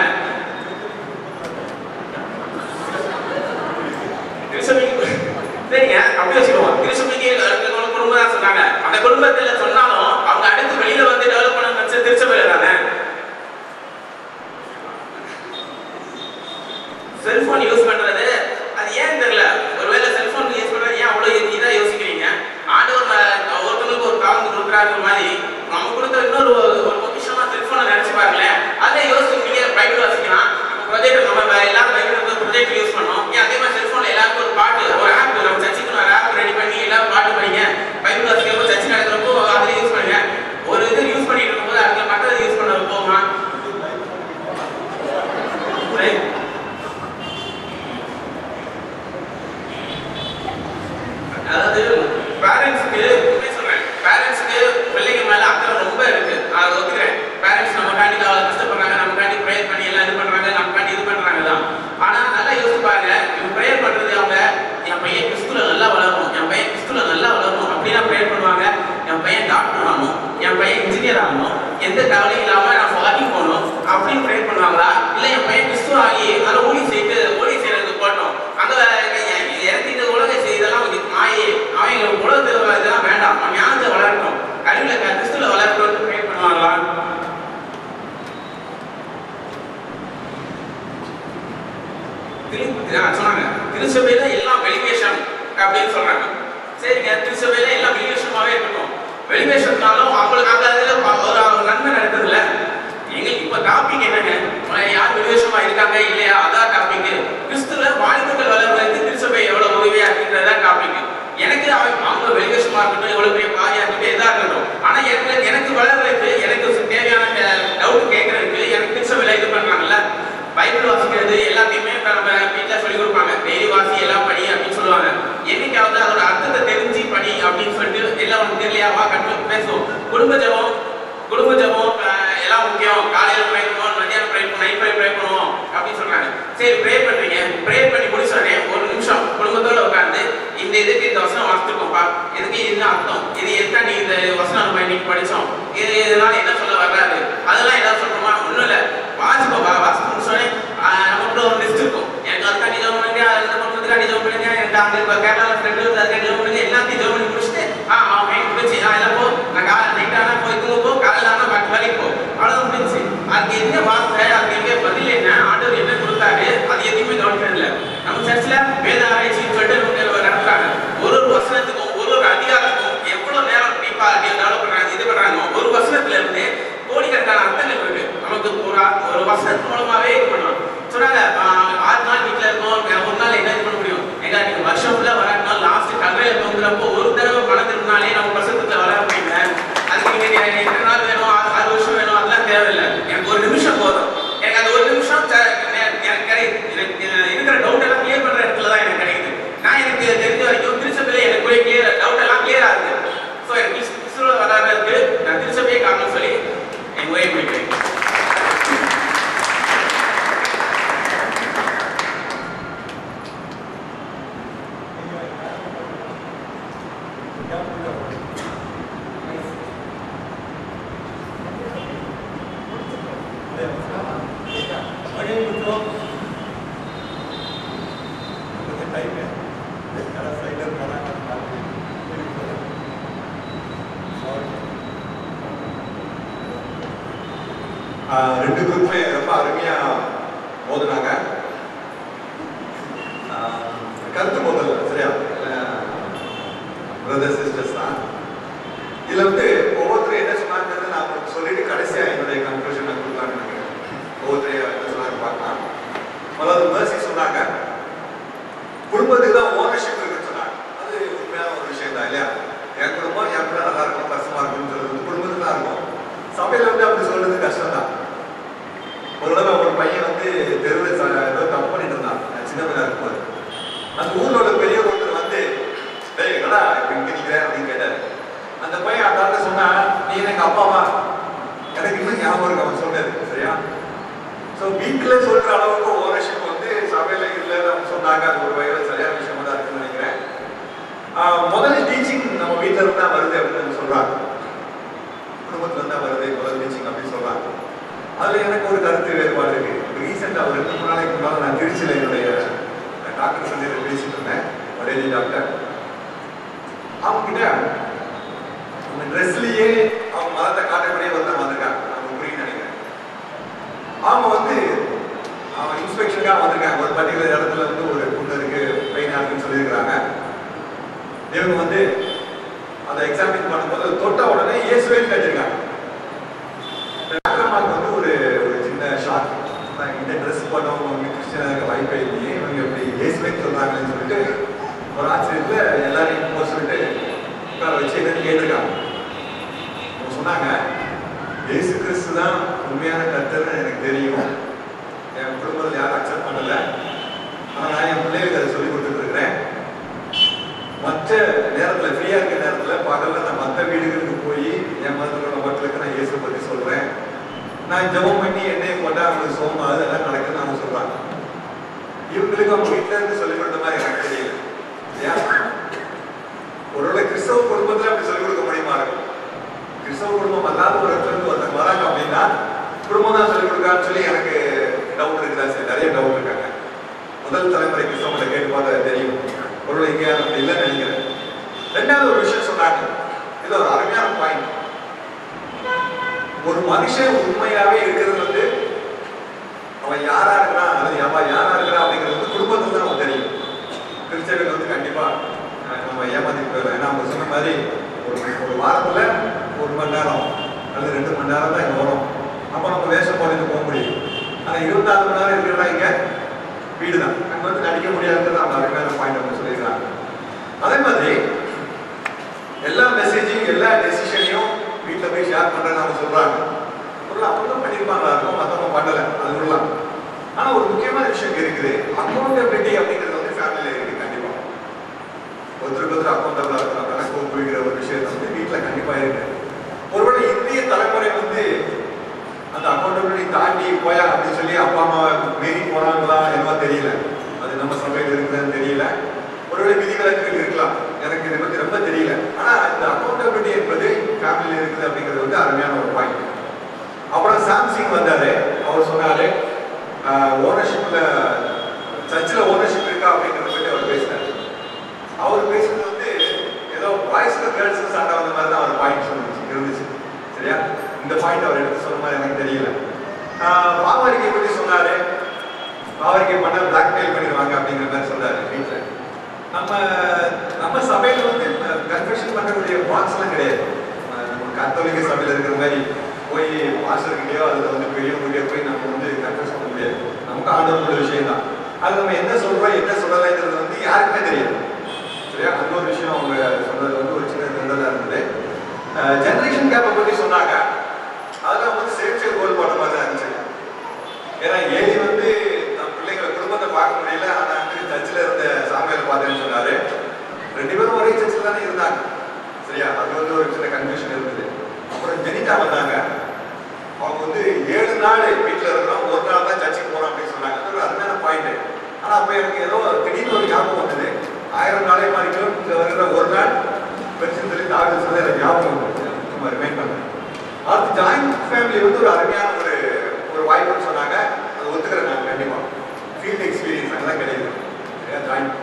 திருச்சபைக்கு சரிங்க அப்படி வச்சுக்குவோம் திருச்சபைக்கு அடுத்த ஒரு குடும்பம் தான் சொன்னாங்க அந்த குடும்பத்துல சொன்னாலும் அவங்க அடுத்து வெளியில வந்து டெவலப் பண்ண நினைச்ச திருச்சபையில தானே செல்போன் யூஸ் பண்றது அது ஏன் தெரியல ஒருவேளை செல்போன் யூஸ் பண்றது ஏன் அவ்வளவு இதா யோசிக்கிறீங்க ஆண்டவர் ம- ஒருத்தனுக்கு ஒரு தாழ்ந்து கொடுக்குறாங்க மாதிரி நம்ம கொடுக்குற இன்னொரு ஒரு- ஒரு பொக்கிஷமா செல்போனை நினைச்சு பாருங்களேன் அதை யோசிச்சு நீங்க பைபிள் வாசிக்கலாம் ப்ரொஜெக்ட் நம்ம வே- எல்லாம் பைபிள் ப்ரொஜெக்ட் யூஸ் பண்ணோம் ஏன் அதே மாதிரி செல்போன்ல எல்லாருக்கும் ஒரு பாட்டு ஒரு ஆப் நம்ம சர்ச்சுக்கு ஒரு ஆப் ரெடி பண்ணி எல்லாம் பாட்டு படிங்க பைபிள் வாசிக்கிறப்போ சர்ச்சு நடக்கிறப்போ அதில் யூஸ் பண்ணுங்க ஒரு இது யூஸ் பண்ணிட்டு இருக்கும்போது அதுல மற்றது யூஸ் பண்ண போமா Right? அதாவது பேரண்ட்ஸ்க்கு உண்மை சொல்றேன் பேரண்ட்ஸ்க்கு பிள்ளைங்க மேல அக்கறை ரொம்ப இருக்கு நான் ஒத்துக்கிறேன் பேரண்ட்ஸ் நமக்காண்டி அவ்வளவு கஷ்டப்படுறாங்க நமக்காண்டி ப்ரேயர் பண்ணி எல்லாம் இது பண்றாங்க நமக்காண்டி இது பண்றாங்க தான் ஆனா நல்லா யோசிச்சு பாருங்க இவங்க ப்ரேயர் பண்றது அவங்க என் பையன் கிறிஸ்துல நல்லா வளரணும் என் பையன் கிறிஸ்துல நல்லா வளரணும் அப்படின்னா ப்ரேயர் பண்ணுவாங்க என் பையன் டாக்டர் ஆகணும் என் பையன் இன்ஜினியர் ஆகணும் எந்த கவலையும் இல்லாம நான் ஃபாரின் போகணும் அப்படின்னு ப்ரேயர் பண்ணுவாங்களா இல்ல என் பையன் கிறிஸ்துவ ஆகி அதில் ஊழி செய்து ஊழி செய்யறதுக்கு போட்டோம் அங்க இறக்கிட்டு உலக செய்தெல்லாம் மாயே அவன் எங்களுக்கு உலகத்தில் இதெல்லாம் வேண்டாம் அவன் ஞானத்தை வளரட்டும் அறிவுல க- கிறிஸ்துல வளரட்டும் ப்ரே பண்ணுவாங்களா திரு- ஆ, சொன்னாங்க திருச்சபையில எல்லாம் வெளிவேஷம் அப்படின்னு சொல்றாங்க சரிங்க திருச்சபையில எல்லாம் வெளிவேஷமாவே இருக்கட்டும் வெளிவேஷம்னாலும் அவங்களுக்கு அந்த இதுல ப- ஒரு ஒரு நன்மை நடக்குதுல்ல எங்களுக்கு இப்ப டாபிக் என்னங்க அஹ் யார் வெளிவேஷமா இருக்காங்க இல்லையா அதான் டாபிக் கிறிஸ்துல வாலிபர்கள் வளர்வதற்கு திருச்சபை எவ்வளவு உதவியா இருக்குன்றதா டாபிக் எனக்கு அவ- அவங்க வெளிவேஷமா இருக்கட்டும் எவ்வளவு பெரிய பாரியா இருக்கட்டும் எதா இருக்கட்டும் ஆனா எனக்கு எனக்கு வளர்றதுக்கு எனக்கு தேவையான டவுட் கேட்கறதுக்கு எனக்கு திருச்சபையில இது பண்றாங்கல்ல பைபிள் வாசிக்கிறது எல்லாத்தையுமே இப்ப நம்ம வீட்டில் சொல்லி கொடுப்பாங்க டெய்லி வாசி எல்லாம் படி அப்படின்னு சொல்லுவாங்க என்னைக்காவது அதோட அர்த்தத்தை தெரிஞ்சு படி அப்படின்னு சொல்லிட்டு எல்லாம் உனக்கு தெரியலையா வா கற்று பேசுவோம் குடும்ப ஜெபம் குடும்ப ஜெபம் அஹ், எல்லாம் முக்கியம் காலையில ப்ரே பண்ணுவோம் மத்தியானம் ப்ரே பண்ணுவோம் நைட் ப்ரே ப்ரே பண்ணுவோம் அப்படின்னு சொல்றாங்க சரி ப்ரே பண்றீங்க ப்ரே பண்ணி முடிச்சோடனே ஒரு நிமிஷம் குடும்பத்தோட உட்கார்ந்து இந்த இதுக்கு இந்த வசனம் வாசிச்சிருக்கோம்ப்பா இதுக்கு என்ன அர்த்தம் இது எதுக்காண்டி இந்த வசனம் நம்ம இன்னைக்கு படிச்சோம் இது இதனால என்ன சொல்ல வர்றாரு அதெல்லாம் ஏதாவது சொல்றோமா ஒண்ணும் இல்ல வாசிப்போம் வாசிச்சு முடிச்சோடனே ஆஹ், நம்ம கூட ஒரு லிஸ்ட் இருக்கும் எனக்கு அதுக்காண்டி ஜெபம் பண்ணுங்க அந்த பண்ணுறதுக்காண்டி ஜெபம் பண்ணுங்க எனக்கு அங்க இருக்க கேரளாவில் ஃப்ரெண்டு அதுக்காண்டி ஜெபம் பண்ணுங்க எல்லாத்தையும் ஜெபம் பண்ணி முடிச்சுட்டு ஆ அவன் மைண்ட் முடிச்சு ஆ எல்லாம் போ நான் கா நைட் ஆனா போய் தூங்க போ காலையில் ஆனா பாட்டு வேலைக்கு போ அவ்வளோதான் முடிஞ்சு அதுக்கு என்ன வார்த்தை அதுக்கு எங்க பதில் என்ன ஆண்டவர் என்ன கொடுத்தாரு அது எதுவுமே கவனிக்கிறது இல்லை நம்ம சர்ச்சில் வேத ஆராய்ச்சின்னு சொல்லிட்டு நமக்கு நடத்துறாங்க ஒரு ஒரு வசனத்துக்கும் ஒரு ஒரு அதிகாரத்துக்கும் எவ்வளவு நேரம் டீப்பா டெவலப் பண்றாங்க இது பண்றாங்க ஒரு வசனத்துல இருந்து கோடிக்கணக்கான அர்த்தங்கள் இருக்கு நமக்கு ஒரு ஆ- ஒரு வசனத்து மூலமாவே இது பண்ணலாம் சொன்னாங்க ஆஹ், ஆறு நாள் வீட்டுல இருக்கோம் வேற ஒரு நாள் என்ன இது பண்ண முடியும் எங்க நீங்க வருஷம் ஃபுல்லா வராட்டினா லாஸ்ட் கல்வையில தோங்குறப்போ ஒரு தடவை பணம் திரும்பினாலே நம்ம வருஷத்துல வளர முடியுங்க அதுக்கு நீங்க எ- எத்தனை நாள் வேணும் ஆறு ஆறு வருஷம் வேணும் அதெல்லாம் தேவையில்லை எனக்கு ஒரு நிமிஷம் போதும் எனக்கு அந்த ஒரு நிமிஷம் ச- நே- எனக்கு கிடைக்குது எனக்கு அஹ், இருக்கிற டவுட் எல்லாம் கிளியர் பண்ற இடத்துல தான் எனக்கு கிடைக்குது நான் எனக்கு தெரிஞ்ச வரைக்கும் திருச்சபையில எனக்கு போய் கிளியர் டவுட் எல்லாம் கிளியர் ஆகுது ஸோ எனக்கு கிறிஸ்துவ வளர்றதுக்கு நான் திருச்சபையே காரணம் சொல்லி என் உரையை முடிக்கிறேன் Yeah. டைம் யாராவது சைடில் போனாங்க ரெண்டு குரூப்புமே ரொம்ப அருமையா மோதுனாங்க ஆஹ் கருத்து மோதல் சரியா பிரதர் சிஸ்டர்ஸ் தான் இதுல வந்து ஒவ்வொருத்தரும் என்ன சொன்னாங்கிறது நான் உங்களுக்கு சொல்லிட்டு கடைசியா என்னுடைய கன்க்ளூஷன் நான் கொடுக்கலாம்னு நினைக்கிறேன் ஒவ்வொருத்தரையும் என்ன சொன்னாங்க பார்க்கலாம் முதல்ல மேர்சி சொன்னாங்க குடும்பத்துக்கு தான் ஓனர்ஷிப் இருக்குன்னு சொன்னாங்க அது உண்மையான ஒரு விஷயம் தான் இல்லையா என் குடும்பம் என் பிள்ளை நல்லா இருக்கும் கஷ்டமா இருக்கும்னு சொல்றது வந்து குடும்பத்துக்கு தான் இருக்கும் சபையில வந்து அப்படி சொல்றது கஷ்டம் தான் ஒரு தடவை ஒரு பையன் வந்து தெருவில் ச- ஏதோ தப்பு பண்ணிட்டு இருந்தான் நான் சின்ன பையனா இருக்கும்போது அந்த ஊர்ல உள்ள பெரிய ஒருத்தர் வந்து டேய் என்னடா இப்ப இங்க நிக்கிறேன் அப்படின்னு கேட்டாரு அந்த பையன் அந்த சொன்னா நீ எனக்கு அப்பாவா எனக்கு இன்னும் ஞாபகம் இருக்கு அவன் சொன்னது சரியா ஸோ வீட்டுல சொல்ற அளவுக்கு ஓனர்ஷிப் வந்து சபையில இல்லைன்னு அவங்க சொன்னாங்க அது ஒரு வகையில சரியான விஷயமா தான் இருக்குன்னு நினைக்கிறேன் ஆஹ் முதல்ல டீச்சிங் நம்ம வீட்டுல இருந்தா வருது அப்படின்னு அவங்க சொல்றாங்க குடும்பத்துல இருந்தா வருது முதல் டீச்சிங் அப்படின்னு சொல்றாங்க அதுல எனக்கு ஒரு கருத்து வேறுபாடு இருக்கு ரீசெண்டா ஒரு ரெண்டு மூணு நாளைக்கு முன்னால நான் திருச்சியில என்னுடைய டாக்டர் சந்தையில பேசிட்டு இருந்தேன் வடேஜி டாக்டர் அவங்க கிட்ட அவங்க ட்ரெஸ்லயே அவங்க மதத்தை காட்டக்கூடியே ஒருத்தர் வந்திருக்காங்க அவங்க புரியும் நினைக்கிறேன் அவங்க வந்து அவன் இன்ஸ்பெக்ஷனுக்காக வந்திருக்காங்க ஒரு பர்டிகுலர் இடத்துல வந்து ஒரு புண்ணு இருக்கு பெயினா இருக்குன்னு சொல்லியிருக்கிறாங்க இவங்க வந்து அதை எக்ஸாமின் பண்ணும்போது தொட்ட உடனே இயேசுவேன்னு கட்டிருக்காங்க டாக்டர்மார்க்கு வந்து ஒரு ஒரு சின்ன ஷாக் இந்த ட்ரெஸ் போட்டவங்க வந்து கிறிஸ்டியனாக இருக்க வாய்ப்பே இல்லையே இவங்க எப்படி இயேசுவேன்னு சொல்றாங்கன்னு சொல்லிட்டு ஒரு ஆச்சரியத்துல எல்லாரையும் போக சொல்லிட்டு உட்கார வச்சு என்னன்னு கேட்டிருக்காங்க அவங்க சொன்னாங்க இயேசு கிறிஸ்து தான் உண்மையான கர்த்தர்னு எனக்கு தெரியும் என் குடும்பத்தில் யாரும் அக்செப்ட் பண்ணல ஆனா நான் என் பிள்ளைகளுக்கு அதை சொல்லி கொடுத்துட்டு இருக்கிறேன் மற்ற நேரத்துல ஃப்ரீயா இருக்க நேரத்துல பகல்ல நான் மற்ற வீடுகளுக்கு போய் என் மதத்தில் உள்ள மக்களுக்கு நான் இயேசு பத்தி சொல்றேன் நான் ஜெபம் பண்ணி எண்ணெயை போட்டா அவங்களுக்கு சோமா அதெல்லாம் நடக்குன்னு அவங்க சொல்றாங்க இவங்களுக்கு அவங்க வீட்டுல இருந்து சொல்லிக் கொடுத்த மாதிரி எனக்கு தெரியல இல்லையா ஒருவேளை கிறிஸ்தவ குடும்பத்துல அப்படி சொல்லிக் கொடுக்க முடியுமா இருக்கும் கிறிஸ்தவ குடும்பம் அல்லாத ஒரு இடத்துல இருந்து ஒருத்தர் வராங்க அப்படின்னா குடும்பம் தான் சொல்லிக் கொடுக்கான்னு சொல்லி எனக்கு டவுட் இருக்குதா சரி நிறைய டவுட் இருக்காங்க முதல் தலைமுறை கிறிஸ்தவங்களை கேட்டு பார்த்தா தெரியும் ஒருவேளை இங்கே அப்படி இல்லைன்னு நினைக்கிறேன் ரெண்டாவது ஒரு விஷயம் சொன்னாங்க இது ஒரு அருமையான பாயிண்ட் ஒரு மனுஷன் உண்மையாவே இருக்கிறது வந்து அவன் யாரா இருக்கிறான் அல்லது அவன் யாரா இருக்கிறான் அப்படிங்கிறது வந்து குடும்பத்துல தான் அவன் தெரியும் கிறிஸ்தவர்கள் வந்து கண்டிப்பா அஹ், நம்ம ஏமாத்தி போயிடலாம் ஏன்னா அவங்க சொன்ன மாதிரி ஒரு ஒரு வாரத்துல ஒரு மணி நேரம் அல்லது ரெண்டு மணி நேரம் தான் இங்க வரும் அப்ப நம்ம வேஷம் போட்டு போக முடியும் ஆனா இருபத்தாறு மணி நேரம் இருக்கிறதா இங்க வீடு தான் அங்க வந்து நடிக்க முடியாதுன்றது அவங்க அருமையான பாயிண்ட் அவங்க சொல்லியிருக்காங்க அதே மாதிரி எல்லா மெசேஜையும் எல்லா டெசிஷனையும் வீட்டில் போய் ஷேர் பண்றேன்னு அவங்க சொல்றாங்க ஒரு அப்படிதான் பண்ணியிருப்பாங்களா இருக்கும் மற்றவங்க பண்ணல அது விடலாம் ஆனா ஒரு முக்கியமான விஷயம் இங்க இருக்குது அக்கௌண்டபிலிட்டி அப்படிங்கிறது வந்து ஃபேமிலியில இருக்கு கண்டிப்பா ஒருத்தருக்கு ஒருத்தர் அக்கௌண்டபிளா இருக்கணும் கணக்கு ஒப்புவிக்கிற ஒரு விஷயம் வந்து வீட்டுல கண்டிப்பா இருக்கு ஒருவேளை இந்திய தலைமுறை வந்து அந்த அக்கௌண்டபிலிட்டி தாண்டி போயா அப்படின்னு சொல்லி அப்பா அம்மா மீறி போறாங்களா என்னவோ தெரியல அது நம்ம சபையில் இருக்குதுன்னு தெரியல ஒருவேளை விதிவிலக்குகள் இருக்கலாம் எனக்கு இதை பத்தி ரொம்ப தெரியல ஆனா இந்த அக்கௌண்டபிலிட்டி என்பது ஃபேமிலியில் இருக்குது அப்படிங்கிறது வந்து அருமையான ஒரு பாயிண்ட் அப்புறம் சாம்சிங் வந்தாரு அவர் சொன்னாரு ஓனர்ஷிப்ல சர்ச்சில் ஓனர்ஷிப் இருக்கா அப்படிங்கிறத பத்தி அவர் பேசினார் அவர் பேசுறது வந்து ஏதோ பாய்ஸ்க்கு கேர்ள்ஸ்க்கு சண்டை வந்த மாதிரி தான் அவர் பாயிண்ட் சொல்லிச்சு இருந்துச்சு சரியா இந்த பாயிண்ட் அவர் எடுத்து சொன்ன மாதிரி எனக்கு தெரியல ஆஹ் பாவரிக்கை பத்தி சொன்னாரு பாவரிக்கை பண்ணா பிளாக்மெயில் பண்ணிடுவாங்க அப்படிங்கிற மாதிரி சொல்றாரு வீட்டுல நம்ம நம்ம சபையில வந்து கன்ஃபெஷன் பண்ணக்கூடிய பாக்ஸ் எல்லாம் கிடையாது அஹ் நம்ம கத்தோலிக்க சபையில இருக்கிற மாதிரி போய் பாஸ்டர்கிட்டயோ அதுல வந்து பெரியவங்ககிட்டயோ போய் நம்ம வந்து கன்ஃபெஸ் பண்ண முடியாது நமக்கு ஆண்டவரோட விஷயம் தான் அது நம்ம என்ன சொல்றோம் என்ன சொல்லலைங்கிறது வந்து யாருக்குமே தெரியாது சரியா அந்த ஒரு விஷயம் அவங்க சொன்னது வந்து ஒரு சின்ன நின்றதா இருந்தது ஜெனரேஷன் கேப்பை பத்தி சொன்னாங்க அதெல்லாம் வந்து சேஃப்டியல் கோல் போட்ட மாதிரி தான் இருந்துச்சு ஏன்னா ஏஜி வந்து நம்ம பிள்ளைங்களை குடும்பத்தை பார்க்க முடியல ஆனா வந்து சர்ச்சில் இருந்த சாமியார் பார்த்தேன்னு சொன்னாரு ரெண்டு பேரும் ஒரே சர்ச்சில் தானே இருந்தாங்க சரியா அது வந்து ஒரு சின்ன கன்ஃபியூஷன் இருந்தது அப்புறம் ஜெனிதா வந்தாங்க அவங்க வந்து ஏழு நாள் வீட்டில் இருக்கிறோம் ஒரு நாள் தான் சர்ச்சுக்கு போறோம் அப்படின்னு சொன்னாங்க அது ஒரு அருமையான பாயிண்ட் ஆனா அப்ப எனக்கு ஏதோ திடீர்னு ஒரு ஞாபகம் வந்தது ஆயிரம் நாளே மாறிக்கும் இங்க வருகிற ஒரு நாள் பிரச்சனை சொல்லி தாவல் சொல்லி எனக்கு ஞாபகம் வந்தது நம்ம ரிமைண்ட் பண்ணேன் அடுத்து ஜாயிண்ட் ஃபேமிலி வந்து ஒரு அருமையான ஒரு ஒரு வாய்ப்புன்னு சொன்னாங்க அது ஒத்துக்கிறேன் நான் கண்டிப்பா ஃபீல்ட் எக்ஸ்பீரியன்ஸ் அதெல்லாம் கிடையாது ஜாயிண்ட்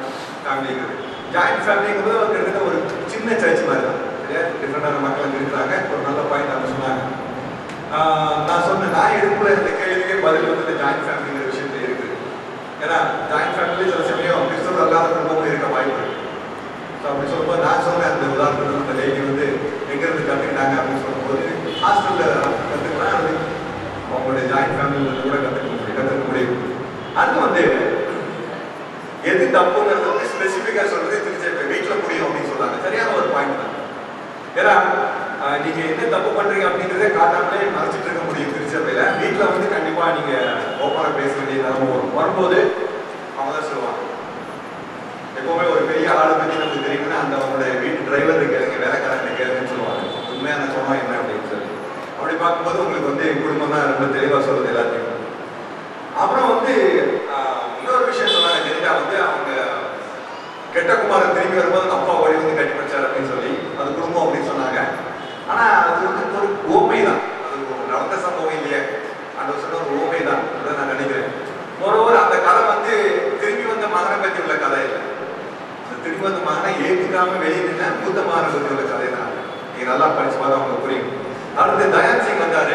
ஃபேமிலி இருக்குது ஜாயிண்ட் ஃபேமிலிங்கிறது ஒரு கிட்டத்தட்ட ஒரு சின்ன சர்ச் மாதிரி தான் சரியா டிஃப்ரெண்டான மக்கள் அங்கே இருக்கிறாங்க ஒரு நல்ல பாயிண்ட் அவங்க சொன்னாங்க ஆஹ் நான் சொன்னேன் நான் எடுப்புல இந்த கேள்விக்கே பதில் வந்து இந்த ஜாயிண்ட் ஃபேமிலிங்கிற விஷயத்துல இருக்குது ஏன்னா ஜாயிண்ட் ஃபேமிலி சில சமயம் கிறிஸ்தவ அல்லாத குடும்பமும் இருக்க வாய்ப்பு இருக்கு ஸோ அப்படி சொல்லும்போது நான் சொன்னேன் அந்த உதாரணத்தில் அந்த லேடி வந்து எங்கேருந்து கற்றுக்கிட்டாங்க அப்படின்னு சொல்லும்போது ஹாஸ்டலில் கற்றுக்கலாம் அது அவங்களுடைய ஜாயிண்ட் ஃபேமிலியில் கூட கற்றுக்க முடியும் கற்றுக்க முடியும் அடுத்து வந்து எது தப்புங்கிறது வந்து ஸ்பெசிஃபிக்காக சொல்றது திருச்சி இப்போ வீட்டில் முடியும் அப்படின்னு சொல்றாங்க சரியான ஒரு பாயிண்ட் தான் ஏன்னா ஆஹ், நீங்க என்ன தப்பு பண்றீங்க அப்படின்றதே காட்டாமலே மறைச்சிட்டு இருக்க முடியும் திருச்சபையில வீட்டுல வந்து கண்டிப்பா நீங்க ஓப்பனா பேச வேண்டிய நிலைமை வரும் வரும்போது அவங்க தான் சொல்லுவாங்க எப்பவுமே ஒரு பெரிய ஆளை பத்தி நமக்கு தெரியும்னா அந்த அவங்களுடைய வீட்டு டிரைவர் கேளுங்க வேலைக்காரங்க கேளுங்கன்னு சொல்லுவாங்க உண்மையான சொன்னா என்ன அப்படின்னு சொல்லி அப்படி பார்க்கும்போது உங்களுக்கு வந்து குடும்பம் தான் ரொம்ப தெளிவா சொல்றது எல்லாத்தையும் அப்புறம் வந்து ஆஹ், இன்னொரு விஷயம் சொன்னாங்க ஜெனிதா வந்து அவங்க கெட்ட குமாரன் திரும்பி வரும்போது அந்த அப்பா ஓடி வந்து கட்டி வச்சார் அப்படின்னு சொல்லி அது குடும்பம் அப்படின்னு சொன்னாங்க ஆனா அது வந்து ஒரு ஓமை தான் அது ஒரு நடந்த சம்பவம் இல்லையே அந்த சொன்ன ஒரு ஓமை தான் அதை நான் நினைக்கிறேன் மொரோவர் அந்த கதை வந்து திரும்பி வந்த மகனை பத்தி உள்ள கதை இல்லை அந்த திரும்பி வந்த மகனை ஏத்துக்காம வெளியே நின்ன மூத்த மகனை பத்தி உள்ள கதை தான் நீங்க நல்லா படிச்சு பார்த்தா உங்களுக்கு புரியும் அடுத்து தயான் சிங் வந்தாரு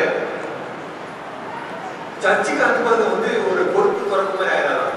சர்ச்சுக்கு அனுப்புறது வந்து ஒரு பொறுப்பு துறப்பு மாதிரி ஆயிடாது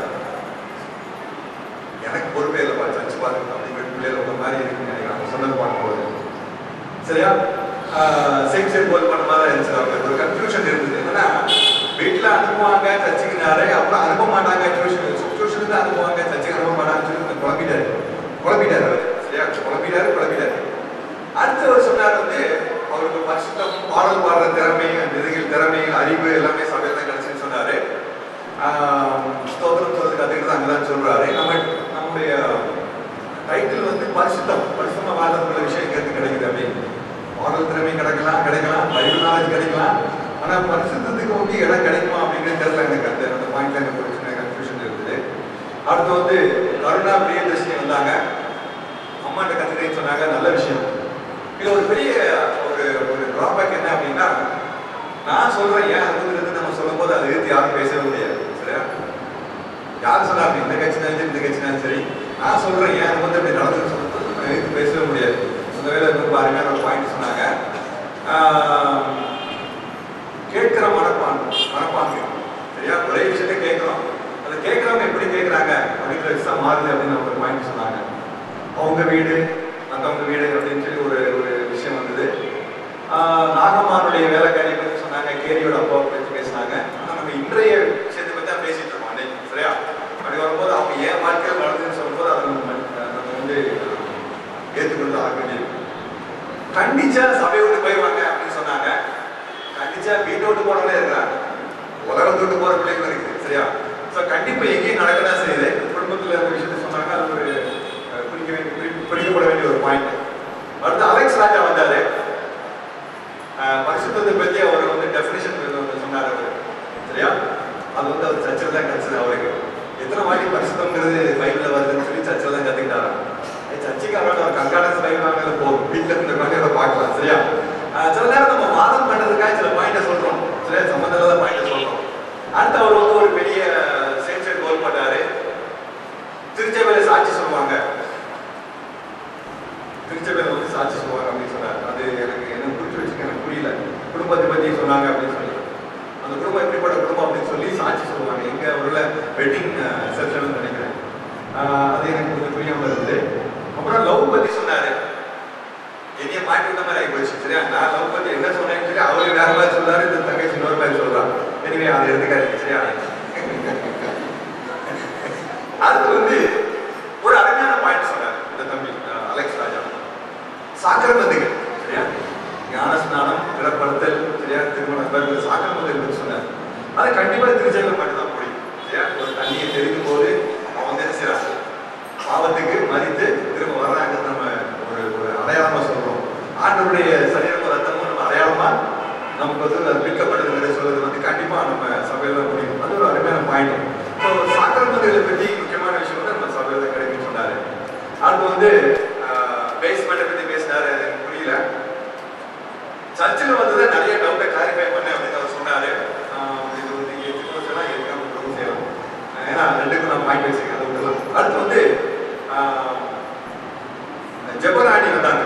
எனக்கு பொறுப்பே இல்லைப்பா சர்ச் பார்த்து அப்படின்னு பிள்ளைல உள்ள மாதிரி இருக்குன்னு நினைக்கிறேன் அவங்க சொன்னது பார்க்கும்போது சரியா சேம் சேம் போல் பண்ண மாதிரி இருந்துச்சு அவங்களுக்கு ஒரு கன்ஃபியூஷன் இருந்தது என்னன்னா வீட்டில் அனுப்புவாங்க சர்ச்சுக்கு நிறைய அப்புறம் அனுப்ப மாட்டாங்க டியூஷன் டியூஷனுக்கு தான் அனுப்புவாங்க சர்ச்சுக்கு அனுப்ப மாட்டாங்கன்னு சொல்லி கொஞ்சம் குழப்பிட்டாரு குழப்பிட்டாரு அவர் சரியா குழப்பிட்டாரு குழப்பிட்டாரு அடுத்தவர் சொன்னார் வந்து அவருக்கு பரிசுத்தம் பாடல் பாடுற திறமை விதைகள் திறமை அறிவு எல்லாமே சபையில் தான் கிடைச்சுன்னு சொன்னாரு ஆஹ் ஸ்தோத்திரம் சொல்றது கத்துக்கிட்டு தான் அங்கதான் சொல்றாரு நம்ம நம்முடைய டைட்டில் வந்து பரிசுத்தம் பரிசுத்தமா வாழ்றதுக்குள்ள விஷயம் எங்க கிடைக்குது அப்படின்னு பாடல் திறமை கிடைக்கலாம் கிடைக்கலாம் பைபிள் நாலேஜ் கிடைக்கலாம் ஆனா பரிசுத்தத்துக்கு வந்து இடம் கிடைக்குமா அப்படிங்கிறது தெரியல எனக்கு அந்த அந்த பாயிண்ட்ல எனக்கு ஒரு சின்ன கன்ஃபியூஷன் இருந்தது அடுத்து வந்து கருணா பிரியதர்ஷினி வந்தாங்க அம்மாட்ட கத்துக்கிறேன்னு சொன்னாங்க நல்ல விஷயம் இது ஒரு பெரிய ஒரு ஒரு டிராபேக் என்ன அப்படின்னா நான் சொல்றேன் ஏன் அனுபவத்திலிருந்து நம்ம சொல்லும் போது அதை எதிர்த்து யாரும் பேசவே முடியாது சரியா யார் சொன்னா அப்படி இந்த கட்சினாலும் சரி இந்த கட்சினாலும் சரி நான் சொல்றேன் ஏன் அனுபவத்தை இப்படி நடந்துன்னு சொல்லும்போது நம்ம எதிர்த்து பேசவே முடியாது அந்த வேலை ரொம்ப அருமையான ஒரு பாயிண்ட் சொன்னாங்க ஆஹ், கேட்கிற மனப்பான்மை மனப்பான்மை சரியா ஒரே விஷயத்த கேட்கிறோம் அதை கேட்கறவங்க எப்படி கேட்கறாங்க அப்படிங்கிற விஷயம் மாறுது அப்படின்னு ஒரு பாயிண்ட் சொன்னாங்க அவங்க வீடு மற்றவங்க வீடு அப்படின்னு சொல்லி ஒரு ஒரு விஷயம் வந்தது ஆஹ் நாகம்மானுடைய வேலைக்காரியை பற்றி சொன்னாங்க கேரியோட அப்பாவை பற்றி பேசினாங்க ஆனால் நம்ம இன்றைய விஷயத்தை பற்றி தான் பேசிட்டு இருக்கோம் அன்னைக்கு சரியா அப்படி வரும்போது அவங்க ஏன் வாழ்க்கையில் வளர்ந்துன்னு சொல்லும்போது அதை நம்ம நம்ம வந்து ஏற்றுக்கொண்டு ஆக வேண்டியது கண்டிச்சா சபை விட்டு போயிடுவாங்க அப்படின்னு சொன்னாங்க கண்டிச்சா வீட்டை விட்டு போனவங்களே இருக்கிறாங்க உலகத்தை விட்டு போற பிள்ளைங்க இருக்குது சரியா ஸோ கண்டிப்பா எங்கேயும் நடக்கதான் செய்யுது குடும்பத்தில் இருந்த விஷயத்தை சொன்னாங்க அது ஒரு அஹ், குறிக்க வேண்டிய குறி- குறிக்கப்பட வேண்டிய ஒரு பாயிண்ட் அடுத்து அலெக்ஸ் ராஜா வந்தாரு அஹ், பரிசுத்தத்தை பத்தி அவர் வந்து டெஃபினேஷன் வந்து சொன்னார் அவர் சரியா அது வந்து அவர் சர்ச்சில் தான் கிடைச்சது அவருக்கு எத்தனை வாட்டி பரிசுத்தம்ங்கிறது பைபிளில் வருதுன்னு சொல்லி சர்ச்சில் தான் கற்றுக்கிட்டாராம் சர்ச்சைக்கு அவரோட ஒரு கண்காணிச்சு பைபிள் வாங்கல போகும் வீட்டில் இருந்த அதை பார்க்கலாம் சரியா அஹ், சில நேரம் நம்ம வாதம் பண்றதுக்காக சில பாயிண்ட்டை சொல்றோம் சரியா சம்மந்தம் இல்லாத பாயிண்ட்டை சொல்றோம் அடுத்து அவர் வந்து ஒரு பெரிய சேன்சர் கோல் பண்ணாரு திருச்சபையில சாட்சி சொல்லுவாங்க திருச்சபையில வந்து சாட்சி சொல்லுவாங்க அப்படின்னு சொன்னார் அது எனக்கு என்ன புரிஞ்சு வச்சுக்க எனக்கு புரியல குடும்பத்தை பத்தி சொன்னாங்க அப்படின்னு சொல்லி அந்த குடும்பம் எப்படிப்பட்ட குடும்பம் அப்படின்னு சொல்லி சாட்சி சொல்லுவாங்க எங்க ஊர்ல வெட்டிங் ரிசப்ஷன் நினைக்கிறேன் ஆஹ் அது எனக்கு கொஞ்சம் புரியாம இருந்தது அப்புறம் லவ் பத்தி சொன்னாரு என்னைய மாட்டி விட்ட மாதிரி ஆகி போச்சு சரியா நான் லவ் பத்தி என்ன சொன்னேன்னு சொல்லி அவரு வேற மாதிரி சொல்றாரு இந்த தங்கச்சி இன்னொரு மாதிரி சொல்றான் எனவே அதை எடுத்துக்காதீங்க சரியா அடுத்து வந்து ஒரு அருமையான பாயிண்ட் சொன்னார் இந்த தம்பி அஹ், அலெக்ஸ் ராஜா சாக்கிரமத்துகள் சரியா ஞான ஸ்நானம் பிறப்படுத்தல் சரியா திருமணம் பிறகு சாக்கிரமத்துகள் பற்றி சொன்னார் அது கண்டிப்பா திருச்சபை மட்டும்தான் முடியும் சரியா ஒரு தண்ணியை தெரிக்கும் போது அவன் வந்து என்ன செய்யறான் பாவத்துக்கு மறித்து திரும்ப வர்றாங்க நம்ம ஒரு ஒரு அடையாளமா சொல்றோம் ஆண்டவருடைய சரீரமும் ரத்தமும் நம்ம அடையாளமா நமக்கு வந்து அது மீட்கப்படுதுங்கிற சொல்றது வந்து கண்டிப்பா நம்ம சபையில தான் முடியும் அது ஒரு அருமையான பாயிண்ட் ஸோ சாக்கிரமத்துகளை பற்றி முக்கியமான விஷயம் வந்து நம்ம சபையில தான் கிடைக்குன்னு சொன்னாரு அடுத்து வந்து பேஸ்மெண்ட்டை பத்தி பேசினாரு அது எனக்கு புரியல சர்ச்சில் வந்து நிறைய டவுட்டை கிளாரிஃபை பண்ணேன் அப்படின்னு அவர் சொன்னாரு ஆஹ் இது வந்து ஏற்றுக்கணும் செய்யலாம் ஏற்றுக்காம விடவும் செய்யலாம் ஏன்னா ரெண்டுக்கும் நான் பாயிண்ட் வச்சுக்கேன் அது விடலாம் அடுத்து வந்து ஆஹ் ஜெபராணி வந்தாங்க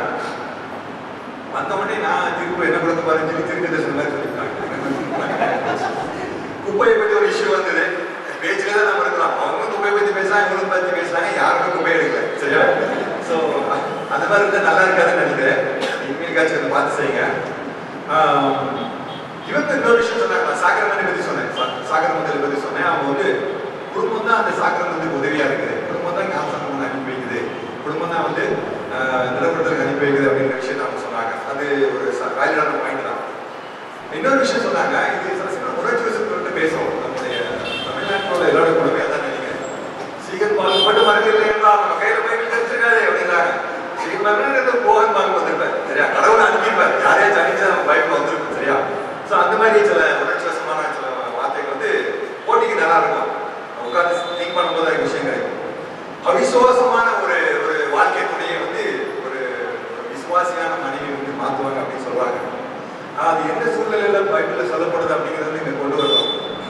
வந்த உடனே நான் திரும்ப என்ன கொடுத்து பாருன்னு சொல்லி திருக்க தரிசனம் மாதிரி சொல்லிட்டாங்க குப்பையை பத்தி ஒரு இஷ்யூ வந்தது பேச்சுல தான் நம்ம இருக்கிறோம் அவங்க குப்பையை பத்தி பேசுறாங்க இவங்களும் பத்தி பேசுறாங்க யாருக்கும் குப்பை எடுக்கல சரியா சோ அந்த மாதிரி இருந்தா நல்லா இருக்காதுன்னு நினைக்கிறேன் இனிமேல்காச்சும் அதை பார்த்து செய்யுங்க ஆஹ், இவங்க இன்னொரு விஷயம் சொன்னாங்க சாக்கரமணி பத்தி சொன்னேன் சா- சாக்கரமண்டலை பத்தி சொன்னேன் அவங்க வந்து குடும்பம் தான் அந்த சாக்கரமத்துக்கு உதவியா இருக்குது குடும்பம் தான் ஞாபகம் அனுப்பி வைக்குது குடும்பம் தான் வந்து ஆஹ், நிலப்படத்துக்கு அனுப்பி வைக்குது அப்படின்ற விஷயத்தை அவங்க சொன்னாங்க அது ஒரு வேலிடான பாயிண்ட் தான் இன்னொரு விஷயம் சொன்னாங்க இது சில சில உணர்ச்சி வசப்பட்டு பேசும் நம்முடைய தமிழ்நாட்டோட எல்லாரோட கொடுமையா தான் நினைக்கிறேன் சீக்கிரம் பால் போட்டு மறக்கல என்றால் நம்ம கையில போய் கிடைச்சிருக்காது அப்படின்றாங்க சீக்கிரம் மறக்கிறது போகன் பால் வந்திருப்பார் சரியா கடவுள் அனுப்பியிருப்பார் யாரையாச்சும் அனுப்பி நம்ம பைபிள் வந்திருக்கும் சரியா சோ அந்த மாதிரி சில உணர்ச்சி வசமான சில வார்த்தைகள் வந்து போட்டிக்கு நல்லா இருக்கும் உட்காந்து திங்க் பண்ணும்போது அதுக்கு விஷயம் கிடைக்கும் அவிசுவாசமான ஒரு ஒரு வாழ்க்கை துணையை வந்து ஒரு ஒரு விசுவாசியான மனைவி வந்து மாத்துவாங்க அப்படின்னு சொல்றாங்க ஆனா, அது எந்த சூழ்நிலையில பைபிள்ல சொல்லப்படுது அப்படிங்கறது இங்க கொண்டு வருவாங்க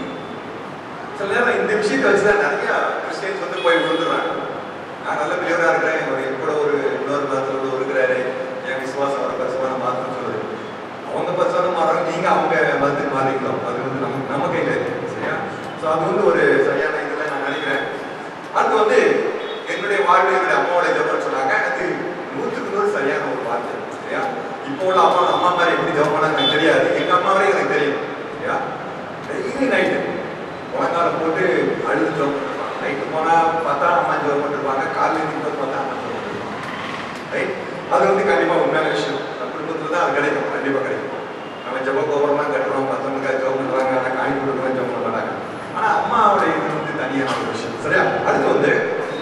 சில நேரம் இந்த விஷயத்தை வச்சுதான் நிறைய கிறிஸ்டியன்ஸ் வந்து போய் விழுந்துடுறாங்க நான் நல்ல பிள்ளைவரா இருக்கிறேன் ஒரு என் கூட ஒரு இன்னொரு மதத்துல ஒரு இருக்கிறாரு என் விசுவாசம் ஒரு பரிசுமான மாத்தம் சொல்லுது அவங்க பரிசுவாதம் மாறுறாங்க நீங்க அவங்க மதத்துக்கு மாறிக்கலாம் அது வந்து நம்ம நம்ம கையில இருக்கு சரியா சோ அது வந்து ஒரு சரியான இதுல நான் நினைக்கிறேன் அடுத்து வந்து என்னுடைய வாழ்வு என்னுடைய அம்மாவோட ஜெபம் சொன்னாங்க எனக்கு நூற்றுக்கு நூறு சரியான ஒரு வார்த்தை சரியா இப்போ உள்ள அம்மா அம்மா மாதிரி எப்படி ஜெபம் பண்ணாங்க எனக்கு தெரியாது எங்க அம்மா வரையும் எனக்கு தெரியும் சரியா டெய்லி நைட்டு முழங்கால போட்டு அழுது ஜெபம் பண்ணிருப்பாங்க நைட்டு போனா பார்த்தா அம்மா ஜெபம் பண்ணிருப்பாங்க காலையில் நிற்கும் பார்த்தா அம்மா ஜெபம் பண்ணிருப்பாங்க ரைட் அது வந்து கண்டிப்பா உண்மையான விஷயம் நம்ம குடும்பத்துல தான் அது கிடைக்கும் கண்டிப்பா கிடைக்கும் நம்ம ஜெப கோபுரமா கட்டுறோம் மத்தவங்க ஜெபம் பண்றாங்க ஆனா காணி கொடுக்குறோம் ஜெபம் பண்ண மாட்டாங்க ஆனா அம்மாவோட இது வந்து தனியான ஒரு விஷயம் சரியா அடுத்து வந்து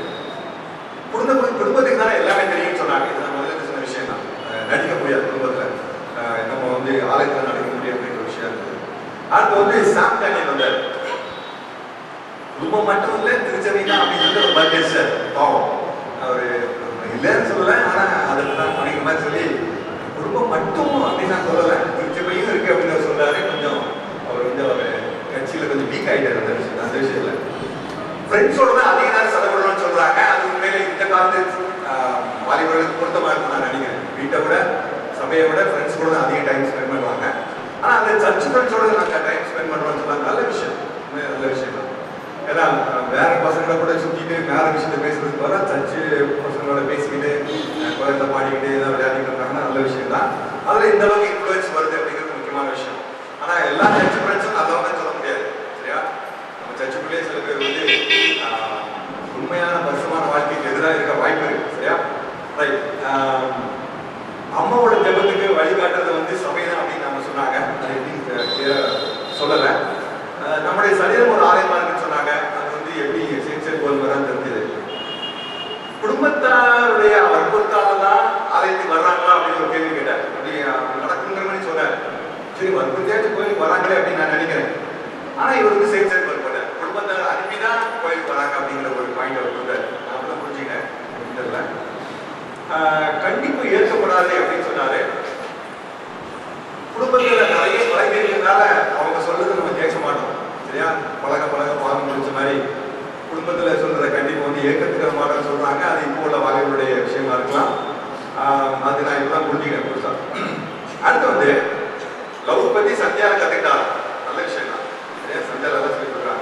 குடும்ப குடும்பத்துக்கு தானே எல்லாமே தெரியும்னு சொன்னாங்க இது நான் முதல்ல சொன்ன விஷயம் தான் அஹ் நடிக்க முடியாது குடும்பத்துல அஹ் நம்ம வந்து ஆலயத்துல நடிக்க முடியும் அப்படின்ற விஷயம் இருக்குது அடுத்து வந்து சாம் டேனியல் வந்தார் குடும்பம் மட்டும் இல்ல திருச்சபை தான் அப்படின்னு சொல்லி ஒரு பர்த்டே சார் பாவம் அவரு இல்லைன்னு சொல்லல ஆனா அதுக்கு தான் பணிக்கிற மாதிரி சொல்லி குடும்பம் மட்டும் அப்படின்னு நான் சொல்லல திருச்சபையும் இருக்கு அப்படின்னு அவர் சொல்றாரு கொஞ்சம் அவர் வந்து அவர் கட்சியில கொஞ்சம் வீக் ஆயிட்டாரு அந்த விஷயம் அந்த விஷயத்துல ஃப்ரெண்ட்ஸோட தான் அதிக நேரம் செலவிடணும்னு சொல்றாங்க அது உண்மையில இந்த காலத்து ஆஹ், வாலிபர்களுக்கு பொருத்தமா இருக்கும் நான் நினைக்கிறேன் வீட்டை விட சபையை விட ஃப்ரெண்ட்ஸ் கூட தான் அதிக டைம் ஸ்பெண்ட் பண்ணுவாங்க ஆனா அந்த சர்ச் ஃப்ரெண்ட்ஸோட நாங்க டைம் ஸ்பெண்ட் பண்றோம்னு சொன்னாங்க நல்ல விஷயம் உண்மையா நல்ல விஷயம் தான் ஏன்னா அஹ், வேற பசங்களை கூட சுத்திட்டு வேற விஷயத்த பேசுறதுக்கு பதிலா சர்ச்சு பசங்களோட பேசிக்கிட்டு அஹ், குழந்தை பாடிக்கிட்டு ஏதாவது விளையாடிட்டு இருக்காங்கன்னா நல்ல விஷயம் தான் அதுல இந்த அளவுக்கு இன்ஃபுளுன்ஸ் வருது அப்படிங்கிறது முக்கியமான விஷயம் ஆனா எல்லா சர்ச் ஃப்ரெண்ட்ஸும் நல்லவங்கன்னு சொல்ல முடியாது சரியா நம்ம சர்ச்சுக்குள்ளேயே சில பேர் வந்து ஆஹ், உண்மையான பரிசுமான வாழ்க்கைக்கு எதிராக இருக்க வாய்ப்பு இருக்கு சரியா ரைட் அம்மாவோட ஜெபத்துக்கு வழிகாட்டுறது வந்து சபை தான் அப்படின்னு நம்ம சொன்னாங்க அது எப்படி clear ஆ சொல்லல ஆஹ், நம்முடைய சரீரம் ஒரு ஆலயமா இருக்குன்னு சொன்னாங்க அது வந்து எப்படி சென்சர் கோல் வர தெரிஞ்சது குடும்பத்தாருடைய வற்புறுத்தால தான் ஆலயத்துக்கு வர்றாங்களா அப்படின்னு ஒரு கேள்வி கேட்டார் அப்படி அப்படி நடக்குங்கிற மாதிரி சொன்னார் சரி வற்புறுத்தியாச்சும் கோயிலுக்கு வராங்களே அப்படின்னு நான் நினைக்கிறேன் ஆனா இவர் வந்து சென்சர் கோல் பண்ணார் குடும்பத்தார் அனுப்பி தான் கோயிலுக்கு வராங்க அப்படிங்கிற ஒரு பாயிண்ட் அவர் கொடுத்தார் நான் அப்படிதான் புரிஞ்சுக்கிட்டேன் தெரியல ஆஹ் கண்டிப்பு ஏற்கப்படாது அப்படின்னு சொன்னாரு குடும்பத்துல நிறைய பழகி இருக்கிறதுனால அவங்க சொல்றது நம்ம கேட்க மாட்டோம் சரியா பழக பழக பாகம் முடிச்ச மாதிரி குடும்பத்துல சொல்ற கண்டிப்பு வந்து ஏற்கத்துக்கிற மாதிரி சொல்றாங்க அது இப்போ உள்ள வாலிபருடைய விஷயமா இருக்கலாம் ஆஹ் அது நான் இப்பதான் புரிஞ்சுக்கிறேன் புதுசா அடுத்து வந்து லவ் பத்தி சந்தியா கத்துக்கிட்டாங்க நல்ல விஷயம் தான் சரியா சந்தியா நல்லா சொல்லி கொடுக்குறாங்க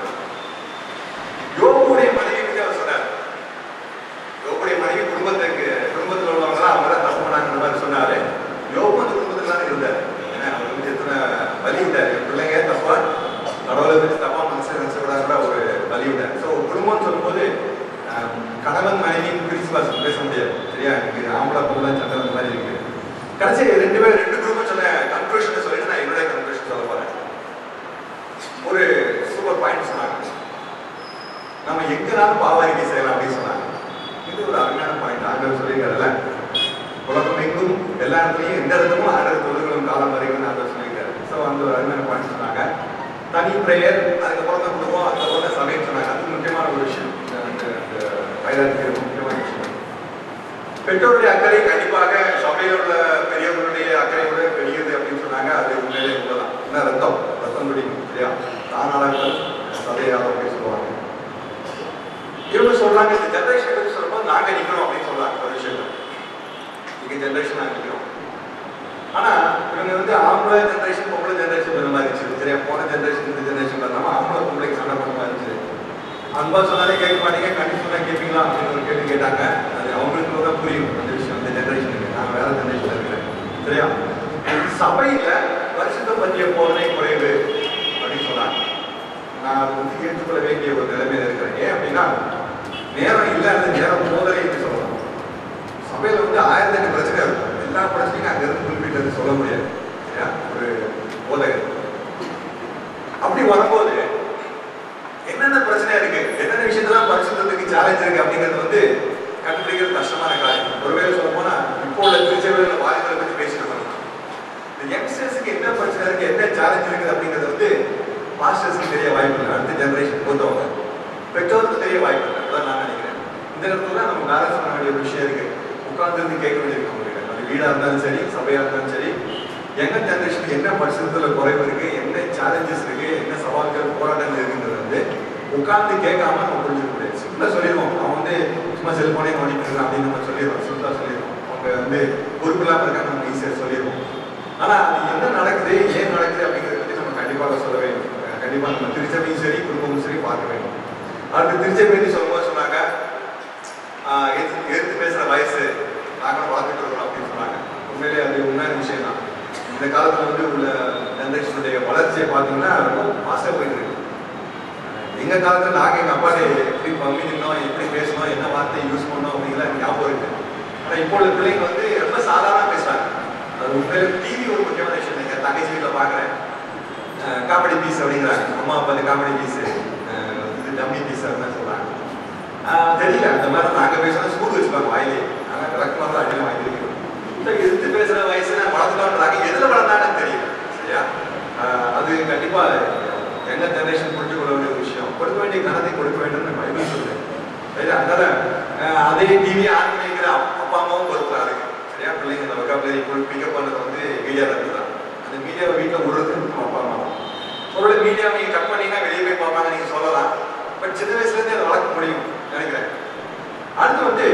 யோகுடைய மனைவி பத்தி அவர் சொன்னார் யோகுடைய மனைவி குடும்பத்துக்கு குடும்பத்தில் உள்ளவங்க தான் அவங்க தான் தப்பு பண்ணாங்கிற மாதிரி சொன்னாரு யோகு அந்த குடும்பத்தில் தான் இருந்தார் ஏன்னா அவர் வந்து எத்தனை வலி விட்டார் என் பிள்ளைங்க தப்பா கடவுளை பற்றி தப்பா மனசு நினைச்ச கூட கூட ஒரு வலி விட்டார் ஸோ குடும்பம்னு சொல்லும்போது ஆஹ், கணவன் மனைவின்னு பிரிச்சு பாச- பேச முடியாது சரியா எனக்கு ஆம்பளை பொருளை சட்டம் அந்த மாதிரி இருக்கு கடைசி ரெண்டு பேர் ரெண்டு குரூப்பும் சொன்ன கன்க்ளூஷன் சொல்லிட்டு நான் என்னுடைய கன்க்ளூஷன் சொல்ல போறேன் ஒரு சூப்பர் பாயிண்ட் சொன்னாங்க நம்ம எங்கனாலும் பாவாரிக்கை செய்யலாம் அப்படின்னு சொன்னாங்க இது ஒரு அருமையான பாயிண்ட் ஆண்டவர் சொல்லியிருக்காருல்ல உலகம் எங்கும் எல்லா இடத்துலையும் எந்த இடத்துக்கும் ஆண்டவர் தொழுகளும் காலம் வரைக்கும் ஆண்டவர் சொல்லியிருக்காரு ஸோ அந்த ஒரு அருமையான பாயிண்ட் சொன்னாங்க தனி பிரேயர் அதுக்கப்புறம் தான் குடும்பம் அதுக்கப்புறம் தான் சபைன்னு சொன்னாங்க அது முக்கியமான ஒரு விஷயம் கைதாரிக்கிறது முக்கியமான விஷயம் பெற்றோருடைய அக்கறை கண்டிப்பாக சபையில் உள்ள பெரியவர்களுடைய அக்கறை விட பெரியது அப்படின்னு சொன்னாங்க அது உண்மையிலே உண்மைதான் என்ன ரத்தம் ரத்தம் பிடிக்கும் சரியா தானாளர்கள் சதையாக அப்படின்னு சொல்லுவாங்க இவங்க சொல்றாங்க இந்த ஜெனரேஷன் பத்தி சொல்லும்போது நாங்க நிக்கிறோம் அப்படின்னு சொல்றாங்க ஒரு விஷயம் ஆம்பளை ஜென்ரேஷன் பொம்பளை ஜென்ரேஷன் வேற மாதிரி இருந்துச்சு சரியா போன ஜென்ரேஷன் இந்த ஜென்ரேஷன் பண்ணாம ஆம்பளை பொம்பளைக்கு சண்டை பண்ண மாதிரி இருந்துச்சு அன்பா சொன்னாலே கேட்க மாட்டீங்க கண்டிப்பா சொன்னா கேட்பீங்களா அப்படின்னு ஒரு கேள்வி கேட்டாங்க அது அவங்களுக்கு தான் புரியும் அந்த விஷயம் அந்த ஜென்ரேஷனுக்கு நான் வேற ஜென்ரேஷன்ல இருக்கிறேன் சரியா சபையில பரிசுத்தம் பற்றிய போதனை குறைவு அப்படின்னு சொன்னாங்க நான் அது வந்து ஏற்றுக்கொள்ள வேண்டிய ஒரு நிலைமையில இருக்கிறேன் ஏன் அப்படின்னா நேரம் இல்லை அந்த நேரம் போதனை என்று சொல்லலாம் சபையில வந்து ஆயிரத்தி எட்டு பிரச்சனை இருக்கும் எல்லா பிரச்சனையும் அங்க இருந்து குறிப்பிட்டது சொல்ல முடியாது சரியா? ஒரு போதகர் அப்படி வரும்போது என்னென்ன பிரச்சனை இருக்கு என்னென்ன விஷயத்தெல்லாம் பரிசுத்தத்துக்கு சேலஞ்ச் இருக்கு அப்படிங்கிறது வந்து கண்டுபிடிக்கிறது கஷ்டமான காரியம் ஒருவேளை சொல்ல போனா இப்போ உள்ள திருச்சபையில வாலிபரை பத்தி பேசிட்டு வரலாம் இந்த யங்ஸ்டர்ஸுக்கு என்ன பிரச்சனை இருக்கு என்ன சேலஞ்ச் இருக்குது அப்படிங்கிறது வந்து மாஸ்டர்ஸ்க்கு தெரிய வாய்ப்பு இல்லை அடுத்த ஜெனரேஷன் பொறுத்தவங்க பெற்றோருக்கு தெரிய வாய்ப்பு இல்லை அதான் நான் நினைக்கிறேன் இந்த இடத்துல தான் நம்ம பேலன்ஸ் பண்ண வேண்டிய ஒரு விஷயம் இருக்கு உட்கார்ந்து கேட்க வேண்டியிருக்கு அவங்களுக்கு அது வீடா இருந்தாலும் சரி சபையா இருந்தாலும் சரி எங்க ஜெனரேஷனுக்கு என்ன பரிசுத்துல குறைவு இருக்கு என்ன சேலஞ்சஸ் இருக்கு என்ன சவால்கள் போராட்டங்கள் இருக்குங்கிறது வந்து உட்கார்ந்து கேட்காம நம்ம புரிஞ்சுக்க முடியாது சிம்பிளா சொல்லிடுவோம் அவன் வந்து சும்மா செல்போனே நோண்டிட்டு அப்படின்னு நம்ம சொல்லிடுவோம் சிம்பிளா சொல்லிடுவோம் அவங்க வந்து பொறுப்பு இல்லாம இருக்காங்க நம்ம ஈஸியா சொல்லிடுவோம் ஆனா அது என்ன நடக்குது ஏன் நடக்குது அப்படிங்கிறத பத்தி நம்ம கண்டிப்பாக சொல்ல வேண்டும் அஹ் கண்டிப்பா நம்ம திருச்சபையும் சரி குடும்பமும் சரி பார்க்க வேண்டும் அடுத்து திருச்சபை பத்தி சொல்லும்போது சொன்னாங்க ஆஹ் எதிர்த்து எதிர்த்து பேசுற வயசு நாங்களும் வளர்த்துட்டு இருக்கிறோம் அப்படின்னு சொன்னாங்க உண்மையிலே அது உண்மையான விஷயம் தான் இந்த காலத்துல வந்து உள்ள ஜென்ரேஷனுடைய வளர்ச்சியை பார்த்தீங்கன்னா ரொம்ப ஃபாஸ்ட்டாக போயிட்டு இருக்கு எங்க காலத்துல நாங்க எங்க அப்பாட்ட எப்படி பம்மி நின்னோம் எப்படி பேசணும் என்ன வார்த்தை யூஸ் பண்ணோம் அப்படிங்கிற ஞாபகம் இருக்கு ஆனா இப்போ உள்ள பிள்ளைங்க வந்து ரொம்ப சாதாரணமா பேசுறாங்க அது உண்மையில டிவி ஒரு முக்கியமான விஷயம் எங்க தங்கச்சி வீட்டுல பாக்குறேன் காமெடி பீஸ் அப்படிங்கிறாங்க அம்மா அப்பா இந்த காமெடி பீஸ் இது டம்மி பீஸ் அப்படின்னு சொல்றாங்க ஆஹ் தெரியல அந்த மாதிரி நாங்க பேசுறது ஸ்கூல் வச்சுப்பாங்க வாயிலே ஆனா விளக்கமா தான் அடியில் வாங்கிருக்கோம் இந்த எதிர்த்து பேசுற வயசு நான் வளர்த்துலான்றாங்க எதுல வளர்ந்தாங்கன்னு தெரியல சரியா ஆஹ் அது கண்டிப்பா எங்க ஜெனரேஷன் புரிஞ்சு கொள்ள வேண்டிய ஒரு விஷயம் கொடுக்க வேண்டிய கனத்தை கொடுக்க வேண்டும் பைபிள் சொல்றேன் சரியா அதனால ஆஹ் அதே டிவி ஆன் பண்ணிக்கிற அப்பா அம்மாவும் பொறுப்பா இருக்கு சரியா பிள்ளைங்க இந்த வொக்காபுலரி பிக்கப் பண்றது வந்து மீடியால இருந்து தான் அந்த மீடியாவை வீட்டில் விடுறது நம்ம அப்பா அம்மா தான் ஒருவேளை மீடியா நீங்க கட் பண்ணீங்கன்னா வெளியே போய் பார்ப்பாங்க நீங்க சொல்லலாம் பட் சின்ன வயசுல இருந்தே அதை வளர்க்க முடியும் நினைக்கிறேன் அடுத்து வந்து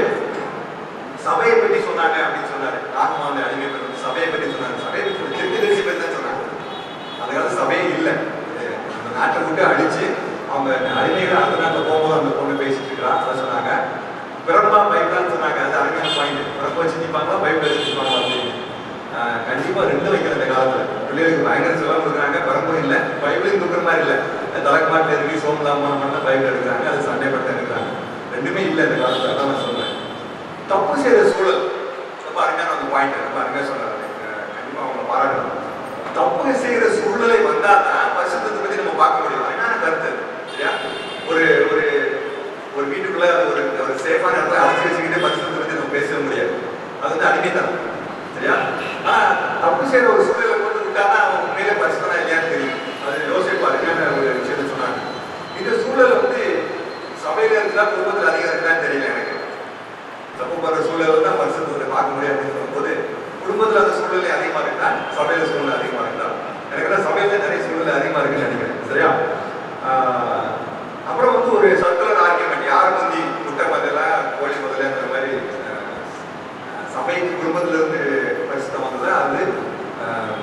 சபையை பற்றி சொன்னாங்க அப்படின்னு சொன்னாரு ராகமான அடிமை பெண் வந்து சபையை பற்றி சொன்னாங்க சபையை பற்றி சொன்னாங்க. திருப்பி தரிசி பற்றி தான் சொன்னாங்க அந்த காலத்து சபையே இல்லை அந்த நாட்டை விட்டு அடிச்சு அவங்க அடிமைகள் அந்த நாட்டில் போகும்போது அந்த பொண்ணு பேசிட்டு இருக்கிறா அதை சொன்னாங்க பிரம்மா பைபிளான்னு சொன்னாங்க அது அருமையான பாயிண்ட் பிரம்ம வச்சு நிற்பாங்களா பைபிள் வச்சு நிற்பாங்களா அப்படின்னு ஆஹ் கண்டிப்பா ரெண்டு வைக்கிற இந்த காலத்துல பிள்ளைகளுக்கு பயங்கர செலவு கொடுக்குறாங்க பரம்பும் இல்லை பைபிளும் கொடுக்குற மாதிரி இல்லை தலைப்பாட்டில் இருக்கு சோம்லாமான பைபிள் எடுக்கிறாங்க அது சண்டை பட்டம் எடுக்கிறாங்க ரெண்டுமே இல்லை இந்த காலத்துல அதான் நான் சொல்றேன் தப்பு செய்யற சூழல் ரொம்ப அருமையான ஒரு பாயிண்ட் ரொம்ப அருமையா சொன்னாரு அஹ் கண்டிப்பா அவங்க பாராட்டணும் தப்பு செய்யற சூழ்நிலை வந்தா தான் பரிசுத்தத்தை பத்தி நம்ம பார்க்க முடியும் அருமையான கருத்து அது. சரியா ஒரு ஒரு ஒரு வீட்டுக்குள்ள ஒரு ஒரு சேஃபான இடத்துல அழைச்சி வச்சுக்கிட்டு பரிசுத்தத்தை பத்தி நம்ம பேசவே முடியாது அது வந்து அடிமைத்தனம் சரியா ஆனா தப்பு செய்யற ஒரு சூழ்நிலை கொண்டு விட்டாதான் அவன் உண்மையிலே பரிசுத்தனா இல்லையான்னு தெரியும் அது யோசிப்பு அருமையான ஒரு விஷயத்தை சொன்னாங்க இந்த சூழல் வந்து சபையில இருக்குதா குடும்பத்துல அதிகம் இருக்குதான்னு தெரியல எனக்கு தப்பு பண்ற சூழல் தான் பரிசுத்தத்தை பார்க்க முடியாது அப்படின்னு சொல்லும்போது குடும்பத்துல அந்த சூழ்நிலை அதிகமா இருக்கா சபையில சூழ்நிலை அதிகமா இருக்கா எனக்கு தான் சபையில நிறைய சூழ்நிலை அதிகமா இருக்குன்னு நினைக்கிறேன் சரியா ஆஹ் அப்புறம் வந்து ஒரு சர்க்குலர் ஆர்கியூமெண்ட் யார் வந்து முட்டை முதல்ல கோழி முதல்லன்ற மாதிரி ஆஹ் சபைக்கு குடும்பத்துல இருந்து பரிசுத்தம் வந்தது அது ஆஹ்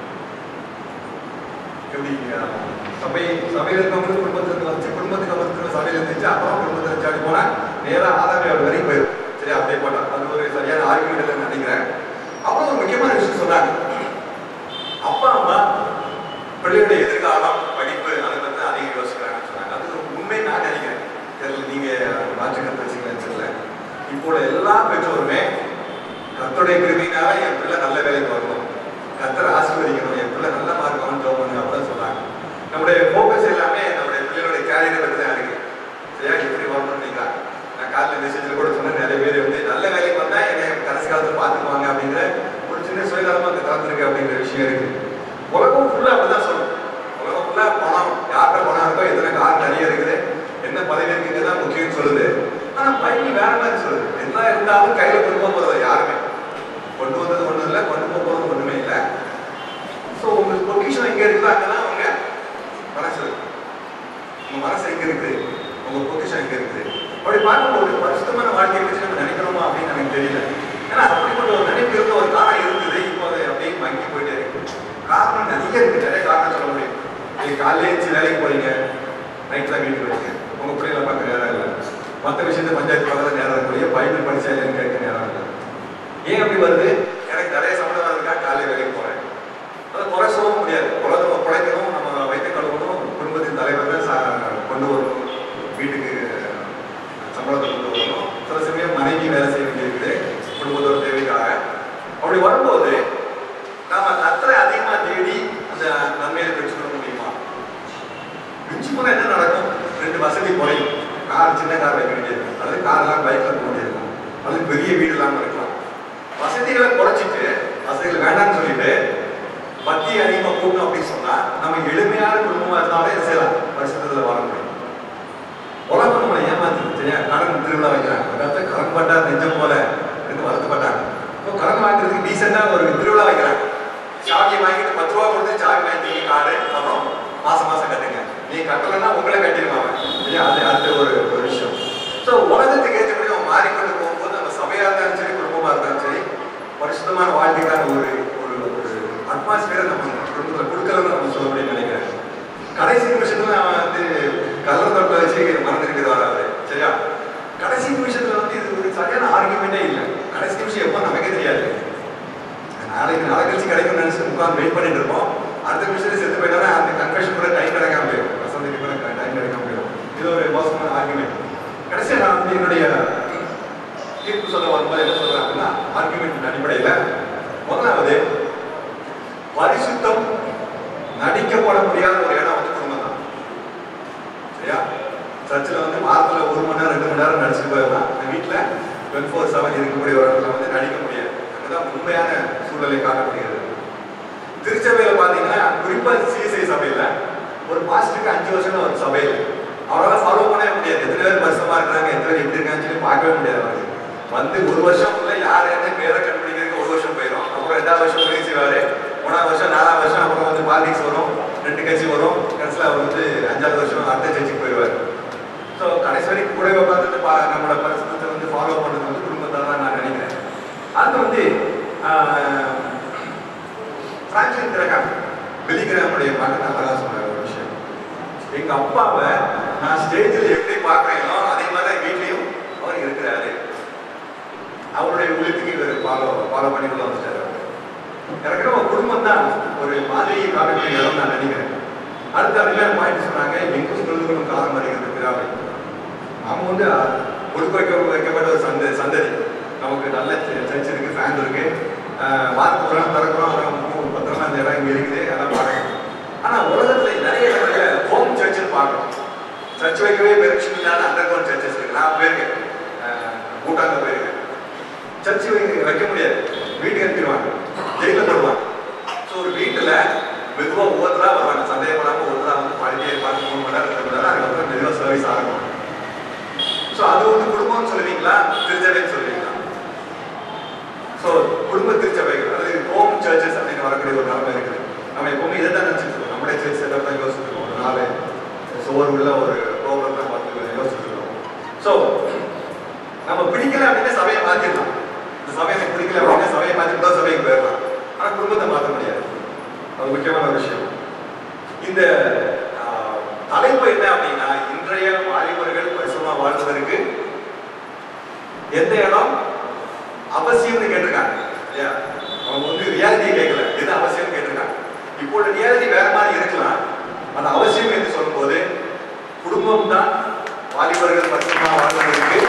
எப்படி ஆஹ் சபை சபையில இருக்கவங்களுக்கு குடும்பத்துல இருந்து வந்துச்சு குடும்பத்துக்கு வந்து சபையில இருந்துச்சு அப்புறம் குடும்பத்துல இருந்து அப்படி போனா நேரா ஆதாரம் வரைக்கும் போயிடும் சரியா அப்படியே போட்டா அது ஒரு சரியான ஆர்குமெண்ட் நினைக்கிறேன் அப்புறம் ஒரு முக்கியமான விஷயம் சொன்னாங்க அப்பா அம்மா பிள்ளையோட எதிர்காலம் படிப்பு அதை பத்தி அதிகம் யோசிக்கிறாங்கன்னு சொன்னாங்க அது ஒரு உண்மை நான் நினைக்கிறேன் தெரியல நீங்க மாற்றுக்கிறது வச்சுக்கலன்னு தெரியல இப்போ உள்ள எல்லா பெற்றோருமே கத்தருடைய கிருமினால என் பிள்ளை நல்ல வேலைக்கு வரணும் கத்தரை ஆசீர்வதிக்கணும் என் பிள்ளை நல்ல மார்க் அவன் ஜோம் பண்ணுங்க அப்படின்னு சொன்னாங்க நம்முடைய ஃபோக்கஸ் எல்லாமே நம்முடைய பிள்ளையோட கேரியரை பற்றி தான் இருக்கு சரியா எப்படி வரணும்னு நினைக்கிறாங்க நான் காலையில் மெசேஜில் கூட சொன்னேன் நிறைய பேர் வந்து நல்ல வேலைக்கு வந்தா என்னை கடைசி காலத்தில் பார்த்துக்குவாங்க அப்படிங்கிற ஒரு சின்ன சுயநலமா அங்கே கலந்துருக்கு அப்படிங்கிற விஷயம் இருக்கு உலகம் ஃபுல்லா அப்படிதான் சொல்லும் உலகம் ஃபுல்லா பணம் யார்கிட்ட பணம் இருக்கோ எத்தனை கார் நிறைய இருக்குது என்ன பதவி இருக்குங்கிறது தான் முக்கியம் சொல்லுது ஆனா பைபிள் வேற மாதிரி சொல்லுது என்ன இருந்தாலும் கையில கொண்டு போக போறது யாருமே கொண்டு வந்தது ஒண்ணும் இல்லை கொண்டு போக போறது ஒண்ணுமே இல்லை ஸோ உங்களுக்கு பொக்கிஷம் எங்க இருக்குதோ அங்கதான் அவங்க மனசு இருக்கு உங்க மனசு எங்க இருக்குது உங்க பொக்கிஷம் எங்க இருக்குது அப்படி பார்க்கும்போது பரிசுத்தமான வாழ்க்கையை பற்றி நம்ம நினைக்கிறோமா அப்படின்னு எனக்கு தெரியல ஏன்னா அப்படிப்பட்ட ஒரு நினைப்பு இருந்த ஒரு காலம் இருந்தது இப்போ அது அப்படியே மங்கி போயிட்டே இருக்கு காலையில எழுந்து வேலைக்கு போறீங்க நைட் தான் வீட்டுக்கு வரீங்க உங்க பிள்ளைகளை பார்க்க நேரம் இல்லை மற்ற விஷயத்த பஞ்சாயத்து பார்க்கறது நேரம் இருக்கக்கூடிய பைபிள் படிச்சா இல்லைன்னு கேட்க நேரம் இல்லை ஏன் அப்படி வருது எனக்கு நிறைய சம்பளம் வரதுக்காக காலையில் வேலைக்கு போறேன் அதை குறை சொல்லவும் முடியாது குலத்தை குழைக்கணும் நம்ம வைத்த கழுவணும் குடும்பத்தின் தலைவர் தான் சா- கொண்டு வரணும் வீட்டுக்கு சம்பளத்தை கொண்டு வரணும் சில சமயம் மனைவி வேலை செய்ய வேண்டியிருக்குது குடும்பத்தோட தேவைக்காக அப்படி வரும்போது நாம கத்தரை அதிகமா தேடி அந்த நன்மையை பெற்றுக்கொள்ள முடியுமா மிஞ்சி போனா என்ன நடக்கும் ரெண்டு வசதி குறையும் கார் சின்ன கார் வைக்க வேண்டியது அல்லது கார்லாம் பைக்ல போக வேண்டியிருக்கும் அல்லது பெரிய வீடு இல்லாம இருக்கலாம் வசதிகளை குறைச்சிட்டு வசதிகள் வேண்டாம்னு சொல்லிட்டு பக்தி அதிகமா கூட்டணும் அப்படின்னு சொன்னா நம்ம எளிமையான குடும்பமா இருந்தாலே என்ன செய்யலாம் வருஷத்துல வாழ முடியும் உலகம் நம்மளை ஏமாத்துது சரியா கடன் திருவிழா வைக்கிறாங்க கருத்து கடன் பட்டா நெஞ்சம் போல என்று வருத்தப்பட்டாங்க இப்போ கடன் வாங்குறதுக்கு டீசெண்டா ஒரு திருவிழா வைக்கிறாங்க சாவியை வாங்கிட்டு பத்து ரூபா கொடுத்து சாவி வாங்கிட்டீங்க கார்டு அப்புறம் மாசம் மாசம் கட்டுங்க நீ கட்டலைன்னா உங்களை கட்டிடுவாங்க இல்லையா அது அடுத்த ஒரு ஒரு விஷயம் ஸோ உலகத்துக்கு ஏற்றபடி நம்ம மாறிக்கொண்டு போகும்போது நம்ம சபையா இருந்தாலும் சரி குடும்பமா இருந்தாலும் சரி பரிசுத்தமான வாழ்க்கைக்கான ஒரு ஒரு ஒரு அட்மாஸ்பியரை நம்ம குடும்பத்தில் கொடுக்கலன்னு நம்ம சொல்ல முடியும்னு நினைக்கிறேன் கடைசி நிமிஷத்துல அவன் வந்து கலர் தொட்டை வச்சு மறந்துட்டு வராது சரியா கடைசி நிமிஷத்துல வந்து இது ஒரு சரியான ஆர்குமெண்டே இல்லை கடைசி நிமிஷம் எப்போ நமக்கே தெரியாது நாளைக்கு நாளை கழிச்சு கிடைக்கும்னு நினைச்சு உட்காந்து வெயிட் பண்ணிட்டு இருப்போம் அடுத்த நிமிஷத்துல செத்து போயிட்டா அந்த கன்ஃபெஷன் கூட டைம் கிடைக்காம போயிடும் வசந்திக்கு கூட டைம் கிடைக்காம போயிடும் இது ஒரு மோசமான ஆர்குமெண்ட் கடைசியா நான் வந்து என்னுடைய தீர்ப்பு சொல்ல வரும்போது என்ன சொல்றேன் அப்படின்னா ஆர்குமெண்ட் அடிப்படையில முதலாவது பரிசுத்தம் நடிக்கப்பட முடியாத ஒரு இடம் வந்து குடும்பம் தான் சரியா சர்ச்சில் வந்து வாரத்தில் ஒரு மணி நேரம் ரெண்டு மணி நேரம் நடிச்சுட்டு போயிடலாம் வீட்டில் டுவெண்ட்டி ஃபோர் செவன் இருக்கக்கூடிய ஒரு இடத்துல வந்து நடிக்க முடியாது அதுதான் உண்மையான சூழலை காட்டப்படுகிறது திருச்சபையில் பார்த்தீங்கன்னா குறிப்பாக சிஎஸ்ஐ சபையில் ஒரு பாஸ்டருக்கு அஞ்சு வருஷம் ஒரு சபையில் அவரால் ஃபாலோ பண்ணவே முடியாது எத்தனை பேர் பரிசமா இருக்கிறாங்க எத்தனை பேர் எப்படி இருக்காங்கன்னு சொல்லி பார்க்கவே முடியாது அவருக்கு வந்து ஒரு வருஷம் உள்ள யார் என்ன பேரை கண்டுபிடிக்கிறதுக்கு ஒரு வருஷம் போயிடும் அப்புறம் ரெண்டாவது வருஷம் முயற்சி செய்வாரு மூணாவது வருஷம் நாலாவது வருஷம் அப்புறம் வந்து பாலிடிக்ஸ் வரும் ரெண்டு கட்சி வரும் கடைசியில் அவர் வந்து அஞ்சாவது வருஷம் அடுத்த கட்சிக்கு போயிடுவார் ஸோ கடைசி வரைக்கும் கூடவே பார்த்துட்டு பா நம்மளோட பரிசுத்தத்தை வந்து ஃபாலோ பண்ணுறது வந்து குடும்பத்தால் தான் நான் நினைக்கிறேன் அது வந்து பிரான்சின் திரகாம் வெளிகிராமுடைய மகன் அழகா சொன்ன ஒரு விஷயம் எங்க அப்பாவை நான் ஸ்டேஜில் எப்படி பார்க்குறேனோ அதே மாதிரி தான் வீட்லையும் அவர் இருக்கிறாரு அவருடைய ஊழியத்துக்கு இவர் ஃபாலோ ஃபாலோ பண்ணி உள்ள வந்துட்டாரு எனக்கு ஒரு குடும்பம் தான் ஒரு மாதிரியை காட்டக்கூடிய இடம் நான் நினைக்கிறேன் அடுத்த அதில் பாயிண்ட் சொன்னாங்க எங்கும் தொழுதுகளும் காலம் அறிகிறது பிறாவை அவங்க வந்து கொடுக்க வைக்க வைக்கப்பட்ட ஒரு சந்த சந்ததி நமக்கு நல்ல சர்ச் இருக்கு ஃபேன் இருக்கு ஆஹ் வாரத்துக்கு ஒரு நாள் திறக்கிறோம் அதான் மூணு பத்திரமா இந்த இடம் இங்கே இருக்குது அதெல்லாம் பார்க்கணும் ஆனால் உலகத்தில் நிறைய இடத்துல ஹோம் சர்ச்சுன்னு பார்க்கணும் சர்ச் வைக்கவே பெர்மிஷன் இல்லாத அண்டர் கிரவுண்ட் சர்ச்சஸ் இருக்கு நான் போயிருக்கேன் ஆஹ் பூட்டாங்க போயிருக்கேன் சர்ச் வைக்க வைக்க முடியாது வீட்டுக்கு அனுப்பிடுவாங்க ஜெயிலில் போடுவாங்க ஸோ ஒரு வீட்டில் மெதுவாக ஒவ்வொருத்தரா வருவாங்க சந்தேகப்படாமல் ஒவ்வொருத்தரா வந்து பாடிட்டே இருப்பாங்க மூணு மணி நேரம் ரெண்டு மணி நேரம் அதுக்கப்புறம் மெதுவாக சர்வீஸ் ஆரம்பம் ஸோ அது வந்து குடும்பம்னு சொல்லுவீங்களா திருச்சபைன்னு சொல்லுவீங்களா ஸோ குடும்ப திருச்சபைகள் அதாவது ஹோம் சர்ச்சஸ் அப்படின்னு வரக்கூடிய ஒரு நிலைமை இருக்குது நம்ம எப்பவுமே இதை தான் நினச்சிட்டு இருக்கோம் நம்மளே சர்ச் செட்டப் தான் யோசிச்சுட்டு இருக்கோம் ஒரு நாலு சோறு உள்ள ஒரு ப்ரோக்ராம் தான் பார்த்து யோசிச்சுட்டு இருக்கோம் ஸோ நம்ம பிடிக்கல அப்படின்னா சபையை மாற்றிடலாம் இந்த சபையை எனக்கு பிடிக்கல அப்படின்னா சபையை மாற்றி இன்னொரு சபைக்கு போயிடலாம் ஆனால் குடும்பத்தை மாற்ற முடியாது அது முக்கியமான ஒரு விஷயம் இந்த ஆஹ், தலைப்பு என்ன அப்படின்னா இன்றைய வாலிபர்கள் பரிசுமா வாழ்வதற்கு எந்த இடம் அவசியம்னு கேட்டிருக்காங்க இல்லையா அவங்க வந்து ரியாலிட்டியை கேட்கல எது அவசியம் கேட்டிருக்காங்க இப்போ ரியாலிட்டி வேற மாதிரி இருக்கலாம் அது அவசியம் என்று சொல்லும்போது குடும்பம் தான் வாலிபர்கள் பரிசுமா வாழ்வதற்கு